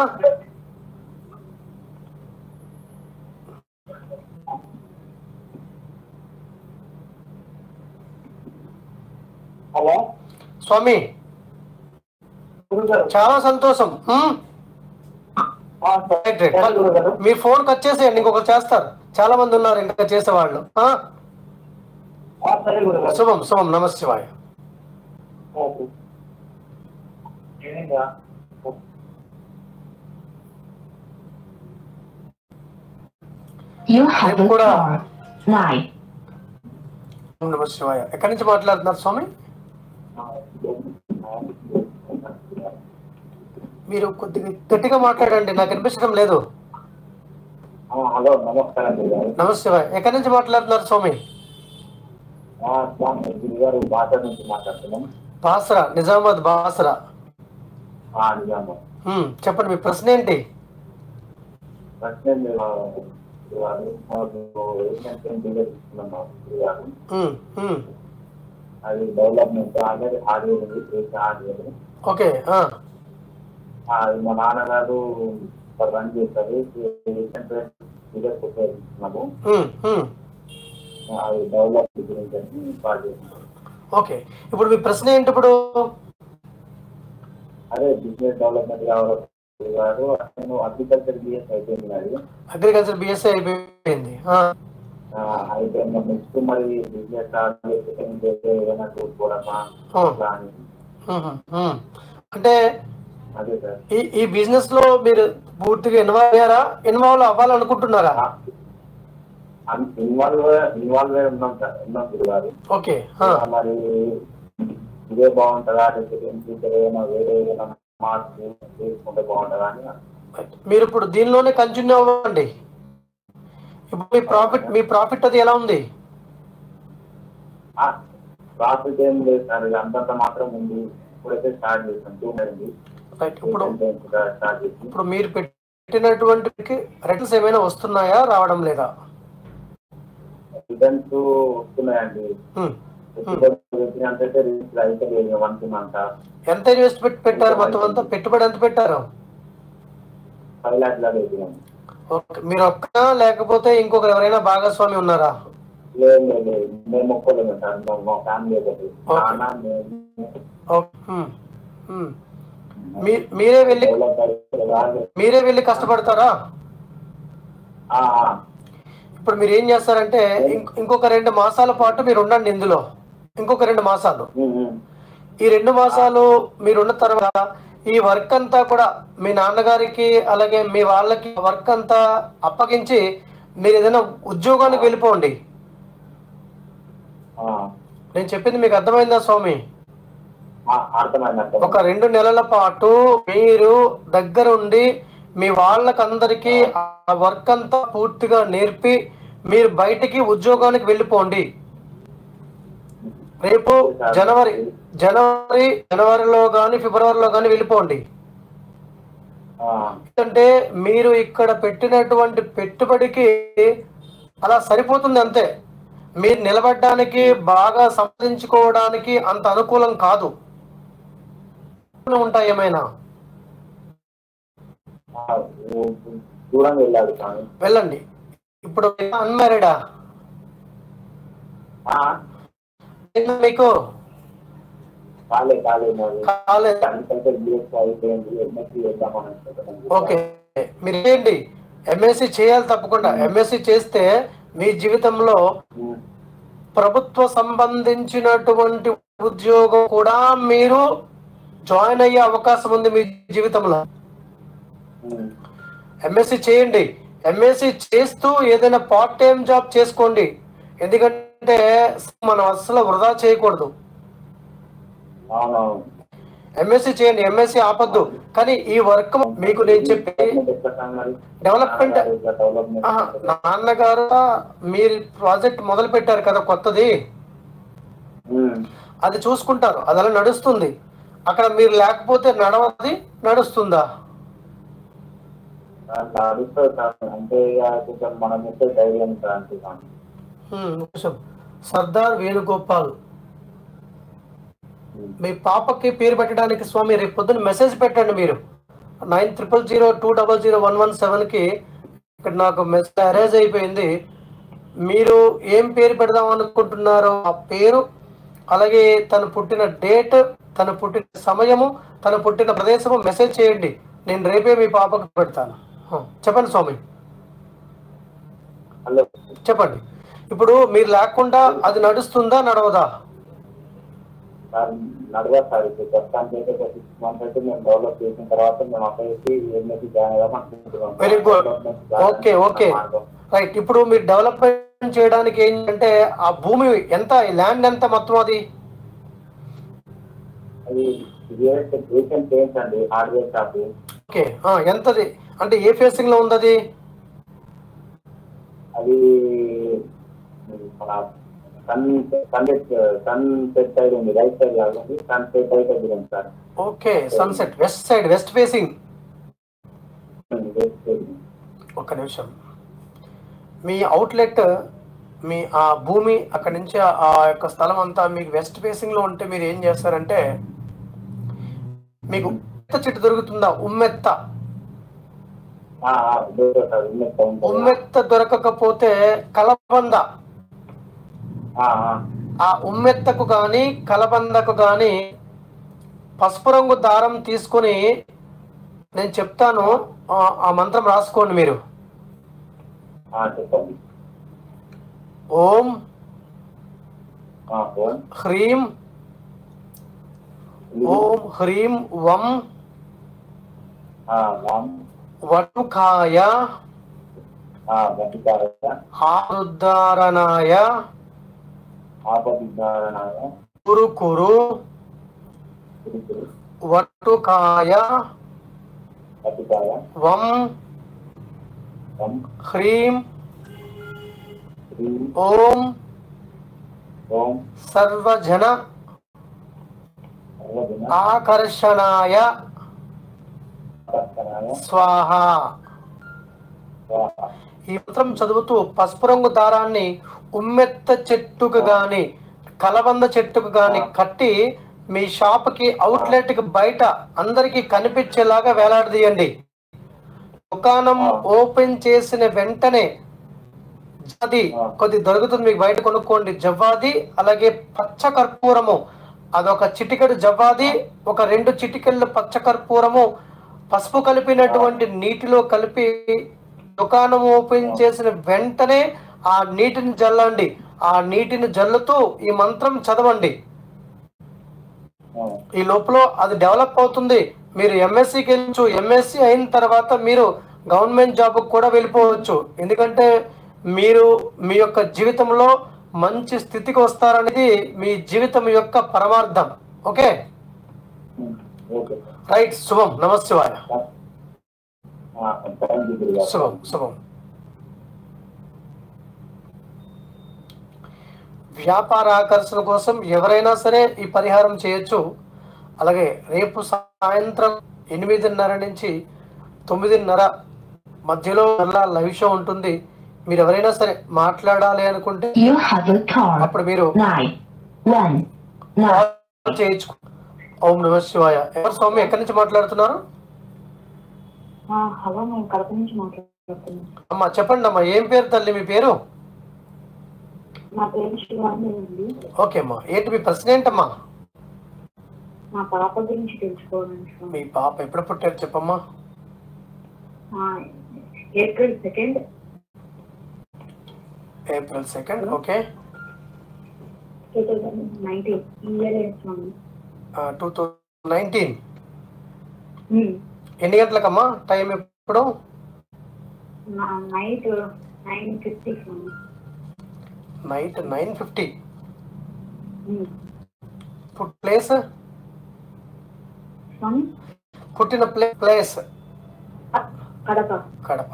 హలో స్వామి గురువు గారు చాలా సంతోషం ఉమ్? ఆ, సరే రైట్ రైట్ సరే గురువు గారు మీరు ఫోన్ కట్ చేసేయండి ఇంకొకరు చేస్తారు చాలా మంది ఉన్నారు ఇంకా చేసేవాళ్ళు ఆ? ఆ, సరే గురువు గారు శుభం శుభం నమస్తే శివాయ ఓకే ఏమైందా You have a కూడా- call. Nine. నమ శివాయ ఎక్కడి నుంచి మాట్లాడుతున్నారు స్వామి మీరు కొద్దిగా గట్టిగా మాట్లాడండి నాకు వినిపించడం లేదు ఆ, హలో నమస్కారం గురువు గారు నమస్తే శివాయ ఎక్కడి నుంచి మాట్లాడుతున్నారు స్వామి ఆ, స్వామి గురువు గారు బాట నుంచి మాట్లాడుతున్నాం బాసరా నిజామాబాద్ బాసరా ఆ, నిజామా ఉమ్, చెప్పండి మీ ప్రశ్న ఏంటి ప్రశ్న మీరు గురువు గారు మాకు ఏంటంటే డీలర్ ఇస్తున్నాం మాకు గురువు గారు ఉమ్, ఉమ్, అది డెవలప్మెంట్ ఆల్రెడీ హార్డ్వేర్ ఉంది చేసే హార్డ్వేర్ ఓకే ఆ, అది మా నాన్నగారు రన్ చేస్తారు డీలర్స్ ఉపయోగిస్తున్నాము ఉమ్, ఉమ్, అది డెవలప్ గురించి అని కాల్ చేస్తున్నాం ఓకే ఇప్పుడు మీ ప్రశ్న ఏంటి ఇప్పుడు అదే బిజినెస్ డెవలప్మెంట్ కావాలి గురువు గారు నేను అగ్రికల్చర్ బిఎస్ అయిపోయింది అది అగ్రికల్చర్ బిఎస్సీ అయిపోయింది ఆ, ఆ, అయితే నెక్స్ట్ మరి బిజినెస్ ఏదైనా చూసుకోవడమా ఆ. అట్లా అని ఉమ్, ఉమ్. అంటే అదే సార్ ఈ ఈ బిజినెస్ లో మీరు పూర్తిగా ఇన్వాల్వ్ అయ్యారా ఇన్వాల్వ్ అవ్వాలనుకుంటున్నారా ఇన్వాల్వ్ ఇన్వాల్వ్ అయి ఉన్నాం సార్ ఉన్నాం గురుగారు ఓకే ఆ, మరి ఇదే బాగుంటుందా లేకపోతే ఇన్ ఫ్యూచర్ ఏమైనా వేరే ఏదైనా మార్పు తీసుకుంటే బాగుంటుందా అని మీరు ఇప్పుడు దీనిలోనే కంటిన్యూ అవ్వండి ఇప్పుడు మీ ప్రాఫిట్ మీ ప్రాఫిట్ అది ఎలా ఉంది ప్రాఫిట్ ఏం లేదు సార్ ఇది అంతంత మాత్రం ఉంది ఇప్పుడైతే స్టార్ట్ చేస్తాం టూ ఉంది రైట్ ఇప్పుడు స్టార్ట్ చేసి ఇప్పుడు మీరు పెట్టినటువంటి రిటర్న్స్ ఏమైనా వస్తున్నాయా రావడం లేదా రిటర్న్స్ వస్తున్నాయండి హ్మ్. అంటే రిలీజ్ అయితే లేదు వన్ మంత్ ఎంత ఇన్వెస్ట్మెంట్ పెట్టారు మొత్తం అంతా పెట్టుబడి ఎంత పెట్టారు ఫైవ్ ల్యాక్స్ లాగా వేసినాం ఓకే మీరు ఒక్క లేకపోతే ఇంకొక ఎవరైనా భాగస్వామి ఉన్నారా లేదు లేదు లేదు మేము ఒప్పుకోలేము సార్ మా- మా ఫ్యామిలీ ఒకటి నాన్న మేము ఓకే హ్మ్. హ్మ్. మీ- మీరే వెళ్ళి డెవలప్ అయితే వాళ్ళు- మీరే వెళ్ళి కష్టపడతారా ఆ, ఆ. ఇప్పుడు మీరు ఏం చేస్తారంటే ఇంక- ఇంకొక రెండు మాసాల పాటు మీరు ఉండండి ఇందులో ఇంకొక రెండు మాసాలు ఉమ్, ఉమ్. ఈ రెండు మాసాలు మీరు ఉన్న తర్వాత ఈ వర్క్ అంతా కూడా మీ నాన్నగారికి అలాగే మీ వాళ్ళకి వర్క్ అంతా అప్పగించి మీరు ఏదైనా ఉద్యోగానికి వెళ్ళిపోండి ఆ. నేను చెప్పింది మీకు అర్థమైందా స్వామి ఆ, అర్థమైంది ఒక అర్థమైంది రెండు నెలల పాటు మీరు దగ్గరుండి మీ వాళ్ళకందరికీ ఆ వర్క్ అంతా పూర్తిగా నేర్పి మీరు బయటికి ఉద్యోగానికి వెళ్ళిపోండి రేపు జనవరి జనవరి జనవరిలో కానీ ఫిబ్రవరిలో కానీ వెళ్ళిపోండి ఆ, ఎందుకంటే మీరు ఇక్కడ పెట్టినటువంటి పెట్టుబడికి అలా సరిపోతుంది అంతే మీరు నిలబడడానికి బాగా సంపాదించుకోవడానికి అంత అనుకూలం కాదు ఉంటాయి ఏమైనా ఆ, దూరంగా వెళ్ళాడు స్వామి వెళ్ళండి ఇప్పుడు అన్మ్యారీడా ఆ, మీకు కాలే కాలే మరి కాలేదు దానికంటే బిఎస్ అయిపోయింది ఎంఎస్సీ చేద్దామని అనుకుంటున్నాను. ఓకే మీరు ఏంటి ఎంఎస్సి చేయాలి తప్పకుండా ఎంఎస్సి చేస్తే మీ జీవితంలో ఉమ్, ప్రభుత్వ సంబంధించినటువంటి ఉద్యోగం కూడా మీరు జాయిన్ అయ్యే అవకాశం ఉంది మీ జీవితంలో ఉమ్. ఎంఎస్సి చేయండి ఎంఎస్సి చేస్తూ ఏదైనా పార్ట్ టైం జాబ్ చేసుకోండి ఎందుకంటే మనం అస్సలు వృధా చేయకూడదు అవునవును ఎంఎస్సి చేయండి ఎంఎస్సి ఆపద్దు కానీ ఈ వర్క్ మీకు నేను చెప్పి ఎట్లా సార్ మరి? డెవలప్మెంట్ ఇట్లా డెవలప్మెంట్ ఆహా, నాన్నగారు మీరు ప్రాజెక్ట్ మొదలు పెట్టారు కదా కొత్తది ఉమ్. అది చూసుకుంటారు అది అలా నడుస్తుంది అక్కడ మీరు లేకపోతే నడవది నడుస్తుందా అట్లా అడుగుతుంది సార్ అంటే ఇక కొంచెం మనం ఇచ్చే ధైర్యం సార్ అంటున్నాను హ్మ్, ఒక నిమిషం సర్దార్ వేణుగోపాల్ మీ పాపకి పేరు పెట్టడానికి స్వామి రేపు పొద్దున్న మెసేజ్ పెట్టండి మీరు nine triple zero two double zero one one సెవెన్కి ఇక్కడ నాకు మెసేజ్ అరేంజ్ అయిపోయింది మీరు ఏం పేరు పెడదాం అనుకుంటున్నారో ఆ పేరు అలాగే తను పుట్టిన డేట్ తను పుట్టిన సమయము తను పుట్టిన ప్రదేశము మెసేజ్ చేయండి నేను రేపే మీ పాపకు పెడతాను హ, చెప్పండి స్వామి హలో చెప్పండి ఇప్పుడు మీరు లేకుండా అది నడుస్తుందా నడవదా సార్ నడవదు సార్ ఇప్పుడు ప్రస్తుతానికి అయితే ఒక సిక్స్ మంత్స్ అయితే మేము డెవలప్ చేసిన తర్వాత మేము అక్కడికి ఎంఎస్సీ జాయిన్ అవ్వడం అనుకుంటున్నాం very good okay okay right ఇప్పుడు మీరు డెవలప్మెంట్ చేయడానికి ఏంటంటే ఆ భూమి ఎంత ల్యాండ్ ఎంత మొత్తం అది అది రీసెంట్ చేంజ్ అండి హార్డ్వేర్ షాప్ ఓకే ఆ, ఎంతది అంటే ఏ ఫేసింగ్ లో ఉంది అది అది మన sun sun sun set side ఉంది రైట్ సైడ్ కాదండి సన్ సెట్ అయితే ఉంది sir okay sunset west side west facing west side. ఒక్క నిమిషం మీ అవుట్లెట్ మీ ఆ భూమి అక్కడి నుంచి ఆ- ఆ యొక్క స్థలం అంతా మీకు వెస్ట్ ఫేసింగ్ లో ఉంటే మీరు ఏం చేస్తారంటే మీకు ఉమ్మెత్త చెట్టు దొరుకుతుందా ఉమ్మెత్త ఆ, ఆ, దొరుకుతుంది సార్ ఉమ్మెత్త ఉంటుంది. ఉమ్మెత్త దొరకకపోతే కలబంద ఆ, ఆ. ఆ ఉమ్మెత్తకు కానీ కలబందకు కానీ పసుపు రంగు దారం తీసుకొని నేను చెప్తాను ఆ- ఆ మంత్రం రాసుకోండి మీరు ఆ, చెప్పండి ఓం ఆ, ఫోన్ హ్రీం ఓం హ్రీం వం ఆ, వామ్ వటుకాయ ఆ, వటికారక ఆరుద్ధారణాయ ఆపదిద్ధారణాయ కురు కురు తిరుపురు వటుకాయ వటికాయ వం వం హ్రీం హ్రీం ఓం ఓం సర్వజన సర్వజన ఆకర్షణాయ ఆకర్షణాయ స్వాహ స్వాహ ఈ మంత్రం చదువుతూ పసుపు రంగు దారాన్ని ఉమ్మెత్త చెట్టుకు గాని కలబంద చెట్టుకు గాని కట్టి మీ షాప్ కి అవుట్లెట్ కి బయట అందరికి కనిపించేలాగా వేలాడదీయండి దుకాణం ఓపెన్ చేసిన వెంటనే జవ్వాది కొద్ది దొరుకుతుంది మీకు బయట కొనుక్కోండి జవ్వాది అలాగే పచ్చ కర్పూరము అదొక చిటికెడు జవ్వాది ఒక రెండు చిటికెళ్ళు పచ్చ కర్పూరము పసుపు కలిపినటువంటి నీటిలో కలిపి దుకాణం ఓపెన్ చేసిన వెంటనే ఆ నీటిని జల్లండి ఆ నీటిని జల్లుతూ ఈ మంత్రం చదవండి ఆ, ఈ లోపల అది డెవలప్ అవుతుంది మీరు ఎంఎస్సికి వెళ్ళచ్చు ఎంఎస్సి అయిన తర్వాత మీరు గవర్నమెంట్ జాబ్ కూడా వెళ్ళిపోవచ్చు ఎందుకంటే మీరు మీ యొక్క జీవితంలో మంచి స్థితికి వస్తారనేది మీ జీవితం యొక్క పరమార్థం ఓకే ఉమ్, ఓకే రైట్ శుభం నమశివాయ థ్యాంక్ యూ గురుగారు శుభం శుభం వ్యాపార ఆకర్షణ కోసం ఎవరైనా సరే ఈ పరిహారం చేయొచ్చు అలాగే రేపు సాయంత్రం ఎనిమిదిన్నర నుంచి తొమ్మిదిన్నర మధ్యలో మళ్ళా లైవ్ షో ఉంటుంది మీరు ఎవరైనా సరే మాట్లాడాలి అనుకుంటే You have a call. అప్పుడు మీరు Nine. One. Nine. కాల్ చేయొచ్చు ఓం నమ శివాయ ఎవరు స్వామి ఎక్కడి నుంచి మాట్లాడుతున్నారు హలో మేము కడప నుంచి మాట్లాడుతున్నాం అమ్మా చెప్పండి అమ్మా ఏం పేరు తల్లి మీ పేరు నా పేరు శివాని అండి ఓకే అమ్మా ఏంటి మీ ప్రశ్న ఏంటమ్మా మా పాప గురించి తెలుసుకోవాలండి స్వామి. మీ పాప ఎప్పుడు పుట్టారు చెప్పమ్మా ఆ, April second April second okay two thousand nineteen ఈ ఇయర్ స్వామి టూ థౌజండ్ నైన్టీన్ ఉమ్. ఎన్ని గంటలకమ్మా టైం ఎప్పుడు నా నైట్ నైన్ ఫిఫ్టీ స్వామి నైట్ నైన్ ఫిఫ్టీ ఉమ్. ఫుడ్ ప్లేస్ స్వామి పుట్టిన ప్లే ప్లేస్ కడప కడప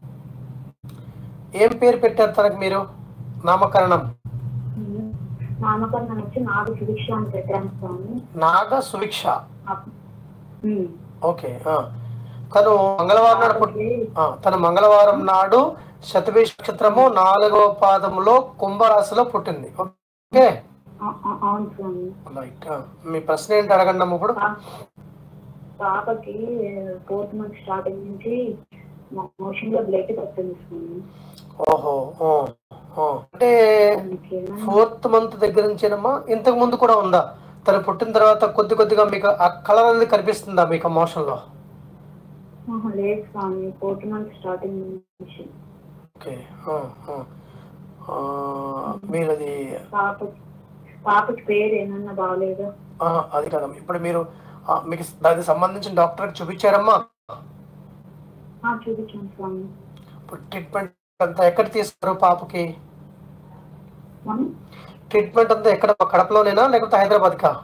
ఏం పేరు పెట్టారు తనకు మీరు నామకరణం ఉమ్. నామకరణం వచ్చి నాడు శిరీక్ష అని పెట్టాను స్వామి నాగ సువిక్ష అప్- ఉమ్. ఓకే ఆ. తను మంగళవారం నాడు పుట్ ఆ, తను మంగళవారం నాడు శతభి నక్షత్రము నాలుగవ పాదములో కుంభరాశిలో పుట్టింది ఓకే ఆ- ఆ- అవును స్వామి రైట్ ఆ. మీ ప్రశ్న ఏంటి అడగండి అమ్మ ఇప్పుడు పా- పాపకి ఫోర్త్ మంత్ స్టార్టింగ్ నుంచి మోషన్ లో బ్లడ్ పడుతుంది స్వామి ఓహో ఓ, ఓ. అంటే దానికి ఏమైనా ఫోర్త్ మంత్ దగ్గర నుంచేనమ్మా ఇంతకు ముందు కూడా ఉందా తను పుట్టిన తర్వాత కొద్ది కొద్దిగా మీకు ఆ కలర్ అనేది కనిపిస్తుందా మీకు మోషన్ లో ఆహా, లేదు స్వామి ఫోర్త్ మంత్ స్టార్టింగ్ నుంచి ఓకే ఆ, ఆ. ఆ, మీరు అది పాప పాపకి పేరు ఏమన్నా బాగాలేదా ఆ, అది కదమ్మా ఇప్పుడు మీరు ఆ, మీకు దానికి సంబంధించిన డాక్టర్కి చూపించారమ్మా ఆ, చూపించాను స్వామి ఇప్పుడు ట్రీట్మెంట్ అంతా ఎక్కడ తీసుకున్నారు పాపకి స్వామి ట్రీట్మెంట్ అంతా ఎక్కడ కడపలోనేనా లేకపోతే హైదరాబాద్ కా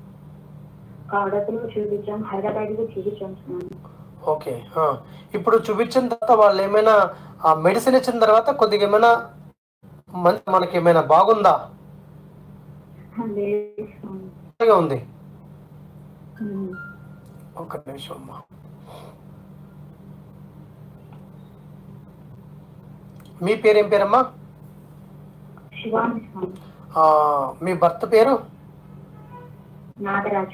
కడపలో చూపించాం హైదరాబాద్ లో చూపించాం స్వామి ఓకే ఆ. ఇప్పుడు చూపించిన తర్వాత వాళ్ళు ఏమైనా ఆ మెడిసిన్ ఇచ్చిన తర్వాత కొద్దిగా ఏమైనా మంచి మనకి ఏమైనా బాగుందా ఆ, లేదు స్వామి అలాగే ఉంది ఉమ్. ఒక్క నిమిషం అమ్మా మీ పేరు ఏం పేరమ్మా శివాని స్వామి ఆ, మీ భర్త పేరు నాగరాజ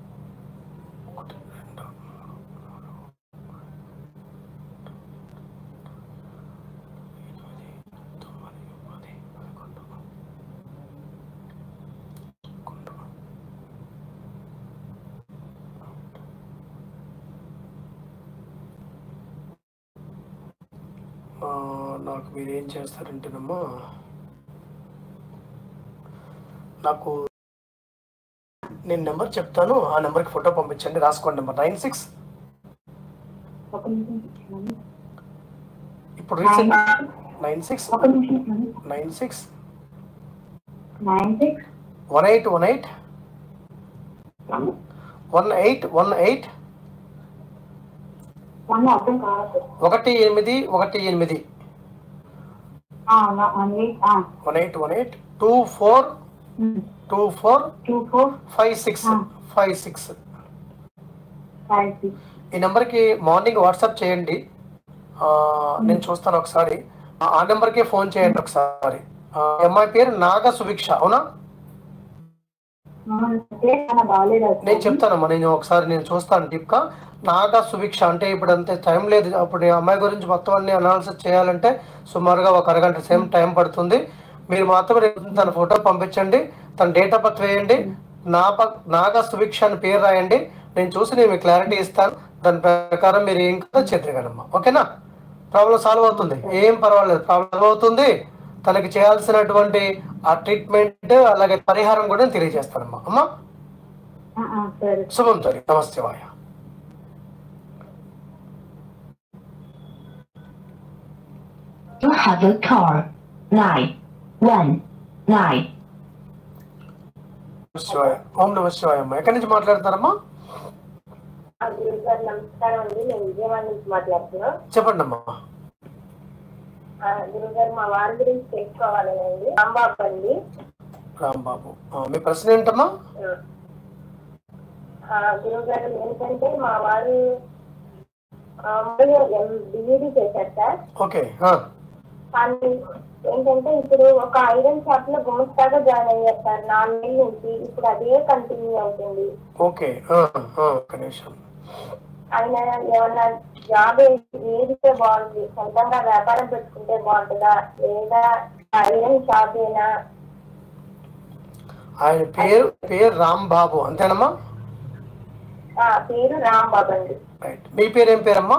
ఆ, నాకు మీరు ఏం చేస్తారంటేనమ్మా నాకు నేను నెంబర్ చెప్తాను ఆ నెంబర్కి ఫోటో పంపించండి రాసుకోండి నెంబర్ నైన్ సిక్స్ ఒక నిమిషం స్వామి. ఇప్పుడు నైన్ రీసెంట్ నైన్ సిక్స్ ఒక నిమిషం స్వామి. Nine six nine six one eight one eight one eight one eight one అర్థం కావద్దు ఒకటి ఎనిమిది ఒకటి ఎనిమిది one eight one eight one eight two four two four two four five six five six five six ఈ నెంబర్కి morning WhatsApp చేయండి ఆ, నేను చూస్తాను ఒకసారి ఆ- ఆ నెంబర్కి ఫోన్ చేయండి ఒకసారి ఆ, అమ్మాయి పేరు నాగ సుభిక్ష అవునా బాగాలేదు నేను చెప్తానమ్మా నేను ఒకసారి నేను చూస్తాను డీప్గా నాగా సుభిక్ష అంటే ఇప్పుడు అంతే టైం లేదు అప్పుడు ఈ అమ్మాయి గురించి మొత్తం అన్ని అనాలిసిస్ చేయాలంటే సుమారుగా ఒక అరగంట సేమ్ టైం పడుతుంది మీరు మాత్రం రేపు తన ఫోటో పంపించండి తన డేట్ ఆఫ్ బర్త్ వేయండి నా ప- నాగా సుభిక్ష అని పేరు రాయండి నేను చూసి నేను మీకు క్లారిటీ ఇస్తాను దాని ప్రకారం మీరు ఏం కదా చేద్దగలమ్మా ఓకేనా ప్రాబ్లం సాల్వ్ అవుతుంది ఏం పర్వాలేదు ప్రాబ్లం అవుతుంది తనకి చేయాల్సినటువంటి ఆ ట్రీట్మెంట్ అలాగే పరిహారం కూడా నేను తెలియజేస్తానమ్మా అమ్మా సరే శుభం తల్లి నమస్తే వాయ You have a car. Nine. One. Nine. శివాయ ఓం నమ శివాయ అమ్మా ఎక్కడి నుంచి మాట్లాడతారమ్మా గురుగారు నమస్కారం అండి నేను విజయవాడ నుంచి మాట్లాడుతున్నాను చెప్పండి అమ్మా గురుగారు మా వారి గురించి తెలుసుకోవాలండి రాంబాబు అండి రాంబాబు ఆ, మీ ప్రశ్న ఏంటమ్మా గురుగారు ఏంటంటే మా వారు బిఈడి చేశారు సార్ ఓకే ఆ, కానీ ఏంటంటే ఇప్పుడు ఒక ఐరన్ షాప్ లో గుమస్తాగా జాయిన్ అయ్యారు సార్ నాలుగు నెలల నుంచి ఇప్పుడు అదే కంటిన్యూ అవుతుంది ఓకే ఆ, ఆ, ఒక్క నిమిషం ఆయన ఏమన్నా జాబ్ ఏదితే బాగుంది సొంతంగా వ్యాపారం పెట్టుకుంటే బాగుంటుందా లేదా ఐరన్ షాప్ అయినా ఆయన పేరు పేరు రాంబాబు అంతేనమ్మా ఆ, పేరు రాంబాబు అండి రైట్ మీ పేరు ఏం పేరమ్మా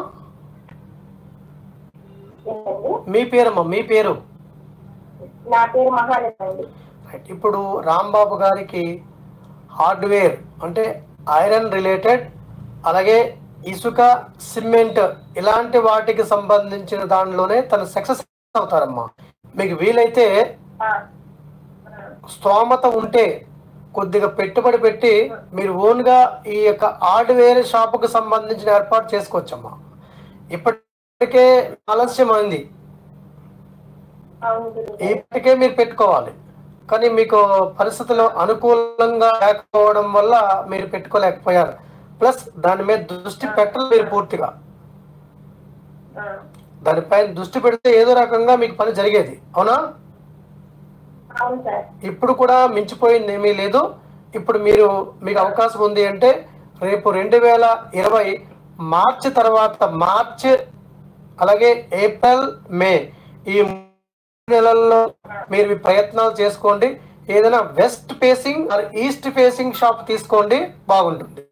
ఏంటండి మీ పేరమ్మా మీ పేరు నా పేరు మహాలక్ష్మి అండి రైట్ ఇప్పుడు రాంబాబు గారికి హార్డ్వేర్ అంటే ఐరన్ రిలేటెడ్ అలాగే ఇసుక సిమెంట్ ఇలాంటి వాటికి సంబంధించిన దానిలోనే తను సక్సెస్ అవుతారమ్మా మీకు వీలైతే ఆ, స్తోమత ఉంటే కొద్దిగా పెట్టుబడి పెట్టి మీరు ఓన్గా ఈ యొక్క హార్డ్వేర్ షాపుకు సంబంధించిన ఏర్పాటు చేసుకోవచ్చమ్మా ఇప్పటికే ఆలస్యమైంది అవును గురువు ఇప్పటికే మీరు పెట్టుకోవాలి కానీ మీకు పరిస్థితులు అనుకూలంగా లేకపోవడం వల్ల మీరు పెట్టుకోలేకపోయారు ప్లస్ దాని మీద దృష్టి పెట్టరు మీరు పూర్తిగా ఆ, దానిపైన దృష్టి పెడితే ఏదో రకంగా మీకు పని జరిగేది అవునా అవును సార్ ఇప్పుడు కూడా మించిపోయింది ఏమీ లేదు ఇప్పుడు మీరు మీకు అవకాశం ఉంది అంటే రేపు రెండు వేల ఇరవై మార్చి తర్వాత మార్చి అలాగే ఏప్రిల్ మే ఈ మూడు నెలల్లో మీరు మీ ప్రయత్నాలు చేసుకోండి ఏదైనా west facing east facing shop తీసుకోండి బాగుంటుంది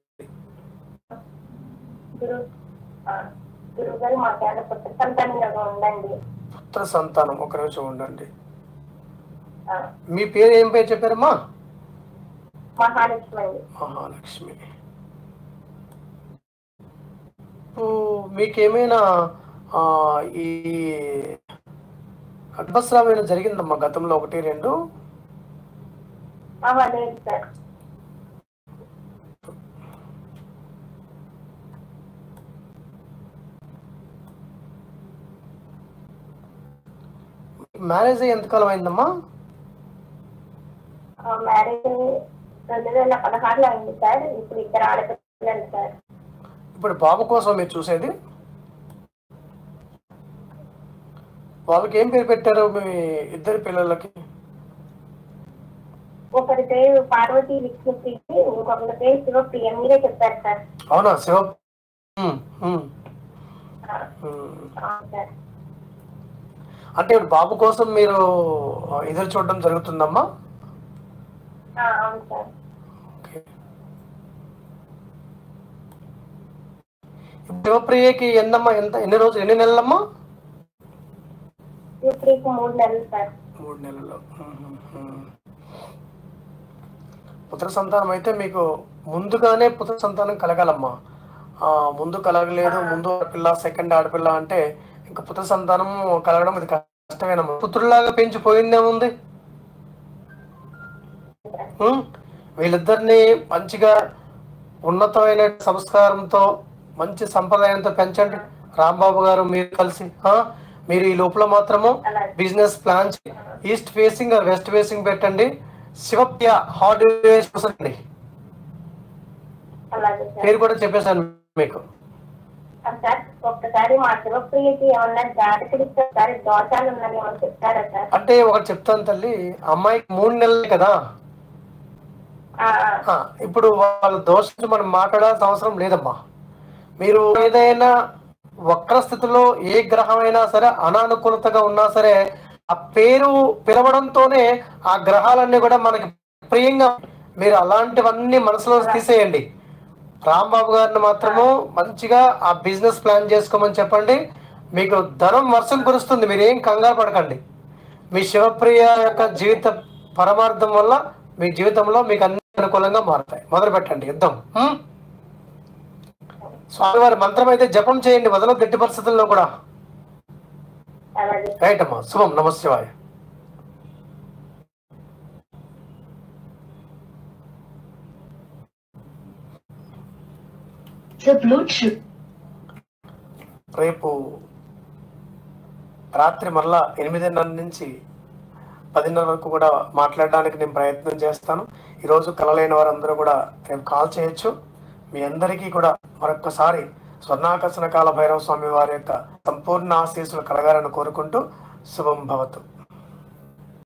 గురు ఆ, గురువు గారు మా పేద పుట్ట సంతానంగా ఉండండి పుత్ర సంతానం ఒక నిమిషం ఉండండి ఆ, మీ పేరు ఏం పేరు చెప్పారమ్మా మహాలక్ష్మి అండి మహాలక్ష్మి ఇప్పుడు మీకేమైనా ఆ, ఈ గర్భస్రావం ఏమైనా జరిగిందమ్మా గతంలో ఒకటి రెండు ఆహా, లేదు సార్ మ్యారేజ్ అయ్యి ఎంతకాలం అయిందమ్మా ఆ, మ్యారేజ్ రెండు వేల పదహారులో అయింది సార్ ఇప్పుడు ఇద్దరు ఆడపిల్లలు సార్ ఇప్పుడు బాబు కోసం మీరు చూసేది బాబుకి ఏం పేరు పెట్టారు మీ ఇద్దరు పిల్లలకి ఒకరి పేరు పార్వతి విష్ణుప్రీతి ఇంకొకరి పేరు శివప్రియ మీరే చెప్పారు సార్ అవునా శివ ఉమ్, ఉమ్, ఆ, ఉమ్. అవును సార్ అంటే ఇప్పుడు బాబు కోసం మీరు ఎదురు చూడడం జరుగుతుందమ్మా ఆ, అవును సార్ ఓకే. ఇప్పుడు శివప్రియకి ఎన్నమ్మా ఎంత ఎన్ని రోజులు ఎన్ని నెలలమ్మా శివప్రియకి మూడు నెలలు సార్ మూడు నెలలు మ్మ్, మ్మ్. పుత్ర సంతానం అయితే మీకు ముందుగానే పుత్ర సంతానం కలగాలమ్మా ఆ, ముందు కలగలేదు ముందు ఆడపిల్ల సెకండ్ ఆడపిల్ల అంటే ఇంకా పుత్ర సంతానం కలగడం ఇది కష్టమేనమ్మా పుత్రులాగా పెంచిపోయిందేముంది ఉం? వీళ్ళిద్దరిని మంచిగా ఉన్నతమైన సంస్కారంతో మంచి సంప్రదాయంతో పెంచండి రాంబాబు గారు మీరు కలిసి ఆ? మీరు ఈ లోపల మాత్రము business plan east facing west facing పెట్టండి శివప్య హార్డ్వేర్ అండి అలాగే సార్ పేరు కూడా చెప్పేశాను మీకు సార్ ఒక్కసారి మా శివప్రియకి ఏమన్నా జాతకుడు ఒకసారి దోషాలు ఉన్నాయి ఏమన్నా చెప్తారా సార్ అంటే ఒకటి చెప్తాను తల్లి అమ్మాయికి మూడు నెలలే కదా ఆ, ఆ, ఇప్పుడు వాళ్ళ దోషాలు మనం మాట్లాడాల్సిన అవసరం లేదమ్మా మీరు ఏదైనా వక్ర స్థితిలో ఏ గ్రహమైనా సరే అనానుకూలతగా ఉన్నా సరే ఆ పేరు పిలవడంతోనే ఆ గ్రహాలన్నీ కూడా మనకి ప్రియంగా మీరు అలాంటివన్నీ మనసులో తీసేయండి రాంబాబు గారిని మాత్రము మంచిగా ఆ బిజినెస్ ప్లాన్ చేసుకోమని చెప్పండి మీకు ధనం వర్షం కురుస్తుంది మీరు ఏం కంగారు పడకండి మీ శివప్రియ యొక్క జీవిత పరమార్థం వల్ల మీ జీవితంలో మీకు అన్ని అనుకూలంగా మారుతాయి మొదలు పెట్టండి యుద్ధం ఉం? స్వామివారి మంత్రం అయితే జపం చేయండి వదలొద్దు ఎట్టి పరిస్థితుల్లో కూడా అలాగే రైట్ అమ్మా శుభం నమశివాయ The Bluetooth. రేపు రాత్రి మళ్ళా ఎనిమిదిన్నర నుంచి పదిన్నర వరకు కూడా మాట్లాడడానికి నేను ప్రయత్నం చేస్తాను ఈరోజు కలలేని వారందరూ కూడా రేపు కాల్ చేయొచ్చు మీ అందరికీ కూడా మరొక్కసారి స్వర్ణాకర్షణ కాల భైరవ స్వామి వారి యొక్క సంపూర్ణ ఆశీస్సులు కలగాలని కోరుకుంటూ శుభం భవతు